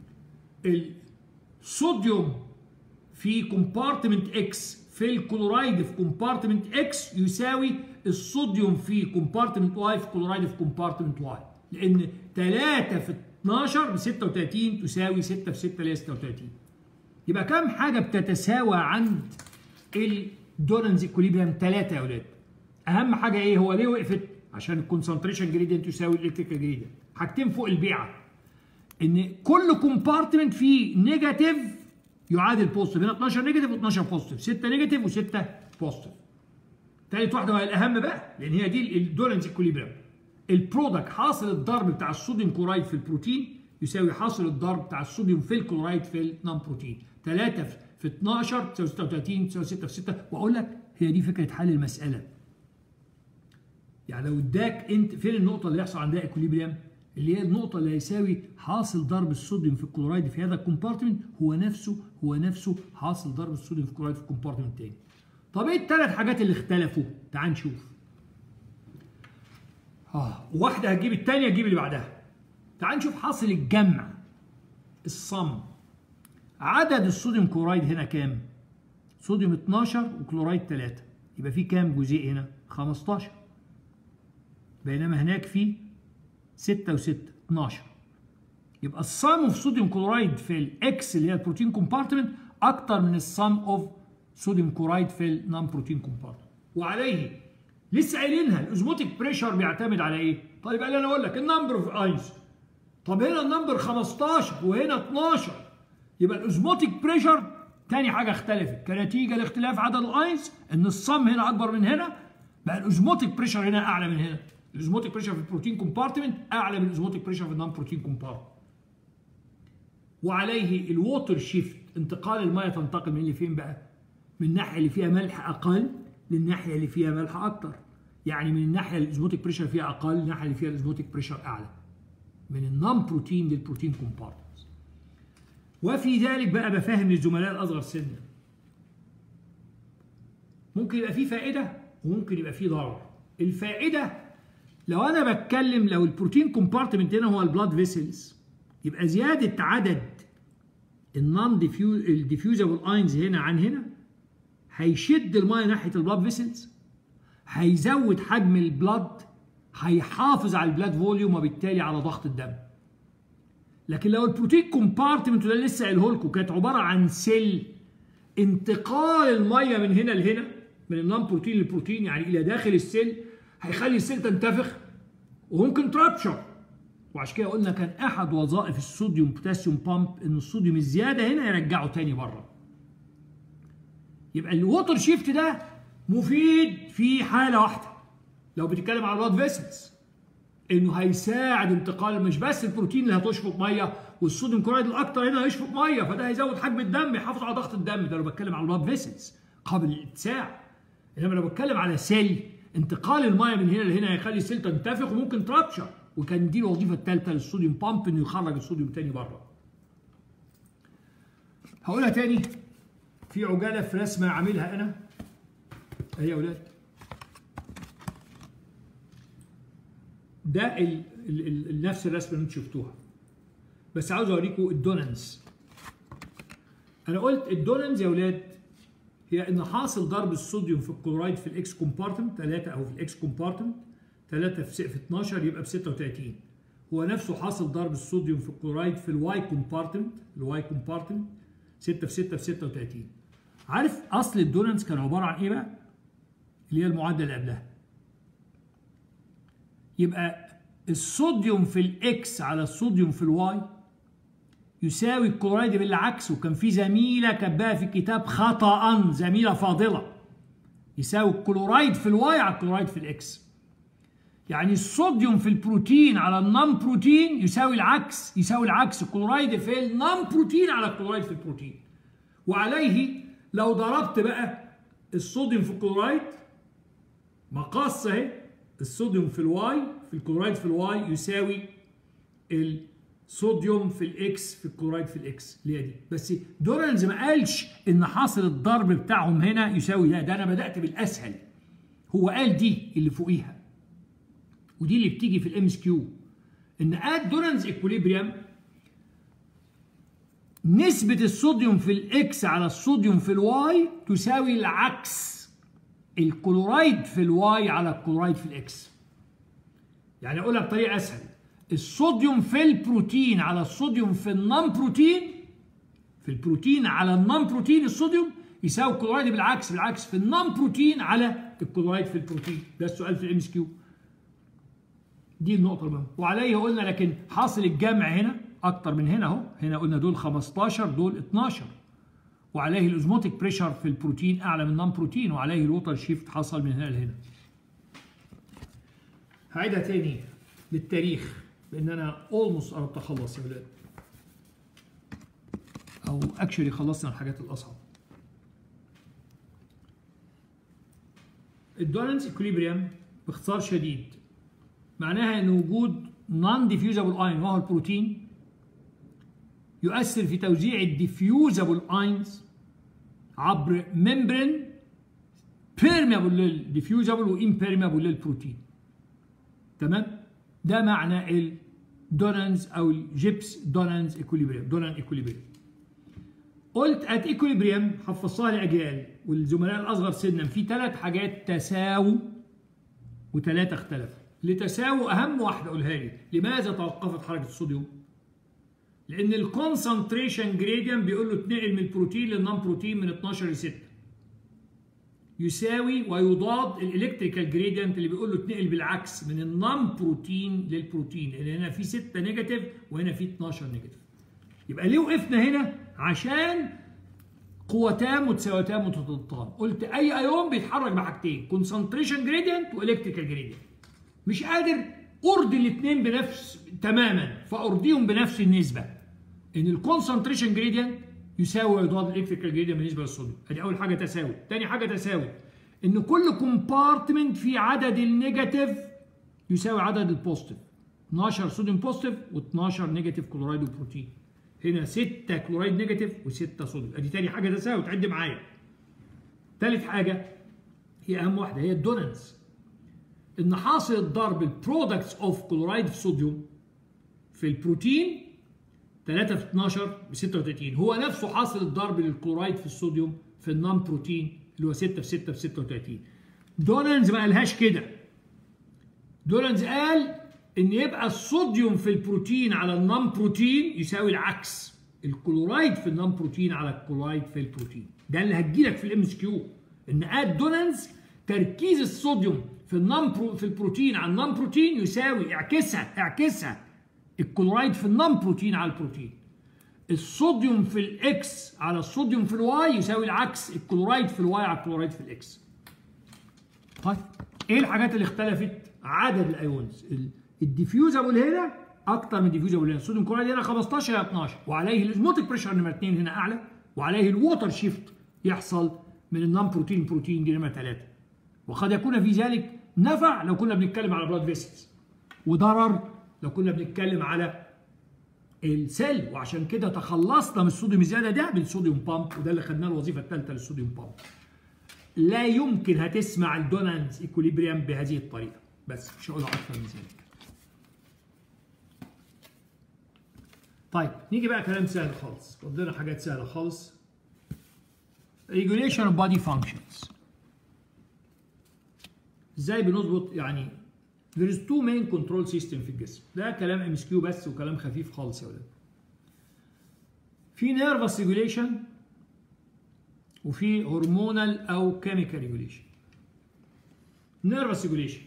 الصوديوم في كومبارتمنت اكس في الكلورايد في كومبارتمنت اكس يساوي الصوديوم في كومبارتمنت واي في كلورايد في كومبارتمنت واي لان 3 في 12 ب 36 تساوي 6 في 6 اللي هي 36 يبقى كم حاجه بتتساوى عند الدولانز ايكوليبريم ثلاثه يا اولاد اهم حاجه ايه هو ليه وقفت عشان الكونسنتريشن جريدينت يساوي الالكتريكال جريدينت حاجتين فوق البيعه ان كل كومبارتمنت فيه نيجاتيف يعادل بوزيتيف هنا 12 نيجاتيف و12 بوزيتيف 6 نيجاتيف و6 بوزيتيف ثالث واحده وهي الاهم بقى لان هي دي الدولانز ايكوليبريم البرودكت حاصل الضرب بتاع الصوديوم كلورايد في البروتين يساوي حاصل الضرب بتاع الصوديوم في الكلورايد في النون بروتين 3 في 12 تساوي 36 تساوي 6 في 6 واقول لك هي دي فكره حل المساله يعني لو اداك انت فين النقطه اللي يحصل عندها ايكوليبريم اللي هي النقطة اللي هيساوي حاصل ضرب الصوديوم في الكلورايد في هذا الكومبارتمنت هو نفسه هو نفسه حاصل ضرب الصوديوم في الكلورايد في الكومبارتمنت الثاني. طب ايه الثلاث حاجات اللي اختلفوا؟ تعال نشوف. اه واحدة هتجيب الثانية تجيب اللي بعدها. تعال نشوف حاصل الجمع الصم عدد الصوديوم كلورايد هنا كام؟ صوديوم 12 وكلورايد 3 يبقى في كام جزيء هنا؟ 15 بينما هناك في 6 و6 12 يبقى الصم اوف صوديوم كلورايد في الاكس اللي هي البروتين كومبارتمنت اكتر من الصم اوف صوديوم كلورايد في النون بروتين كومبارتمنت وعليه لسه قايلينها الاوزموتيك بريشر بيعتمد على ايه؟ طيب قال انا اقول لك النمبر اوف اينز طب هنا النمبر 15 وهنا 12 يبقى الاوزموتيك بريشر تاني حاجه اختلفت كنتيجه لاختلاف عدد الاينز ان الصم هنا اكبر من هنا بقى الاوزموتيك بريشر هنا اعلى من هنا الاوزموتيك بريشر في البروتين كومبارتمنت اعلى من الاوزموتيك بريشر في النون بروتين كومبارتمنت وعليه الووتر شيفت انتقال الميه تنتقل من اللي فين بقى من الناحيه اللي فيها ملح اقل للناحيه اللي فيها ملح اكتر يعني من الناحيه اللي الاوزموتيك بريشر فيها اقل للناحيه اللي فيها الاوزموتيك بريشر اعلى من النون بروتين للبروتين كومبارتمنت وفي ذلك بقى بفهم للزملاء الاصغر سنا ممكن يبقى فيه فائده وممكن يبقى فيه ضرر الفائده لو انا بتكلم لو البروتين كومبارتمنت هنا هو البلاد فيسلز يبقى زياده عدد النون الديفيوزبل اينز هنا عن هنا هيشد الميه ناحيه البلاد فيسلز هيزود حجم البلاد هيحافظ على البلاد فوليوم وبالتالي على ضغط الدم لكن لو البروتين كومبارتمنت وده لسه قايله لكم كانت عباره عن سيل انتقال الميه من هنا لهنا من النون بروتين للبروتين يعني الى داخل السيل هيخلي السيل تنتفخ وممكن ترابشر وعشان كده قلنا كان احد وظائف الصوديوم بوتاسيوم بامب ان الصوديوم الزياده هنا يرجعه تاني بره يبقى الووتر شيفت ده مفيد في حاله واحده لو بتتكلم على البلاد فيسلز انه هيساعد انتقال مش بس البروتين اللي هتشفط ميه والصوديوم كلورايد الاكتر هنا هيشفط ميه فده هيزود حجم الدم يحافظ على ضغط الدم ده لو بتكلم على البلاد فيسلز قابل للاتساع انما لو بتكلم على سيل انتقال الميه من هنا لهنا هيخلي السيل تنتفخ وممكن ترابشر وكان دي الوظيفه الثالثه للصوديوم بامب انه يخرج الصوديوم تاني بره. هقولها تاني في عجاله في رسمه عاملها انا اهي يا اولاد ده ال ال ال نفس الرسمه اللي انتم شفتوها بس عاوز اوريكم الدونانز انا قلت الدونانز يا اولاد هي ان حاصل ضرب الصوديوم في الكلورايد في الاكس كومبارتمنت 3 او في الاكس كومبارتمنت 3 في 12 يبقى ب 36 هو نفسه حاصل ضرب الصوديوم في الكلورايد في الواي كومبارتمنت الواي كومبارتمنت 6 في 6 في 36 عارف اصل الدونانز كان عباره عن ايه بقى؟ اللي هي المعادله اللي قبلها يبقى الصوديوم في الاكس على الصوديوم في الواي يساوي الكلورايد بالعكس وكان في زميله كاتباها في الكتاب خطا زميله فاضله يساوي الكلورايد في الواي على الكلورايد في الاكس يعني الصوديوم في البروتين على النون بروتين يساوي العكس يساوي العكس الكلورايد في النون بروتين على الكلورايد في البروتين وعليه لو ضربت بقى الصوديوم في الكلورايد مقاس اهي الصوديوم في الواي في الكلورايد في الواي يساوي الصوديوم في الاكس في الكلورايد في الاكس اللي هي دي بس دورنز ما قالش ان حاصل الضرب بتاعهم هنا يساوي ده ده انا بدات بالاسهل هو قال دي اللي فوقيها ودي اللي بتيجي في الام اس كيو ان ات دورنز ايكوليبريم نسبة الصوديوم في الاكس على الصوديوم في الواي تساوي العكس الكلورايد في الواي على الكلورايد في الاكس يعني اقولها بطريقة اسهل الصوديوم في البروتين على الصوديوم في النون بروتين في البروتين على النون بروتين الصوديوم يساوي الكلورايد بالعكس بالعكس في النون بروتين على الكلورايد في البروتين ده السؤال في الام اس كيو دي النقطة المهمة وعليه قلنا لكن حاصل الجمع هنا أكتر من هنا أهو هنا قلنا دول 15 دول 12 وعليه الأوزموتيك بريشر في البروتين أعلى من النون بروتين وعليه الوتر شيفت حصل من هنا لهنا هعيدها تاني للتاريخ لأن أنا أولموست قربت أخلص يا ولاد أو أكشولي خلصنا الحاجات الأصعب الدولنس اكوليبريم باختصار شديد معناها ان وجود نون ديفيوزابل اين وهو البروتين يؤثر في توزيع الديفيوزابل اينز عبر ممبرين بيرميبل للديفيوزابل وامبيرميبل للبروتين تمام ده معنى الدونانز او الجيبس دونانز ايكوليبريم دونان ايكوليبريم قلت ات ايكوليبريم حفظتها لاجيال والزملاء الاصغر سنا في ثلاث حاجات تساووا وثلاثه اختلفوا لتساوي اهم واحده قولها لي لماذا توقفت حركه الصوديوم لان الكونسنتريشن جريدينت بيقول له اتنقل من البروتين للنون بروتين من 12 ل 6 يساوي ويضاد الالكتريكال جريدينت اللي بيقول له اتنقل بالعكس من النون بروتين للبروتين لان هنا في 6 نيجاتيف وهنا في 12 نيجاتيف يبقى ليه وقفنا هنا عشان قوتان متساويتان متضادتان قلت اي ايون بيتحرك بحاجتين كونسنتريشن جريدينت والكتريكال جريدينت مش قادر ارضي الاثنين بنفس تماما فارضيهم بنفس النسبه ان الكونسنتريشن جريدينت يساوي يضاد الالكتريكال جريدينت بالنسبه للصوديوم ادي اول حاجه تساوي تاني حاجه تساوي ان كل كومبارتمنت فيه عدد النيجاتيف يساوي عدد البوزيتيف 12 صوديوم بوزيتيف و12 نيجاتيف كلورايد وبروتين هنا 6 كلورايد نيجاتيف و6 صوديوم ادي تاني حاجه تساوي تعد معايا ثالث حاجه هي اهم واحده هي الدونانس ان حاصل الضرب البرودكتس اوف كلورايد في صوديوم في البروتين 3 في 12 ب 36 هو نفسه حاصل الضرب للكلورايد في الصوديوم في النون بروتين اللي هو 6 في 6 في 36 دولانز ما قالهاش كده دولانز قال ان يبقى الصوديوم في البروتين على النون بروتين يساوي العكس الكلورايد في النون بروتين على الكلورايد في البروتين ده اللي هتجيلك في الام اس كيو ان اد دولانز تركيز الصوديوم في النون برو في البروتين على النون بروتين يساوي اعكسها اعكسها الكلورايد في النون بروتين على البروتين الصوديوم في الاكس على الصوديوم في الواي يساوي العكس الكلورايد في الواي على الكلورايد في الاكس طيب ايه الحاجات اللي اختلفت عدد الايونز الديفيوزابل هنا اكتر من الديفيوزابل هنا الصوديوم كلورايد هنا 15 الى 12 وعليه الاسموتيك بريشر نمره 2 هنا اعلى وعليه الووتر شيفت يحصل من النون بروتين بروتين دي نمره 3 وقد يكون في ذلك نفع لو كنا بنتكلم على بلاد فيسلز وضرر لو كنا بنتكلم على السيل وعشان كده تخلصنا من الصوديوم الزياده ده بالصوديوم بامب وده اللي خدناه الوظيفه الثالثه للصوديوم بامب لا يمكن هتسمع الدونانس ايكوليبريم بهذه الطريقه بس مش هقولها اكثر من ذلك طيب نيجي بقى كلام سهل خالص عندنا حاجات سهله خالص regulation of body functions ازاي بنظبط يعني there is two main control system في الجسم ده كلام ام اس كيو بس وكلام خفيف خالص يا ولاد في nervous regulation وفي هرمونال او chemical regulation nervous regulation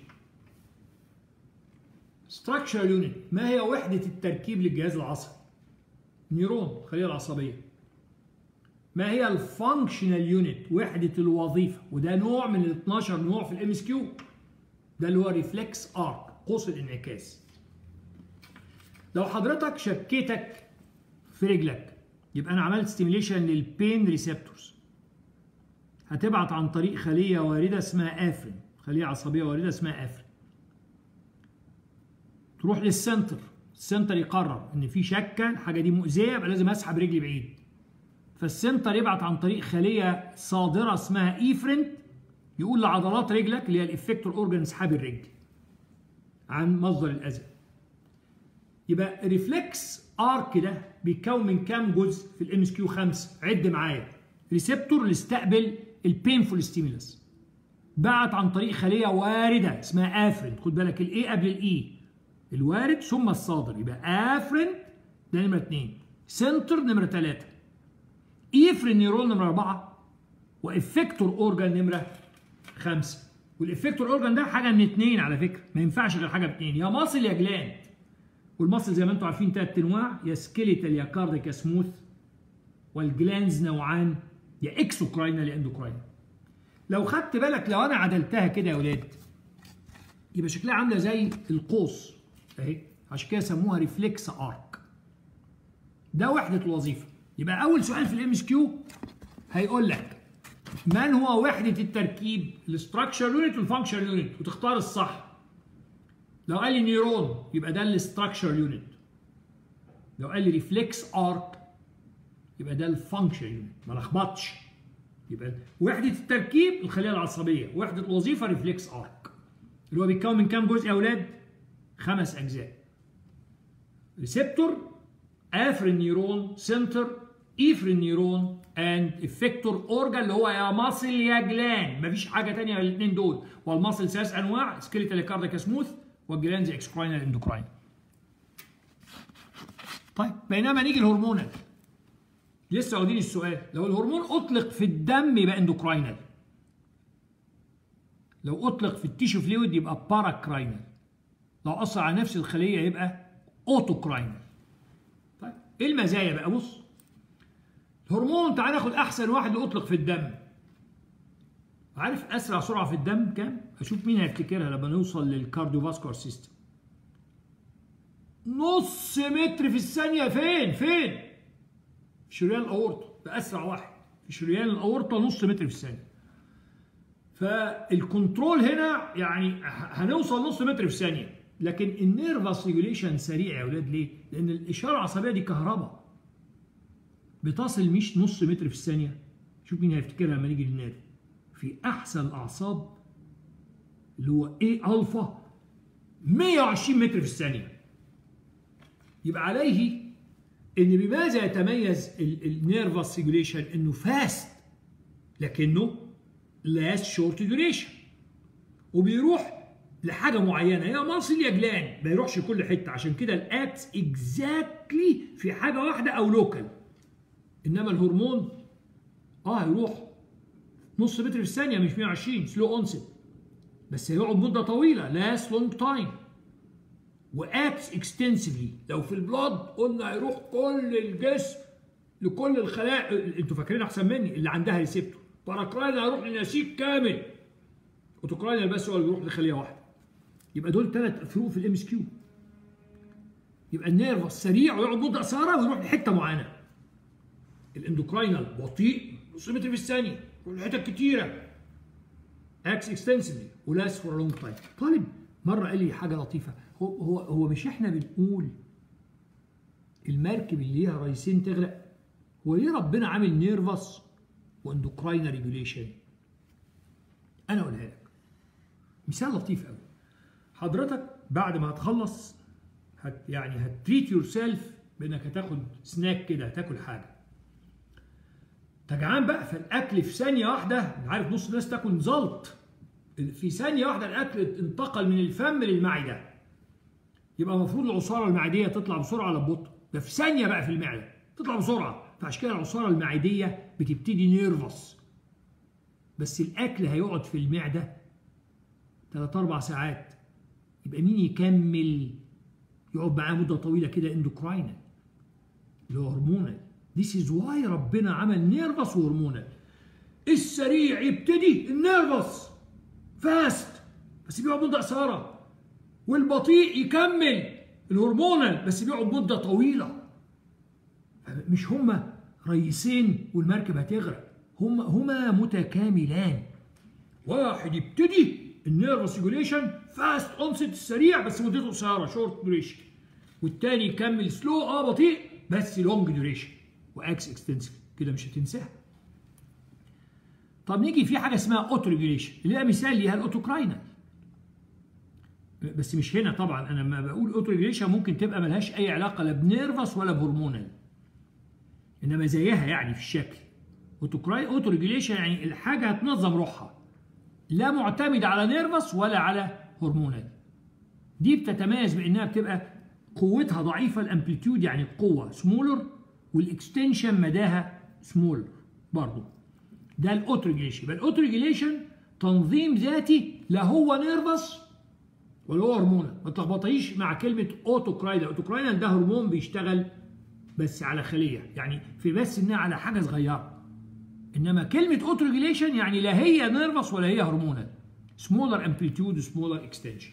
structural unit ما هي وحدة التركيب للجهاز العصبي نيرون الخليه العصبيه ما هي الفانكشنال يونت وحده الوظيفه وده نوع من ال 12 نوع في الام اس كيو ده اللي هو ريفلكس ارك قوس الانعكاس لو حضرتك شكيتك في رجلك يبقى انا عملت ستيميليشن للبين ريسبتورز هتبعت عن طريق خليه وارده اسمها افرين خليه عصبيه وارده اسمها افرين تروح للسنتر السنتر يقرر ان في شكه الحاجه دي مؤذيه يبقى لازم اسحب رجلي بعيد فالسنتر يبعت عن طريق خليه صادره اسمها ايفرنت يقول لعضلات رجلك اللي هي الافكتور اورجان اسحبي الرجل عن مصدر الاذى يبقى ريفلكس ارك ده بيتكون من كام جزء في الام اس كيو 5 عد معايا ريسبتور اللي استقبل البينفول ستيمولس بعت عن طريق خليه وارده اسمها افرين خد بالك الاي قبل الاي الوارد ثم الصادر يبقى افرين ده نمره 2 سنتر نمره 3 ايفرين نيرون نمره 4 وافكتور اورجان نمره 5 والافكتور اورجان ده حاجه من اثنين على فكره ما ينفعش غير حاجه باثنين يا ماسل يا جلاند والمصل زي ما انتم عارفين ثلاث انواع يا سكيليتال يا كارديك يا سموث والجلانز نوعان يا اكسوكراينال يا اندوكراينال لو خدت بالك لو انا عدلتها كده يا ولاد يبقى شكلها عامله زي القوس اهي عشان كده سموها ريفلكس ارك ده وحده الوظيفه يبقى اول سؤال في الام اس كيو هيقول لك من هو وحده التركيب الاستراكشر يونت والفانكشن يونت وتختار الصح لو قال لي نيرون يبقى ده الاستراكشر يونت لو قال لي ريفلكس ارك يبقى ده الفانكشن يونت ما لخبطش يبقى وحده التركيب الخليه العصبيه وحده الوظيفه ريفلكس ارك اللي هو بيتكون من كام جزء يا اولاد خمس اجزاء ريسبتور افرين نيرون سنتر ايفرين نيرون اند افكتور اورجان اللي هو يا ماسل يا جلان مفيش حاجه ثانيه غير الاثنين دول والماسل ثلاث انواع سكيليتال كاردياك سموث والجلانز اكسكراينال اندوكراين طيب بينما نيجي الهرمونال لسه واخدين السؤال لو الهرمون اطلق في الدم يبقى اندوكراينال لو اطلق في التيشو فلويد يبقى باراكراينال لو اثر على نفس الخليه يبقى اوتوكراينال طيب ايه المزايا بقى بص الهرمون تعال ناخد احسن واحد اللي اطلق في الدم عارف اسرع سرعه في الدم كام اشوف مين هيفتكرها لما نوصل للكارديوفاسكولار سيستم نص متر في الثانيه فين فين في شريان الاورطه ده اسرع واحد في شريان الاورطه نص متر في الثانيه فالكنترول هنا يعني هنوصل نص متر في الثانيه لكن النيرفس ريجوليشن سريع يا اولاد ليه؟ لان الاشاره العصبيه دي كهرباء بتصل مش نص متر في الثانيه شوف مين هيفتكرها لما نيجي للنادي في احسن الاعصاب اللي هو ايه الفا 120 متر في الثانيه يبقى عليه ان بماذا يتميز النيرفس ريجوليشن انه فاست لكنه لاست شورت ديوريشن وبيروح لحاجه معينه يا ماسل يا جلان ما يروحش كل حته عشان كده الاكتس اكزاكتلي في حاجه واحده او لوكال انما الهرمون اه هيروح نص متر في الثانيه مش 120 سلو اونست بس هيقعد مده طويله لاست لونج تايم واكتس اكستنسفلي لو في البلاد قلنا هيروح كل الجسم لكل الخلايا انتوا فاكرين احسن مني اللي عندها ريسبتور باراكراين هيروح لنسيج كامل اوتوكراين بس هو اللي بيروح لخليه واحده يبقى دول ثلاث فروق في الام اس كيو يبقى النيرف سريع ويقعد مده قصيره ويروح لحته معينه الاندوكراينال بطيء نص متر في الثانيه يروح لحتت كتيره اكس اكستنسفلي ولاست فور لونج تايم طالب مره قال لي حاجه لطيفه هو هو هو مش احنا بنقول المركب اللي ليها رئيسين تغرق هو ليه ربنا عامل نيرفس واندوكراين ريجوليشن انا اقولها لك مثال لطيف قوي حضرتك بعد ما هتخلص هت يعني هتريت يور سيلف بانك هتاخد سناك كده هتاكل حاجه تجعان بقى فالاكل في ثانيه واحده عارف نص الناس تاكل زلط في ثانيه واحده الاكل انتقل من الفم للمعده يبقى المفروض العصاره المعديه تطلع بسرعه على البطء ده في ثانيه بقى في المعده تطلع بسرعه فعشان كده العصاره المعديه بتبتدي نيرفس بس الاكل هيقعد في المعده 3 4 ساعات يبقى مين يكمل يقعد معاه مده طويله كده اندوكراينال اللي هو هرمونال This is why ربنا عمل نيرفس وهرمونال السريع يبتدي النيرفس فاست بس بيقعد مده قصيره والبطيء يكمل الهرمونال بس بيقعد مده طويله مش هما ريسين والمركب هتغرق هما هما متكاملان واحد يبتدي النيرفس ريجوليشن فاست اونست السريع بس مدته قصيره شورت دوريشن والتاني يكمل سلو اه بطيء بس لونج دوريشن واكس اكستنسيف كده مش هتنساها طب نيجي في حاجه اسمها اوتو ريجوليشن اللي هي مثال ليها الاوتوكراينال بس مش هنا طبعا انا لما بقول اوتو ريجوليشن ممكن تبقى ملهاش اي علاقه لا بنيرفس ولا بهرمونال انما زيها يعني في الشكل اوتوكراي اوتو ريجوليشن يعني الحاجه هتنظم روحها لا معتمده على نيرفس ولا على هرمونال دي بتتميز بانها بتبقى قوتها ضعيفه الامبليتيود يعني القوه سمولر والاكستنشن مداها سمولر برضه ده الاوتو ريجوليشن يبقى الاوتو ريجوليشن تنظيم ذاتي لا هو نيرفس ولا هو هرمونال ما تلخبطيش مع كلمه اوتوكراينال اوتوكراينال ده هرمون بيشتغل بس على خليه يعني في بس انها على حاجه صغيره انما كلمه اوتو ريجوليشن يعني لا هي نيرفس ولا هي هرمونال سمولر امبليتيود سمولر اكستنشن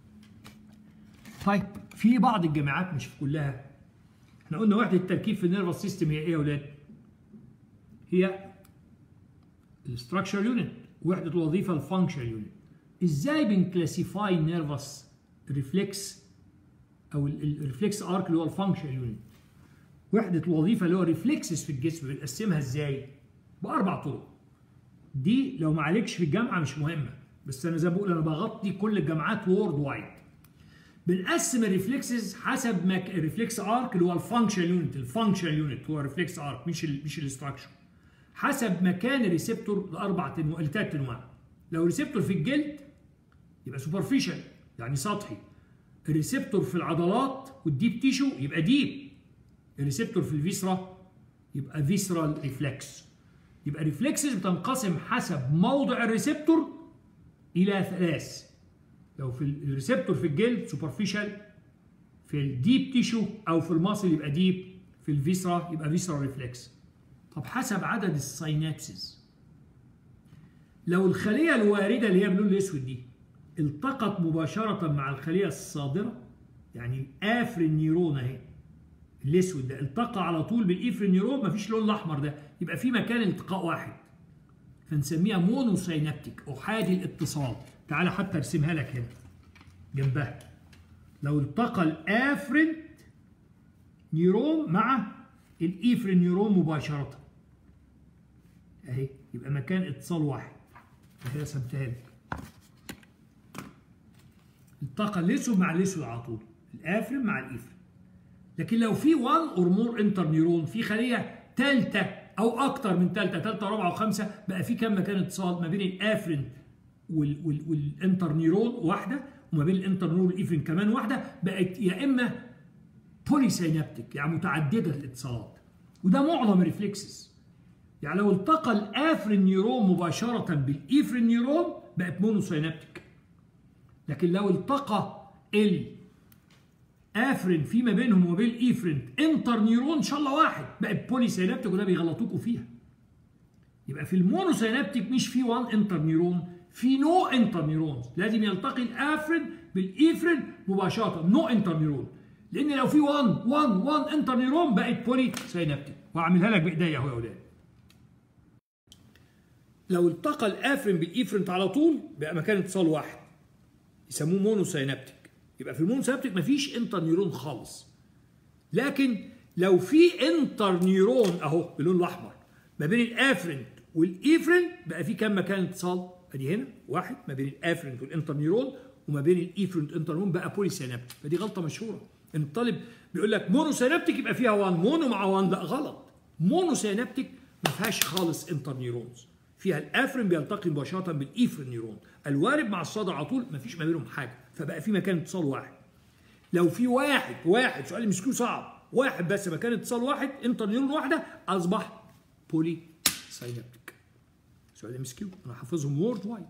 طيب في بعض الجامعات مش في كلها احنا قلنا وحده التركيب في النيرفس سيستم هي ايه يا اولاد هي الاستراكشر يونت وحده الوظيفه الفانكشن يونت ازاي بنكلاسيفاي النيرفس ريفلكس او الريفلكس ارك اللي هو الفانكشن يونت وحده الوظيفه اللي هو ريفلكسز في الجسم بنقسمها ازاي باربع طرق دي لو ما عليكش في الجامعه مش مهمه بس انا زي ما بقول انا بغطي كل الجامعات وورد وايد بنقسم الريفلكسز حسب ما الريفلكس ارك اللي هو الفانكشن يونت الفانكشن يونت هو الريفلكس ارك مش ال مش الاستراكشر حسب مكان الريسبتور لاربع انواع لثلاث انواع لو ريسبتور في الجلد يبقى سوبرفيشال يعني سطحي الريسبتور في العضلات والديب تيشو يبقى ديب الريسبتور في الفيسرا يبقى فيسرال ريفلكس يبقى ريفلكسز بتنقسم حسب موضع الريسبتور الى ثلاث لو في الريسبتور في الجلد سوبرفيشال في الديب تيشو او في المصل يبقى ديب في الفيسرا يبقى فيسرال ريفلكس طب حسب عدد الساينابسز لو الخليه الوارده اللي هي باللون الاسود دي التقت مباشره مع الخليه الصادره يعني الافرين نيرون اهي الاسود ده التقى على طول بالافرين نيرون مفيش لون الاحمر ده يبقى في مكان التقاء واحد فنسميها مونوسينابتيك احادي الاتصال تعالى حتى ارسمها لك هنا جنبها لو التقى الافرين نيرون مع الايفرين نيرون مباشره اهي يبقى مكان اتصال واحد اهي رسمتها لك الطاقه الاسود مع الاسود على طول الافرين مع الايفرين لكن لو في 1 اور مور انتر نيرون في خليه ثالثه او اكتر من ثالثه ثالثه ورابعه وخامسه بقى في كم مكان اتصال ما بين الافرين وال وال والانتر نيرون واحده وما بين الانتر نيرون والايفرين كمان واحده بقت يا اما بولي سينابتيك يعني متعدده الاتصالات وده معظم الريفلكسز يعني لو التقى الافرين نيرون مباشره بالايفرين نيرون بقت مونوسينابتيك لكن لو التقى الافرين في ما بينهم وما بين الايفرين انتر نيرون ان شاء الله واحد بقت بولي سينابتيك وده بيغلطوكوا فيها يبقى في المونوسينابتيك مش في 1 انتر نيرون في نو انتر نيرونز لازم يلتقي الافرين بالايفرين مباشره نو انتر نيرون لان لو في 1 1 1 انتر نيرون بقت بولي سينابتيك وهعملها لك بايديا اهو يا اولاد لو التقى الافرين بالايفرين على طول بقى مكان اتصال واحد يسموه مونوسينابتيك يبقى في المونوسينابتيك مفيش انتر نيرون خالص لكن لو في انتر نيرون اهو باللون الاحمر ما بين الافرين والايفرين بقى في كام مكان اتصال ادي هنا واحد ما بين الافرين والانتر نيرون وما بين الايفرين والانتر نيرون بقى بولي سينابتيك فدي غلطه مشهوره ان الطالب بيقول لك مونو سينابتيك يبقى فيها 1 مونو مع 1 لا غلط مونو سينابتيك ما فيهاش خالص انتر نيرونز فيها الافرين بيلتقي مباشره بالايفرين نيرون الوارد مع الصدر على طول ما فيش ما بينهم حاجه فبقى في مكان اتصال واحد لو في واحد واحد سؤال مسكوه صعب واحد بس مكان اتصال واحد انتر نيرون واحده اصبح بولي سينابتيك سؤال ام اس كيو انا حافظهم وورد وايد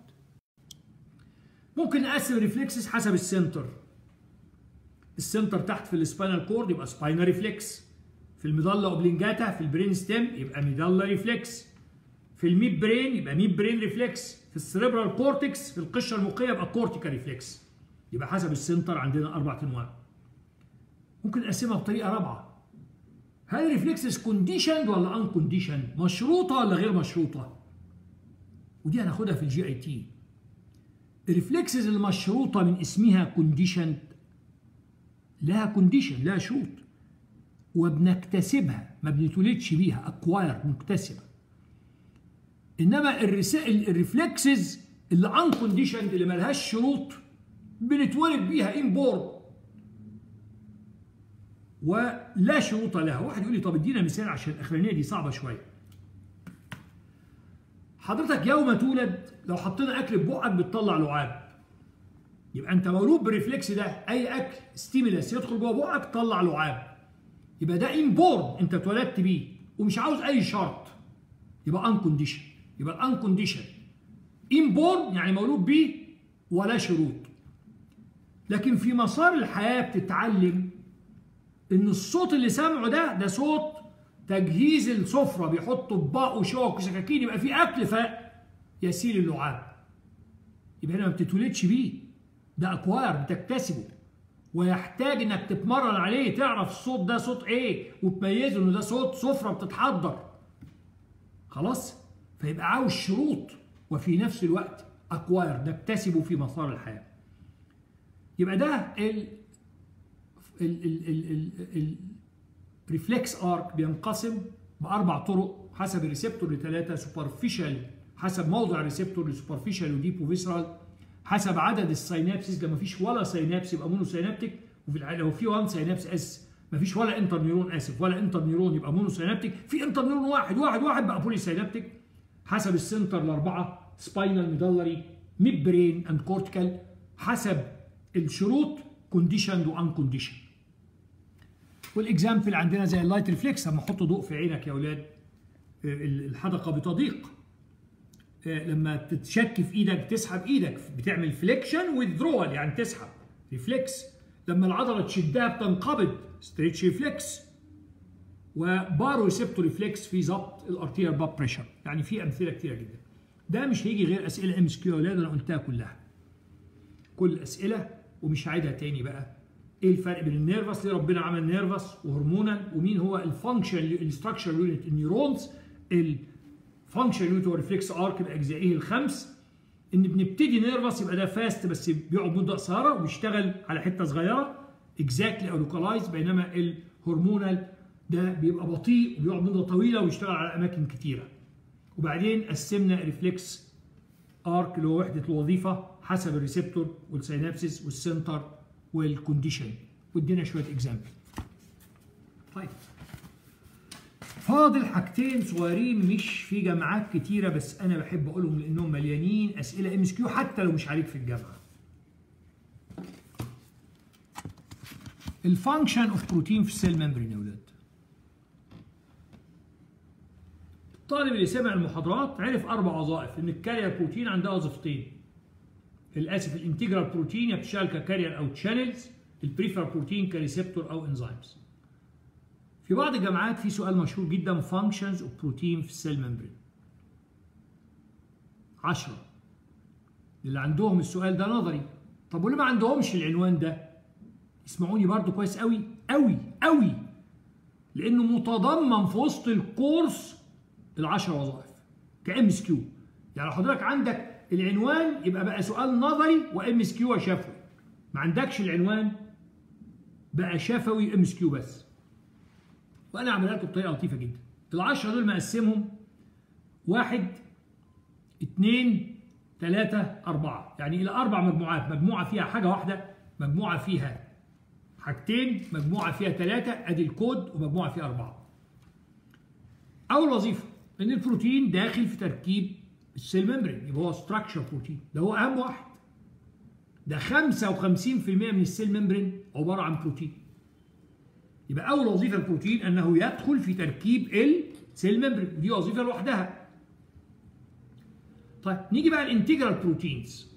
ممكن نقسم الريفلكسز حسب السنتر السنتر تحت في السباينال كورد يبقى سباينال ريفلكس في الميدالا اوبلينجاتا في البرين ستيم يبقى ميدالا ريفلكس في الميد برين يبقى ميد برين ريفلكس في السريبرال كورتكس في القشره المخيه يبقى كورتيكال ريفلكس يبقى حسب السنتر عندنا اربع انواع ممكن نقسمها بطريقه رابعه هل الريفلكسز كونديشند ولا ان كونديشند مشروطه ولا غير مشروطه ودي هناخدها في الجي اي تي الريفلكسز المشروطه من اسمها كونديشند لها كونديشن لها شروط وبنكتسبها ما بنتولدش بيها اكواير مكتسبه انما الريفلكسز اللي ان كونديشند اللي ملهاش شروط بنتولد بيها ان بورد ولا شروط لها واحد يقول لي طب ادينا مثال عشان الاخرانيه دي صعبه شويه حضرتك يوم تولد لو حطينا اكل في بقك بتطلع لعاب يبقى انت مولود بالريفلكس ده اي اكل ستيمولاس يدخل جوه بقك طلع لعاب يبقى ده ان بورد انت اتولدت بيه ومش عاوز اي شرط يبقى ان كونديشن يبقى الان كونديشن ان بورد يعني مولود بيه ولا شروط لكن في مسار الحياه بتتعلم ان الصوت اللي سامعه ده ده صوت تجهيز السفره بيحطوا اطباق وشوك وسكاكين يبقى في اكل فيسيل اللعاب يبقى هنا ما بتتولدش بيه ده اكوار بتكتسبه ويحتاج انك تتمرن عليه تعرف الصوت ده صوت ايه وتميزه انه ده صوت سفره بتتحضر خلاص فيبقى عاوز شروط وفي نفس الوقت اكواير نكتسبه في مسار الحياه يبقى ده ال الريفلكس ارك بينقسم باربع طرق حسب الريسبتور لثلاثه سوبرفيشال حسب موضع الريسبتور لسوبرفيشال وديبو فيسرال حسب عدد السينابسز لو ما فيش ولا سينابس يبقى مونو سينابتيك وفي لو في 1 سينابس اس ما فيش ولا انتر نيرون اسف ولا انتر نيرون يبقى مونو سينابتيك في انتر نيرون واحد واحد واحد بقى بولي سينابتيك حسب السنتر الاربعه سباينال ميدلري ميد برين اند كورتيكال حسب الشروط كونديشند وان كونديشن والاكزامبل عندنا زي اللايت ريفلكس لما احط ضوء في عينك يا اولاد الحدقه بتضيق لما تتشك في ايدك تسحب ايدك بتعمل فليكشن وذرول يعني تسحب ريفلكس لما العضله تشدها بتنقبض ستريتش ريفلكس وبارو ريسبتور ريفلكس في ضبط الارتير باب بريشر يعني في امثله كتيره جدا ده مش هيجي غير اسئله ام اس كيو يا اولاد انا قلتها كلها كل الاسئله ومش هعيدها تاني بقى ايه الفرق بين النيرفس ليه ربنا عمل نيرفس وهرمونال ومين هو الفانكشن الستراكشر يونت النيورونز الفانكشن يونت هو ريفلكس ارك باجزائه الخمس ان بنبتدي نيرفس يبقى ده فاست بس بيقعد مده قصيره وبيشتغل على حته صغيره اكزاكتلي او لوكالايز بينما الهرمونال ده بيبقى بطيء وبيقعد مده طويله ويشتغل على اماكن كتيره وبعدين قسمنا ريفلكس ارك اللي هو وحده الوظيفه حسب الريسبتور والسينابسيس والسنتر والكونديشن وادينا شويه اكزامبل طيب فاضل حاجتين صغيرين مش في جامعات كتيره بس انا بحب اقولهم لانهم مليانين اسئله ام اس كيو حتى لو مش عليك في الجامعه الفانكشن اوف بروتين في السيل ممبرين يا ولاد الطالب اللي سمع المحاضرات عرف اربع وظائف ان الكارير بروتين عندها وظيفتين الاسف الانتجرال بروتين بتشتغل ككارير او تشانلز البريفر بروتين كريسبتور او انزيمز في بعض الجامعات في سؤال مشهور جدا فانكشنز اوف بروتين في السيل ممبرين 10 اللي عندهم السؤال ده نظري طب واللي ما عندهمش العنوان ده اسمعوني برضو كويس قوي قوي قوي لانه متضمن في وسط الكورس العشر وظائف كام اس كيو يعني لو حضرتك عندك العنوان يبقى بقى سؤال نظري وام اس كيو وشفوي ما عندكش العنوان بقى شفوي ام اس كيو بس وانا اعملها لكم بطريقه لطيفه جدا العشره دول مقسمهم واحد اثنين ثلاثة أربعة يعني إلى أربع مجموعات مجموعة فيها حاجة واحدة مجموعة فيها حاجتين مجموعة فيها ثلاثة أدي الكود ومجموعة فيها أربعة أول وظيفة إن البروتين داخل في تركيب السيل ممبرين يبقى هو ستراكشر بروتين ده هو أهم واحد ده 55% من السيل ممبرين عبارة عن بروتين يبقى أول وظيفة البروتين أنه يدخل في تركيب السيل ممبرين دي وظيفة لوحدها طيب نيجي بقى الانتجرال بروتينز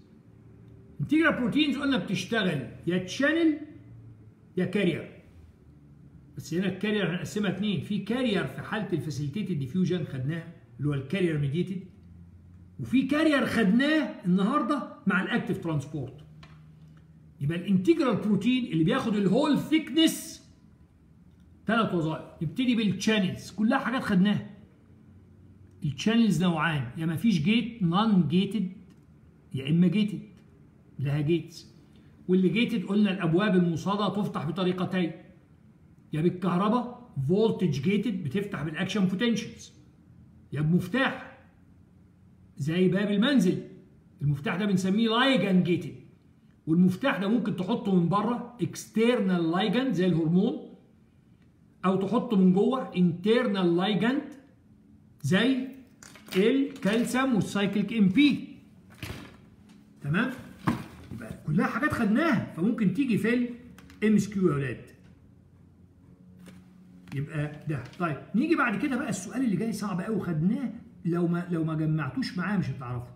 انتجرال بروتينز قلنا بتشتغل يا تشانل يا كارير بس هنا الكارير هنقسمها اثنين في كارير في حاله الفاسيليتيتد ديفيوجن خدناه اللي هو الكارير ميديتد وفي كارير خدناه النهارده مع الاكتيف ترانسبورت يبقى الانتجرال بروتين اللي بياخد الهول ثيكنس ثلاث وظائف نبتدي بالتشانلز كلها حاجات خدناها التشانلز نوعان يا ما فيش جيت نون جيتد يا اما جيتد لها جيتس واللي جيتد قلنا الابواب المصاده تفتح بطريقتين يا بالكهرباء فولتج جيتد بتفتح بالاكشن بوتنشالز يا بمفتاح زي باب المنزل المفتاح ده بنسميه لايجان جيتد والمفتاح ده ممكن تحطه من بره اكسترنال لايجند زي الهرمون او تحطه من جوه انترنال لايجند زي الكالسيوم والسايكليك ام بي تمام يبقى كلها حاجات خدناها فممكن تيجي في الام اس كيو يا اولاد يبقى ده طيب نيجي بعد كده بقى السؤال اللي جاي صعب قوي خدناه لو ما لو ما جمعتوش معاه مش هتعرفه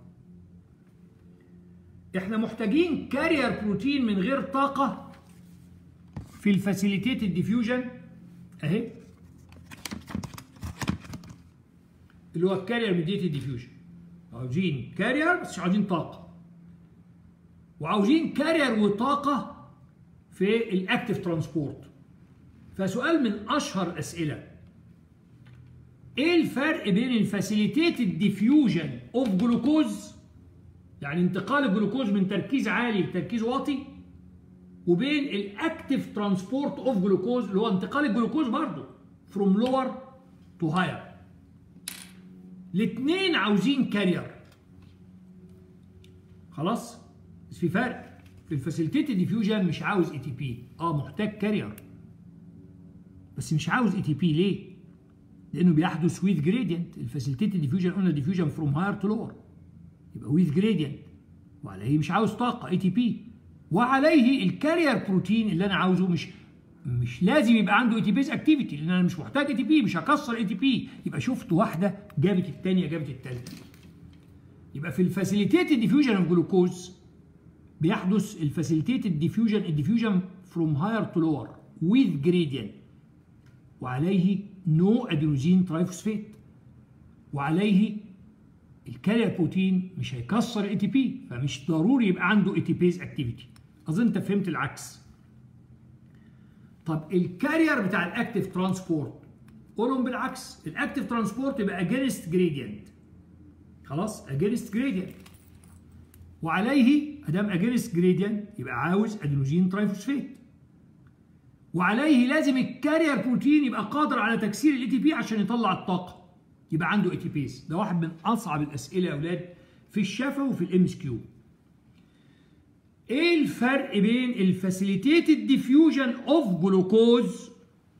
احنا محتاجين كارير بروتين من غير طاقه في الفاسيليتيتد ديفيوجن اهي اللي هو الكارير ميديتد ديفيوجن عاوزين كارير بس مش عاوزين طاقه وعاوزين كارير وطاقه في الاكتيف ترانسبورت فسؤال من اشهر الاسئله ايه الفرق بين الفاسيليتيتد ديفيوجن اوف جلوكوز يعني انتقال الجلوكوز من تركيز عالي لتركيز واطي وبين الاكتيف ترانسبورت اوف جلوكوز اللي هو انتقال الجلوكوز برضه فروم لور تو هاير الاثنين عاوزين كارير خلاص بس في فرق في الفاسيليتيتد ديفيوجن مش عاوز اي تي بي اه محتاج كارير بس مش عاوز اي تي بي ليه لانه بيحدث ويز جريدينت الفاسيليتيتد ديفيوجن قلنا ديفيوجن فروم هاير تو لور يبقى ويز جريدينت وعليه مش عاوز طاقه اي تي بي وعليه الكارير بروتين اللي انا عاوزه مش مش لازم يبقى عنده اي تي بيز اكتيفيتي لان انا مش محتاج اي تي بي مش هكسر اي تي بي يبقى شفت واحده جابت الثانيه جابت الثالثه يبقى في الفاسيليتيتد ديفيوجن اوف جلوكوز بيحدث الفاسيليتيتد ديفيوجن الديفيوجن فروم هاير تو لور ويز جريدينت وعليه نو ادينوزين ترايفوسفيت وعليه الكارير بروتين مش هيكسر الاي تي بي فمش ضروري يبقى عنده اي تي بيز اكتيفيتي اظن انت فهمت العكس طب الكارير بتاع الاكتيف ترانسبورت قولهم بالعكس الاكتيف ترانسبورت يبقى اجينست جريدينت خلاص اجينست جريدينت وعليه ادام اجينست جريدينت يبقى عاوز ادينوزين ترايفوسفيت وعليه لازم الكارير بروتين يبقى قادر على تكسير الاي تي بي عشان يطلع الطاقه يبقى عنده اي تي بيز ده واحد من اصعب الاسئله يا اولاد في الشفا وفي الام اس كيو ايه الفرق بين الفاسيليتيتد ديفيوجن اوف جلوكوز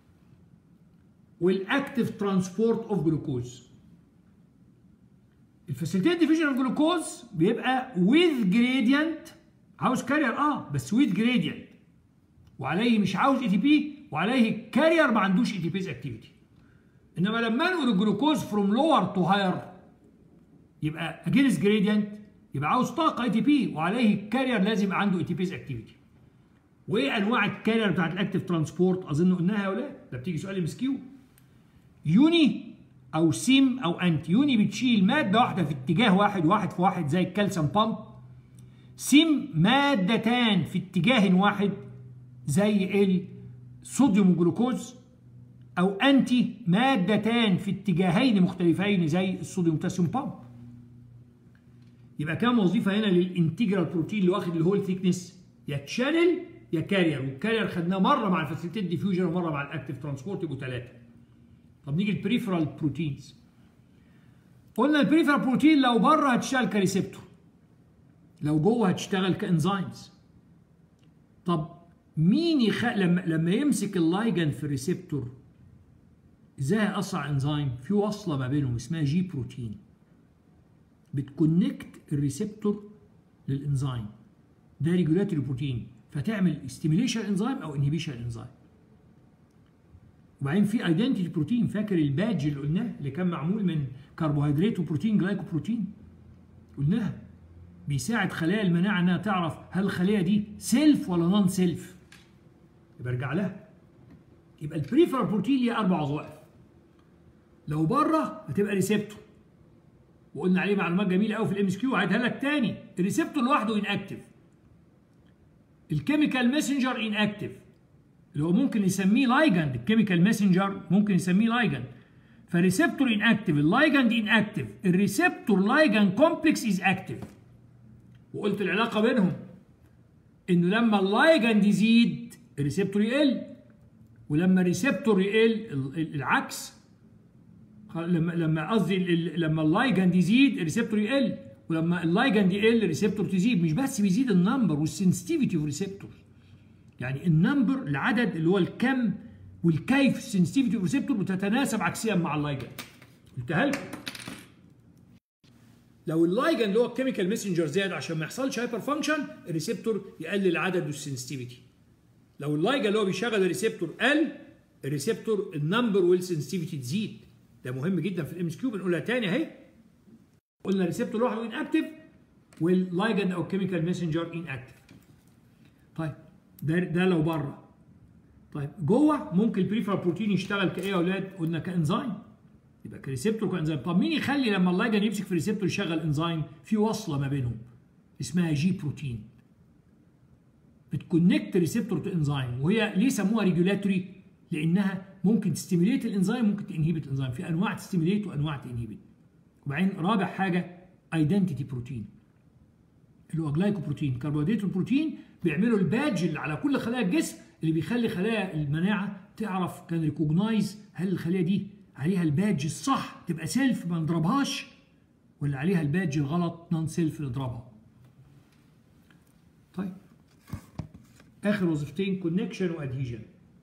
والاكتيف ترانسبورت اوف جلوكوز الفاسيليتيتد ديفيوجن اوف جلوكوز بيبقى ويز جريدينت عاوز كارير اه بس ويز جريدينت وعليه مش عاوز اي تي بي وعليه كارير ما عندوش اي تي بيز اكتيفيتي انما لما انقل الجلوكوز فروم لور تو هاير يبقى اجينست جريدينت يبقى عاوز طاقه اي تي بي وعليه الكارير لازم يبقى عنده اي تي بيز اكتيفيتي وايه انواع الكارير بتاعت الاكتيف ترانسبورت اظن قلناها يا اولاد ده بتيجي سؤال ام اس كيو يوني او سيم او انتي يوني بتشيل ماده واحده في اتجاه واحد واحد في واحد زي الكالسيوم بامب سيم مادتان في اتجاه واحد زي الصوديوم والجلوكوز او انتي مادتان في اتجاهين مختلفين زي الصوديوم بوتاسيوم بامب يبقى كام وظيفه هنا للانتجرال بروتين اللي واخد الهول ثيكنس يا تشانل يا كارير والكارير خدناه مره مع الفاسيليتيت ديفيوجن ومره مع الاكتيف ترانسبورت يبقوا ثلاثه طب نيجي البريفرال بروتينز قلنا البريفرال بروتين لو بره هتشتغل كريسبتور لو جوه هتشتغل كانزيمز طب مين يخ... لما لما يمسك اللايجن في الريسبتور ازاي هيأثر انزيم في وصله ما بينهم اسمها جي بروتين بتكونكت الريسبتور للانزيم ده ريجولاتوري بروتين فتعمل ستيميليشن انزيم او انهبيشن انزيم وبعدين في ايدنتيتي بروتين فاكر البادج اللي قلناه اللي كان معمول من كربوهيدرات وبروتين جلايكوبروتين قلناها بيساعد خلايا المناعه انها تعرف هل الخليه دي سيلف ولا نون سيلف يبقى ارجع لها يبقى البريفرال بروتين ليه اربع وظائف لو بره هتبقى ريسبتور وقلنا عليه معلومات جميله قوي في الام اس كيو هعيدها لك تاني الريسبتور لوحده ان اكتف الكيميكال ماسنجر ان اكتف اللي هو ممكن يسميه لايجند الكيميكال ماسنجر ممكن يسميه لايجند فريسبتور ان اكتف اللايجند ان اكتف الريسبتور لايجند كومبلكس از اكتف وقلت العلاقه بينهم انه لما اللايجند يزيد الريسبتور يقل ولما الريسبتور يقل العكس لما لما قصدي لما اللايجند يزيد الريسبتور يقل ولما اللايجند يقل الريسبتور تزيد مش بس بيزيد النمبر والسنسيتيفيتي اوف ريسبتور يعني النمبر العدد اللي هو الكم والكيف السنسيتيفيتي اوف ريسبتور بتتناسب عكسيا مع اللايجند قلتها لكم لو اللايجند اللي هو الكيميكال ميسنجر زاد عشان ما يحصلش هايبر فانكشن الريسبتور يقلل العدد والسنسيتيفيتي لو اللايجند اللي هو بيشغل الريسبتور قل الريسبتور النمبر والسنسيتيفيتي تزيد ده مهم جدا في الام اس كيو بنقولها تاني اهي قلنا الريسبتور لوحده ان اكتف واللايجند او الكيميكال ميسنجر ان اكتف طيب ده ده لو بره طيب جوه ممكن البريفرال بروتين يشتغل كايه يا اولاد قلنا كانزيم يبقى كريسبتور كانزيم طب مين يخلي لما اللايجند يمسك في الريسبتور يشغل انزيم في وصله ما بينهم اسمها جي بروتين بتكونكت ريسبتور تو انزيم وهي ليه سموها ريجولاتوري لانها ممكن تستيميليت الانزيم ممكن تنهيبت الانزيم في انواع تستيميليت وانواع تنهيبت وبعدين رابع حاجه ايدنتيتي بروتين اللي هو جلايكوبروتين كربوهيدرات البروتين بيعملوا البادج اللي على كل خلايا الجسم اللي بيخلي خلايا المناعه تعرف كان ريكوجنايز هل الخليه دي عليها البادج الصح تبقى سيلف ما نضربهاش ولا عليها البادج الغلط نون سيلف نضربها طيب اخر وظيفتين كونكشن وادهيجن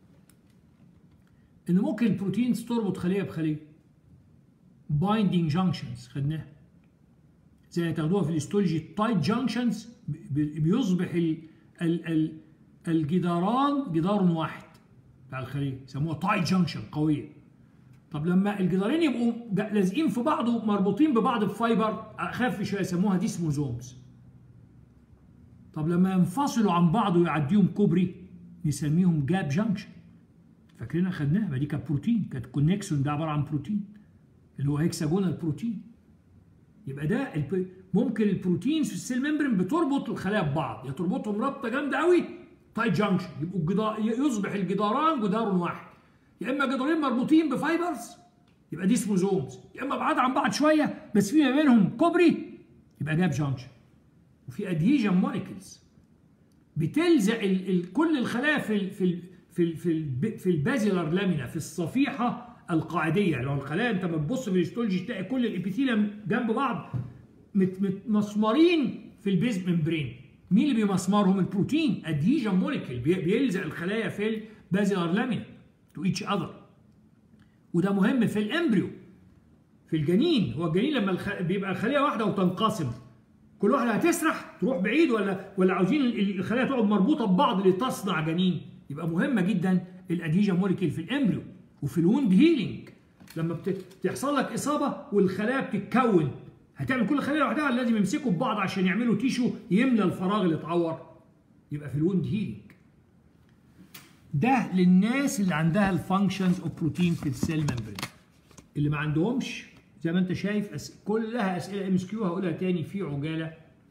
ان ممكن البروتينز تربط خليه بخليه بايندينج جانكشنز خدناها زي تاخدوها في الاستولوجي تايت جانكشنز بيصبح ال ال ال الجداران جدار واحد بتاع الخليه يسموها تايت جانكشن قويه طب لما الجدارين يبقوا لازقين في بعض ومربوطين ببعض بفايبر اخف شويه يسموها ديسموزومز طب لما ينفصلوا عن بعض ويعديهم كوبري نسميهم جاب جانكشن فاكرينها خدناها ما دي كانت بروتين كانت كونكسون ده عباره عن بروتين اللي هو هيكساجونال بروتين يبقى ده الب... ممكن البروتينز في السيل ممبرين بتربط الخلايا ببعض يا تربطهم رابطه جامده قوي تايت جانكشن يبقوا الجدار يصبح الجداران جدار واحد يا اما جدارين مربوطين بفايبرز يبقى دي اسموزومز يا اما بعاد عن بعض شويه بس في ما بينهم كوبري يبقى جاب جانكشن وفي ادهيجن موليكيولز بتلزق ال... ال... كل الخلايا في ال... في ال... في ال... في ال... في البازيلر لامينا في الصفيحه القاعديه لو الخلايا انت بتبص في الهيستولوجي تلاقي كل الابيثيليوم جنب بعض متمسمرين في البيز ممبرين مين اللي بيمسمرهم البروتين ادهيجن موليكيول بيلزق الخلايا في البازيلر لامينا تو ايتش اذر وده مهم في الامبريو في الجنين هو الجنين لما الخ... بيبقى الخليه واحده وتنقسم كل واحده هتسرح تروح بعيد ولا ولا عاوزين الخلايا تقعد مربوطه ببعض لتصنع جنين يبقى مهمه جدا الادهيجن موليكيول في الامبريو وفي الوند هيلينج لما بتحصل لك اصابه والخلايا بتتكون هتعمل كل خليه لوحدها لازم يمسكوا ببعض عشان يعملوا تيشو يملى الفراغ اللي اتعور يبقى في الوند هيلينج ده للناس اللي عندها الفانكشنز اوف بروتين في السيل ممبرين اللي ما عندهمش زي ما انت شايف أس... كلها اسئله ام اس كيو هقولها تاني في عجاله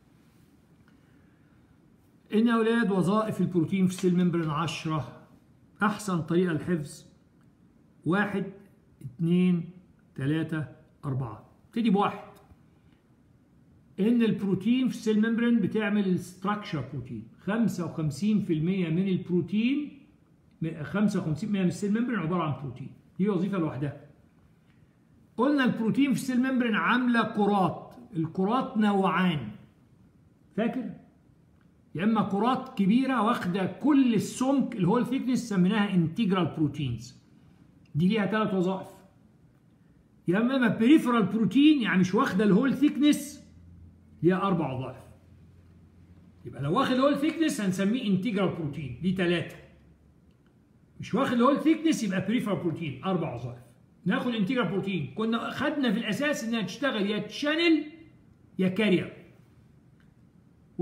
ان يا اولاد وظائف البروتين في السيل ممبرين 10 احسن طريقه للحفظ واحد اثنين ثلاثة أربعة ابتدي بواحد إن البروتين في السيل ممبرين بتعمل ستراكشر بروتين 55% من البروتين 55% من السيل ممبرين عبارة عن بروتين دي وظيفة لوحدها قلنا البروتين في السيل ممبرين عاملة كرات الكرات نوعان فاكر؟ يا اما كرات كبيره واخده كل السمك اللي هو الثيكنس سميناها انتجرال بروتينز دي ليها ثلاث وظائف يا اما بريفرال بروتين يعني مش واخده الهول ثيكنس ليها اربع وظائف يبقى لو واخد الهول ثيكنس هنسميه انتجرال بروتين دي ثلاثه مش واخد الهول ثيكنس يبقى بريفرال بروتين اربع وظائف ناخد انتجرال بروتين كنا خدنا في الاساس انها تشتغل يا تشانل يا كارير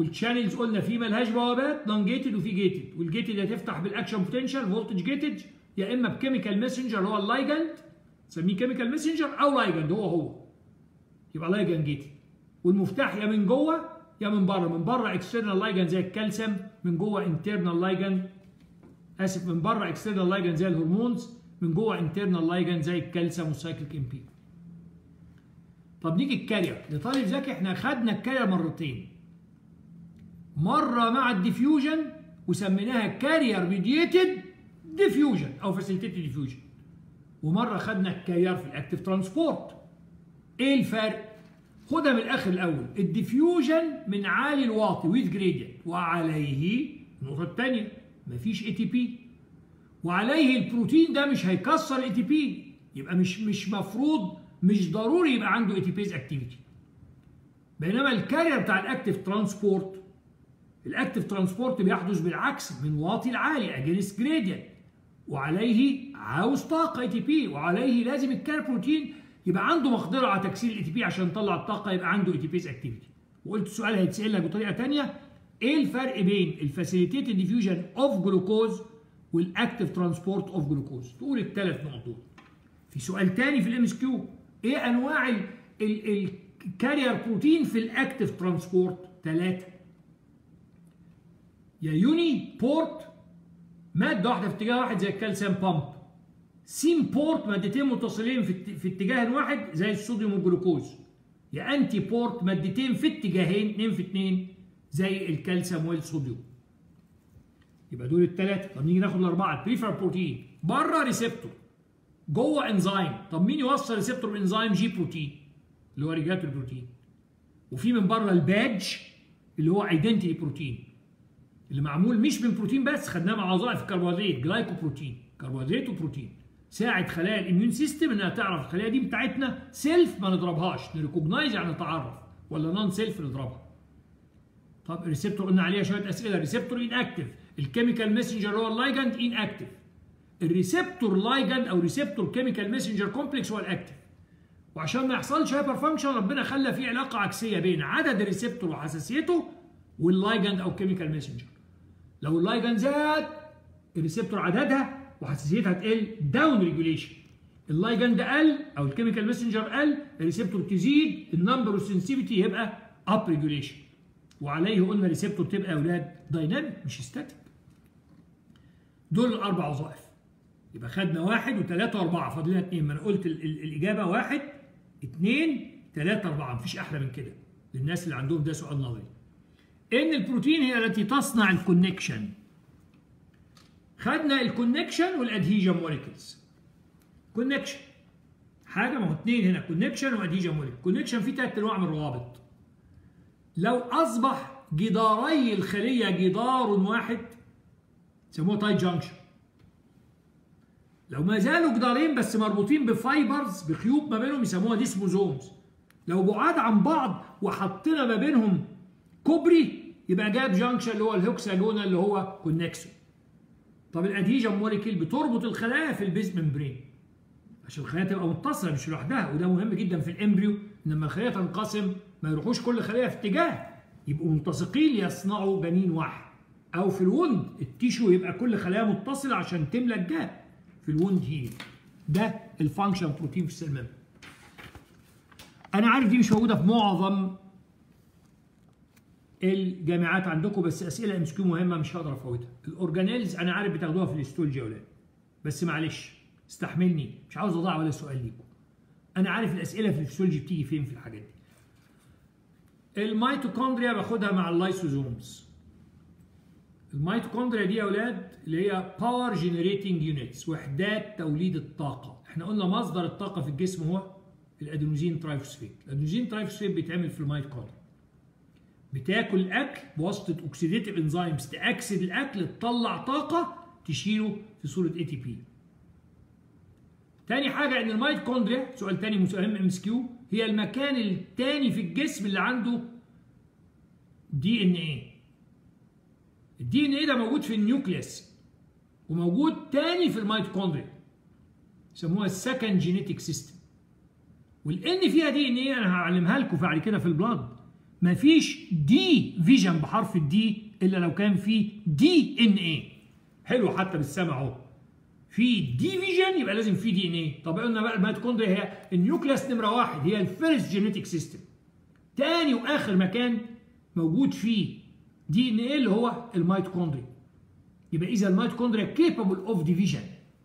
والشانلز قلنا في ملهاش بوابات نون جيتد وفي جيتد والجيتد هتفتح بالاكشن بوتنشال فولتج جيتد يا اما بكيميكال ماسنجر اللي هو اللايجند نسميه كيميكال ماسنجر او لايجند هو هو يبقى لايجند جيتد والمفتاح يا من جوه يا من بره من بره اكسترنال لايجند زي الكالسيوم من جوه انترنال لايجند اسف من بره اكسترنال لايجند زي الهرمونز من جوه انترنال لايجند زي الكالسيوم والسايكليك ام بي طب نيجي الكارير لطالب ذكي احنا خدنا الكارير مرتين مره مع الديفيوجن وسميناها كارير ميديتد ديفيوجن او فاسيليتيتد ديفيوجن ومره خدنا الكارير في الاكتيف ترانسبورت ايه الفرق خدها من الاخر الاول الديفيوجن من عالي الواطي ويز جريدينت وعليه النقطه الثانيه مفيش اي تي بي وعليه البروتين ده مش هيكسر الاي تي بي يبقى مش مش مفروض مش ضروري يبقى عنده اي تي بيز اكتيفيتي بينما الكارير بتاع الاكتيف ترانسبورت الاكتيف ترانسبورت بيحدث بالعكس من واطي لعالي اجينست جريدينت وعليه عاوز طاقه اي تي بي وعليه لازم الكارير بروتين يبقى عنده مقدره على تكسير الاي تي بي عشان يطلع الطاقه يبقى عنده اي تي بيز اكتيفيتي وقلت السؤال هيتسال لك بطريقه ثانيه ايه الفرق بين الفاسيليتيتد ديفيوجن اوف جلوكوز والاكتيف ترانسبورت اوف جلوكوز تقول الثلاث نقط دول في سؤال تاني في الام اس كيو ايه انواع الكارير بروتين في الاكتيف ترانسبورت ثلاثه يا يوني بورت ماده واحده في اتجاه واحد زي الكالسيوم بامب سين بورت مادتين متصلين في, في اتجاه واحد زي الصوديوم والجلوكوز يا انتي بورت مادتين في اتجاهين اثنين في اثنين زي الكالسيوم والصوديوم يبقى دول الثلاثه طب نيجي ناخد الاربعه البريفر بروتين بره ريسبتور جوه انزيم طب مين يوصل ريسبتور بانزيم جي بروتين اللي هو ريجولاتوري بروتين وفي من بره البادج اللي هو ايدنتيتي بروتين اللي معمول مش من بروتين بس خدناه مع وظائف الكربوهيدرات جلايكوبروتين كربوهيدرات وبروتين ساعد خلايا الاميون سيستم انها تعرف الخلايا دي بتاعتنا سيلف ما نضربهاش نريكوجنايز يعني نتعرف ولا نون سيلف نضربها طب الريسبتور قلنا عليها شويه اسئله الريسبتور ان اكتف الكيميكال ميسنجر هو اللايجند ان اكتف الريسبتور لايجند او ريسبتور كيميكال ميسنجر كومبلكس هو الاكتف وعشان ما يحصلش هايبر فانكشن ربنا خلى في علاقه عكسيه بين عدد الريسبتور وحساسيته واللايجند او كيميكال ميسنجر لو اللايجند زاد الريسبتور عددها وحساسيتها تقل داون ريجوليشن اللايجند قل او الكيميكال ميسنجر قل الريسبتور تزيد النمبر والسنسيفيتي يبقى اب ريجوليشن وعليه قلنا ريسبتور تبقى اولاد دايناميك مش ستاتيك دول الاربع وظائف يبقى خدنا واحد وثلاثة وأربعة فاضل لنا اثنين ما أنا قلت ال ال الإجابة واحد اثنين ثلاثة أربعة مفيش أحلى من كده للناس اللي عندهم ده سؤال نظري إن البروتين هي التي تصنع الكونكشن خدنا الكونكشن والادهيجن موليكيولز كونكشن حاجه ما هو اثنين هنا كونكشن وادهيجن موليكيول كونكشن فيه ثلاث انواع من الروابط لو اصبح جداري الخليه جدار واحد يسموه تايت جانكشن لو ما زالوا جدارين بس مربوطين بفايبرز بخيوط ما بينهم يسموها ديسموزومز لو بعاد عن بعض وحطينا ما بينهم كوبري يبقى جاب جانكشن اللي هو الهوكساجونا اللي هو كونكسون طب الادهيجن موليكيول بتربط الخلايا في البيز ممبرين عشان الخلايا تبقى متصله مش لوحدها وده مهم جدا في الامبريو ان لما الخلايا تنقسم ما يروحوش كل خليه في اتجاه يبقوا ملتصقين يصنعوا جنين واحد او في الوند التيشو يبقى كل خلايا متصله عشان تملى الجاب في الوند هيل ده الفانكشن بروتين في السيل ممبرين انا عارف دي مش موجوده في معظم الجامعات عندكم بس اسئله ام كيو مهمه مش هقدر افوتها الاورجانيلز انا عارف بتاخدوها في الاستولجي يا اولاد بس معلش استحملني مش عاوز اضيع ولا سؤال ليكم انا عارف الاسئله في الاستولجي بتيجي فين في الحاجات دي الميتوكوندريا باخدها مع اللايسوزومز الميتوكوندريا دي يا اولاد اللي هي باور جنريتنج يونتس وحدات توليد الطاقه احنا قلنا مصدر الطاقه في الجسم هو الادينوزين ترايفوسفيت الادينوزين ترايفوسفيت بيتعمل في الميتوكوندريا بتاكل الاكل بواسطه اوكسيديتيف انزيمز تاكسد الاكل تطلع طاقه تشيله في صوره اي تي بي تاني حاجه ان الميتوكوندريا سؤال تاني مهم ام اس كيو هي المكان التاني في الجسم اللي عنده دي ان ايه الدي ان ايه ده موجود في النيوكليس وموجود تاني في الميتوكوندريا يسموها السكند جينيتيك سيستم والان فيها دي ان ايه انا هعلمها لكم بعد كده في البلاد مفيش دي فيجن بحرف الدي الا لو كان في دي ان ايه حلو حتى بالسمع اهو في ديفيجن يبقى لازم في دي ان ايه طب قلنا بقى الميتوكوندريا هي النيوكليس نمره واحد هي الفيرست جينيتك سيستم تاني واخر مكان موجود فيه دي ان ايه اللي هو الميتوكوندريا يبقى اذا الميتوكوندريا كيبل اوف ديفيجن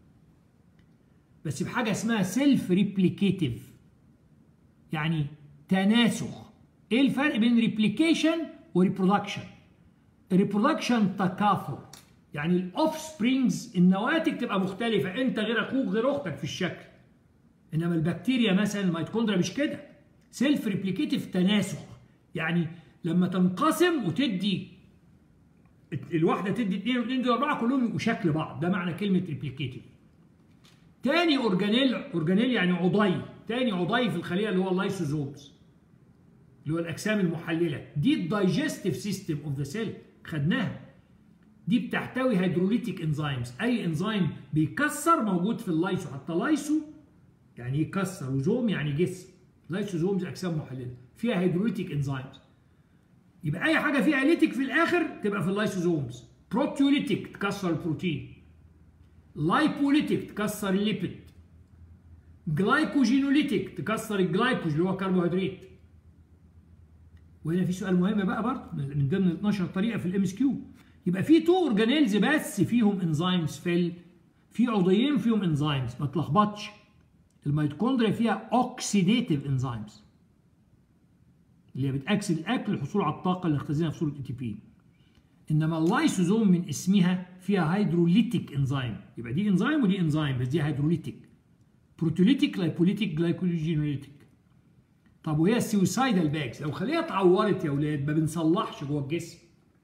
بس بحاجه اسمها سيلف ريبليكيتيف يعني تناسخ ايه الفرق بين ريبليكيشن وريبرودكشن الريبرودكشن تكاثر يعني الاوف سبرينجز النواتج تبقى مختلفه انت غير اخوك غير اختك في الشكل انما البكتيريا مثلا الميتوكوندريا مش كده سيلف ريبليكيتيف تناسخ يعني لما تنقسم وتدي الواحده تدي اثنين واثنين دول اربعه كلهم يبقوا شكل بعض ده معنى كلمه ريبليكيتيف تاني اورجانيل اورجانيل يعني عضي تاني عضي في الخليه اللي هو اللايسوزومز اللي هو الاجسام المحلله دي الدايجستيف سيستم اوف ذا سيل خدناها دي بتحتوي هيدروليتيك انزيمز اي انزيم بيكسر موجود في اللايسو حتى لايسو يعني يكسر وزوم يعني جسم لايسوزومز اجسام محلله فيها هيدروليتيك انزيمز يبقى اي حاجه فيها ليتيك في الاخر تبقى في اللايسوزومز بروتيوليتيك تكسر البروتين لايبوليتيك تكسر الليبيد جلايكوجينوليتيك تكسر الجلايكوج اللي هو كربوهيدرات وهنا في سؤال مهم بقى برضه من ضمن 12 طريقه في الام اس كيو يبقى في تو اورجانيلز بس فيهم انزيمز في في عضيين فيهم انزيمز ما تلخبطش الميتوكوندريا فيها اوكسيديتيف انزيمز اللي هي بتاكسد الاكل للحصول على الطاقه اللي نختزنها في صوره اي تي بي انما اللايسوزوم من اسمها فيها هيدروليتيك انزيم يبقى دي انزيم ودي انزيم بس دي هيدروليتيك بروتوليتيك لايبوليتيك جلايكوجينوليتيك طب وهي السويسايدال باكس لو خليه اتعورت يا اولاد ما بنصلحش جوه الجسم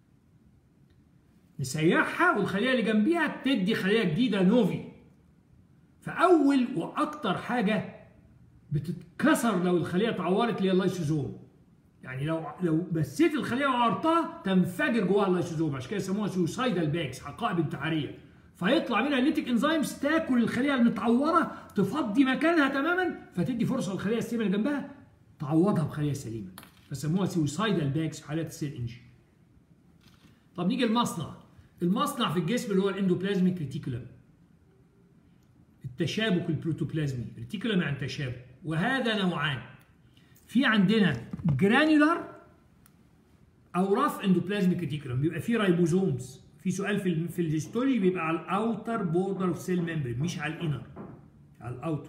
نسيحها والخليه اللي جنبيها تدي خليه جديده نوفي فاول واكتر حاجه بتتكسر لو الخليه اتعورت اللي هي اللايسوزوم يعني لو لو بسيت الخليه وعرضتها تنفجر جواها اللايسوزوم عشان كده يسموها سوسايدال باكس حقائب انتحاريه فيطلع منها الليتيك انزيمز تاكل الخليه المتعوره تفضي مكانها تماما فتدي فرصه للخليه السليمه اللي جنبها تعوضها بخليه سليمه فسموها سوسايدال باكس في حالات السيل انجي طب نيجي المصنع المصنع في الجسم اللي هو الاندوبلازميك ريتيكولم التشابك البروتوبلازمي ريتيكولم يعني تشابك وهذا نوعان في عندنا جرانيولار او رف اندوبلازميك ريتيكولم بيبقى فيه رايبوزومز في سؤال في في الهيستوري بيبقى على الاوتر بوردر اوف سيل ممبرين مش على الانر على الاوتر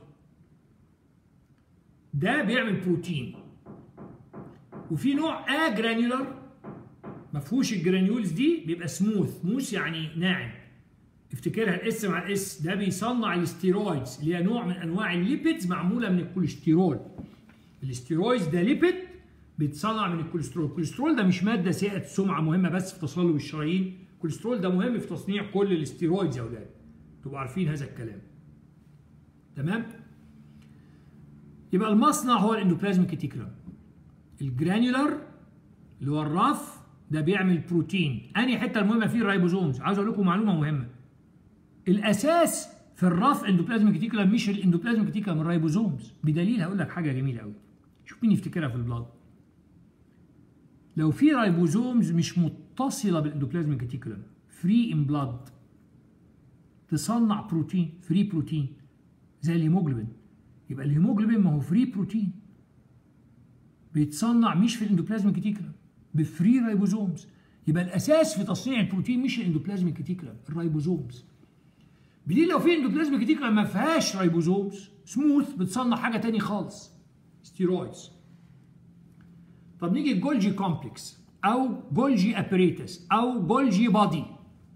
ده بيعمل بروتين وفي نوع اجرانيولار ما فيهوش الجرانيولز دي بيبقى سموث موس يعني ناعم افتكرها الاس مع الاس ده بيصنع الاستيرويدز اللي هي نوع من انواع الليبيدز معموله من الكوليسترول الاستيرويدز ده ليبيد بيتصنع من الكوليسترول الكوليسترول ده مش ماده سيئه السمعه مهمه بس في تصلب الشرايين الكوليسترول ده مهم في تصنيع كل الاستيرويدز يا اولاد تبقوا عارفين هذا الكلام تمام يبقى المصنع هو الاندوبلازميك ريتيكولم الجرانيولار اللي هو الرف ده بيعمل بروتين انهي حته المهمه فيه الرايبوزومز عاوز اقول لكم معلومه مهمه الاساس في الرف اندوبلازميك ريتيكولم مش الاندوبلازميك ريتيكولم الرايبوزومز بدليل هقول لك حاجه جميله قوي شوف مين يفتكرها في البلاد لو في رايبوزومز مش متصله بالاندوبلازميك ريتيكولم فري ان بلاد تصنع بروتين فري بروتين زي الهيموجلوبين يبقى الهيموجلوبين ما هو فري بروتين بيتصنع مش في الاندوبلازميك ريتيكولم بفري رايبوزومز يبقى الاساس في تصنيع البروتين مش الاندوبلازميك ريتيكولم الرايبوزومز بدليل لو في اندوبلازميك ريتيكولم ما فيهاش رايبوزومز سموث بتصنع حاجه تاني خالص ستيرويدز طب نيجي الجولجي كومبلكس او جولجي ابريتس او جولجي بادي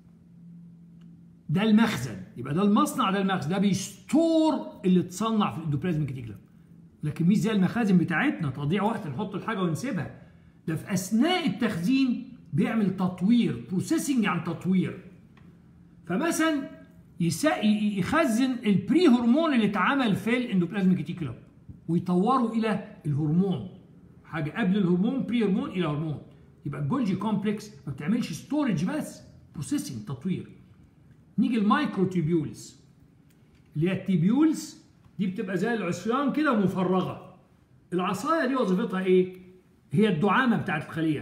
ده المخزن يبقى ده المصنع ده المخزن ده بيستور اللي اتصنع في الاندوبلازميك ريتيكولم لكن مش زي المخازن بتاعتنا تضيع وقت نحط الحاجه ونسيبها ده في اثناء التخزين بيعمل تطوير بروسيسنج يعني تطوير فمثلا يخزن البري هرمون اللي اتعمل في الاندوبلازميك ريتيكولم ويطوره الى الهرمون حاجه قبل الهرمون بري هرمون الى هرمون يبقى الجولجي كومبلكس ما بتعملش ستورج بس بروسيسنج تطوير نيجي المايكرو تيبيولز اللي هي التيبيولز دي بتبقى زي العصيان كده مفرغه العصايه دي وظيفتها ايه هي الدعامه بتاعت الخليه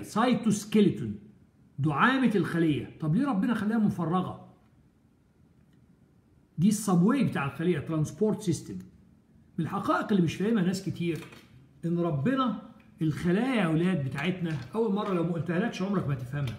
دي الصبوي بتاع الخليه ترانسبورت سيستم من الحقائق اللي مش فاهمها ناس كتير ان ربنا الخلايا يا اولاد بتاعتنا اول مره لو ما قلتهالكش عمرك ما تفهمها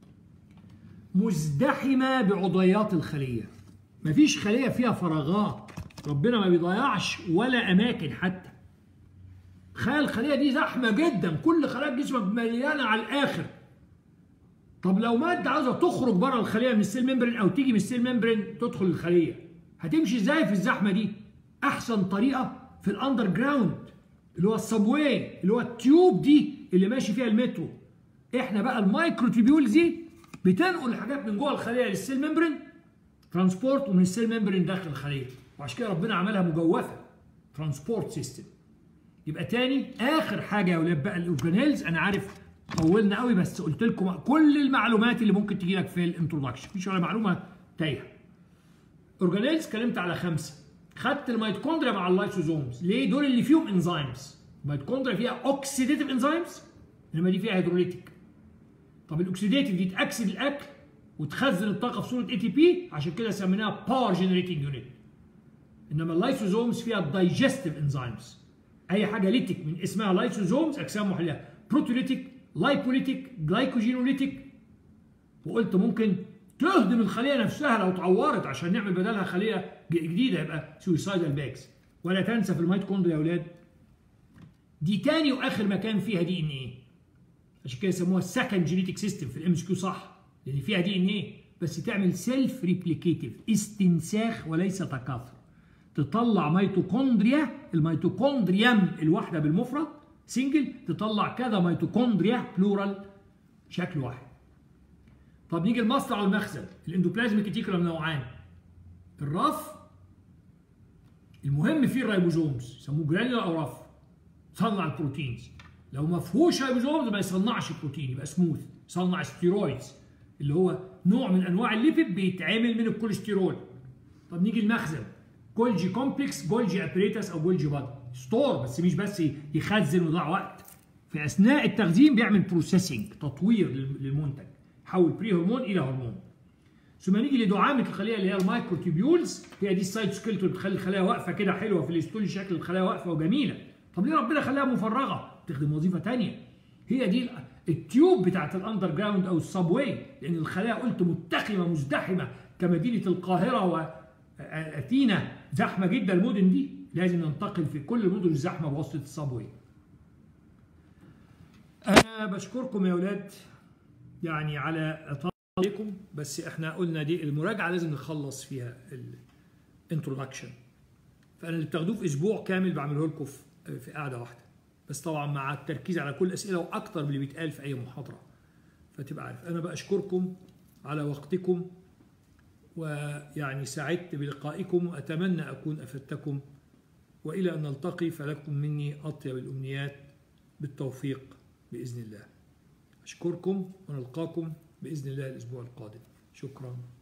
مزدحمه بعضيات الخليه مفيش خليه فيها فراغات ربنا ما بيضيعش ولا اماكن حتى تخيل الخليه دي زحمه جدا كل خلايا جسمك مليانه على الاخر طب لو ماده عاوزه تخرج بره الخليه من السيل ممبرين او تيجي من السيل ممبرين تدخل الخليه هتمشي ازاي في الزحمه دي احسن طريقه في الاندر جراوند اللي هو السبواي اللي هو التيوب دي اللي ماشي فيها المترو احنا بقى المايكرو تيبيولز دي بتنقل حاجات من جوه الخليه للسيل ممبرين ترانسبورت ومن السيل ممبرين داخل الخليه وعشان كده ربنا عملها مجوفه ترانسبورت سيستم يبقى تاني اخر حاجه يا اولاد بقى الاورجانيلز انا عارف طولنا قوي بس قلت لكم كل المعلومات اللي ممكن تجي لك في الانترودكشن مفيش ولا معلومه تايهه اورجانيلز اتكلمت على خمسه خدت الميتوكوندريا مع اللايسوزومز ليه دول اللي فيهم انزيمز الميتوكوندريا فيها اوكسيديتيف انزيمز انما دي فيها هيدروليتيك طب الاكسيديتيف دي تاكسد الاكل وتخزن الطاقه في صوره اي تي بي عشان كده سميناها باور جنريتنج يونت انما اللايسوزومز فيها دايجستيف انزيمز اي حاجه ليتيك من اسمها لايسوزومز اجسام محليه بروتوليتيك لايبوليتيك جلايكوجينوليتيك وقلت ممكن تهدم الخليه نفسها لو اتعورت عشان نعمل بدلها خليه جديده يبقى سويسايدال باكس ولا تنسى في الميتوكوندريا يا اولاد دي تاني واخر مكان فيها دي ان ايه عشان كده يسموها السكند جينيتك سيستم في الام اس كيو صح لان فيها دي ان ايه بس تعمل سيلف ريبليكيتيف استنساخ وليس تكاثر تطلع ميتوكوندريا الميتوكوندريم الواحده بالمفرد سنجل تطلع كذا ميتوكوندريا بلورال شكل واحد طب نيجي المصنع والمخزن الاندوبلازميك ريتيكولم نوعان الرف المهم فيه الريبوزومز يسموه جرانيولا او رف صنع البروتينز لو ما فيهوش ريبوزومز ما يصنعش بروتين يبقى سموث يصنع ستيرويدز اللي هو نوع من انواع الليبيد بيتعمل من الكوليسترول طب نيجي المخزن جولجي كومبلكس جولجي ابريتاس او جولجي بادي ستور بس مش بس يخزن ويضيع وقت في اثناء التخزين بيعمل بروسيسنج تطوير للمنتج يحول بري هرمون الى هرمون ثم نيجي لدعامه الخليه اللي هي المايكرو تيبيولز هي دي السايت سكيلتون بتخلي الخلايا واقفه كده حلوه في الاستولي شكل الخلايا واقفه وجميله طب ليه ربنا خلاها مفرغه تخدم وظيفه ثانيه هي دي التيوب بتاعت الاندر جراوند او السب واي لان الخلايا قلت متخمه مزدحمه كمدينه القاهره واثينا زحمه جدا المدن دي لازم ننتقل في كل المدن الزحمه بواسطه السب واي انا بشكركم يا اولاد يعني على عليكم بس احنا قلنا دي المراجعه لازم نخلص فيها الانترودكشن فانا اللي بتاخدوه في اسبوع كامل بعمله لكم في قاعده واحده بس طبعا مع التركيز على كل الاسئله واكتر من اللي بيتقال في اي محاضره فتبقى عارف انا بشكركم على وقتكم ويعني سعدت بلقائكم واتمنى اكون افدتكم والى ان نلتقي فلكم مني اطيب الامنيات بالتوفيق باذن الله اشكركم ونلقاكم باذن الله الاسبوع القادم شكرا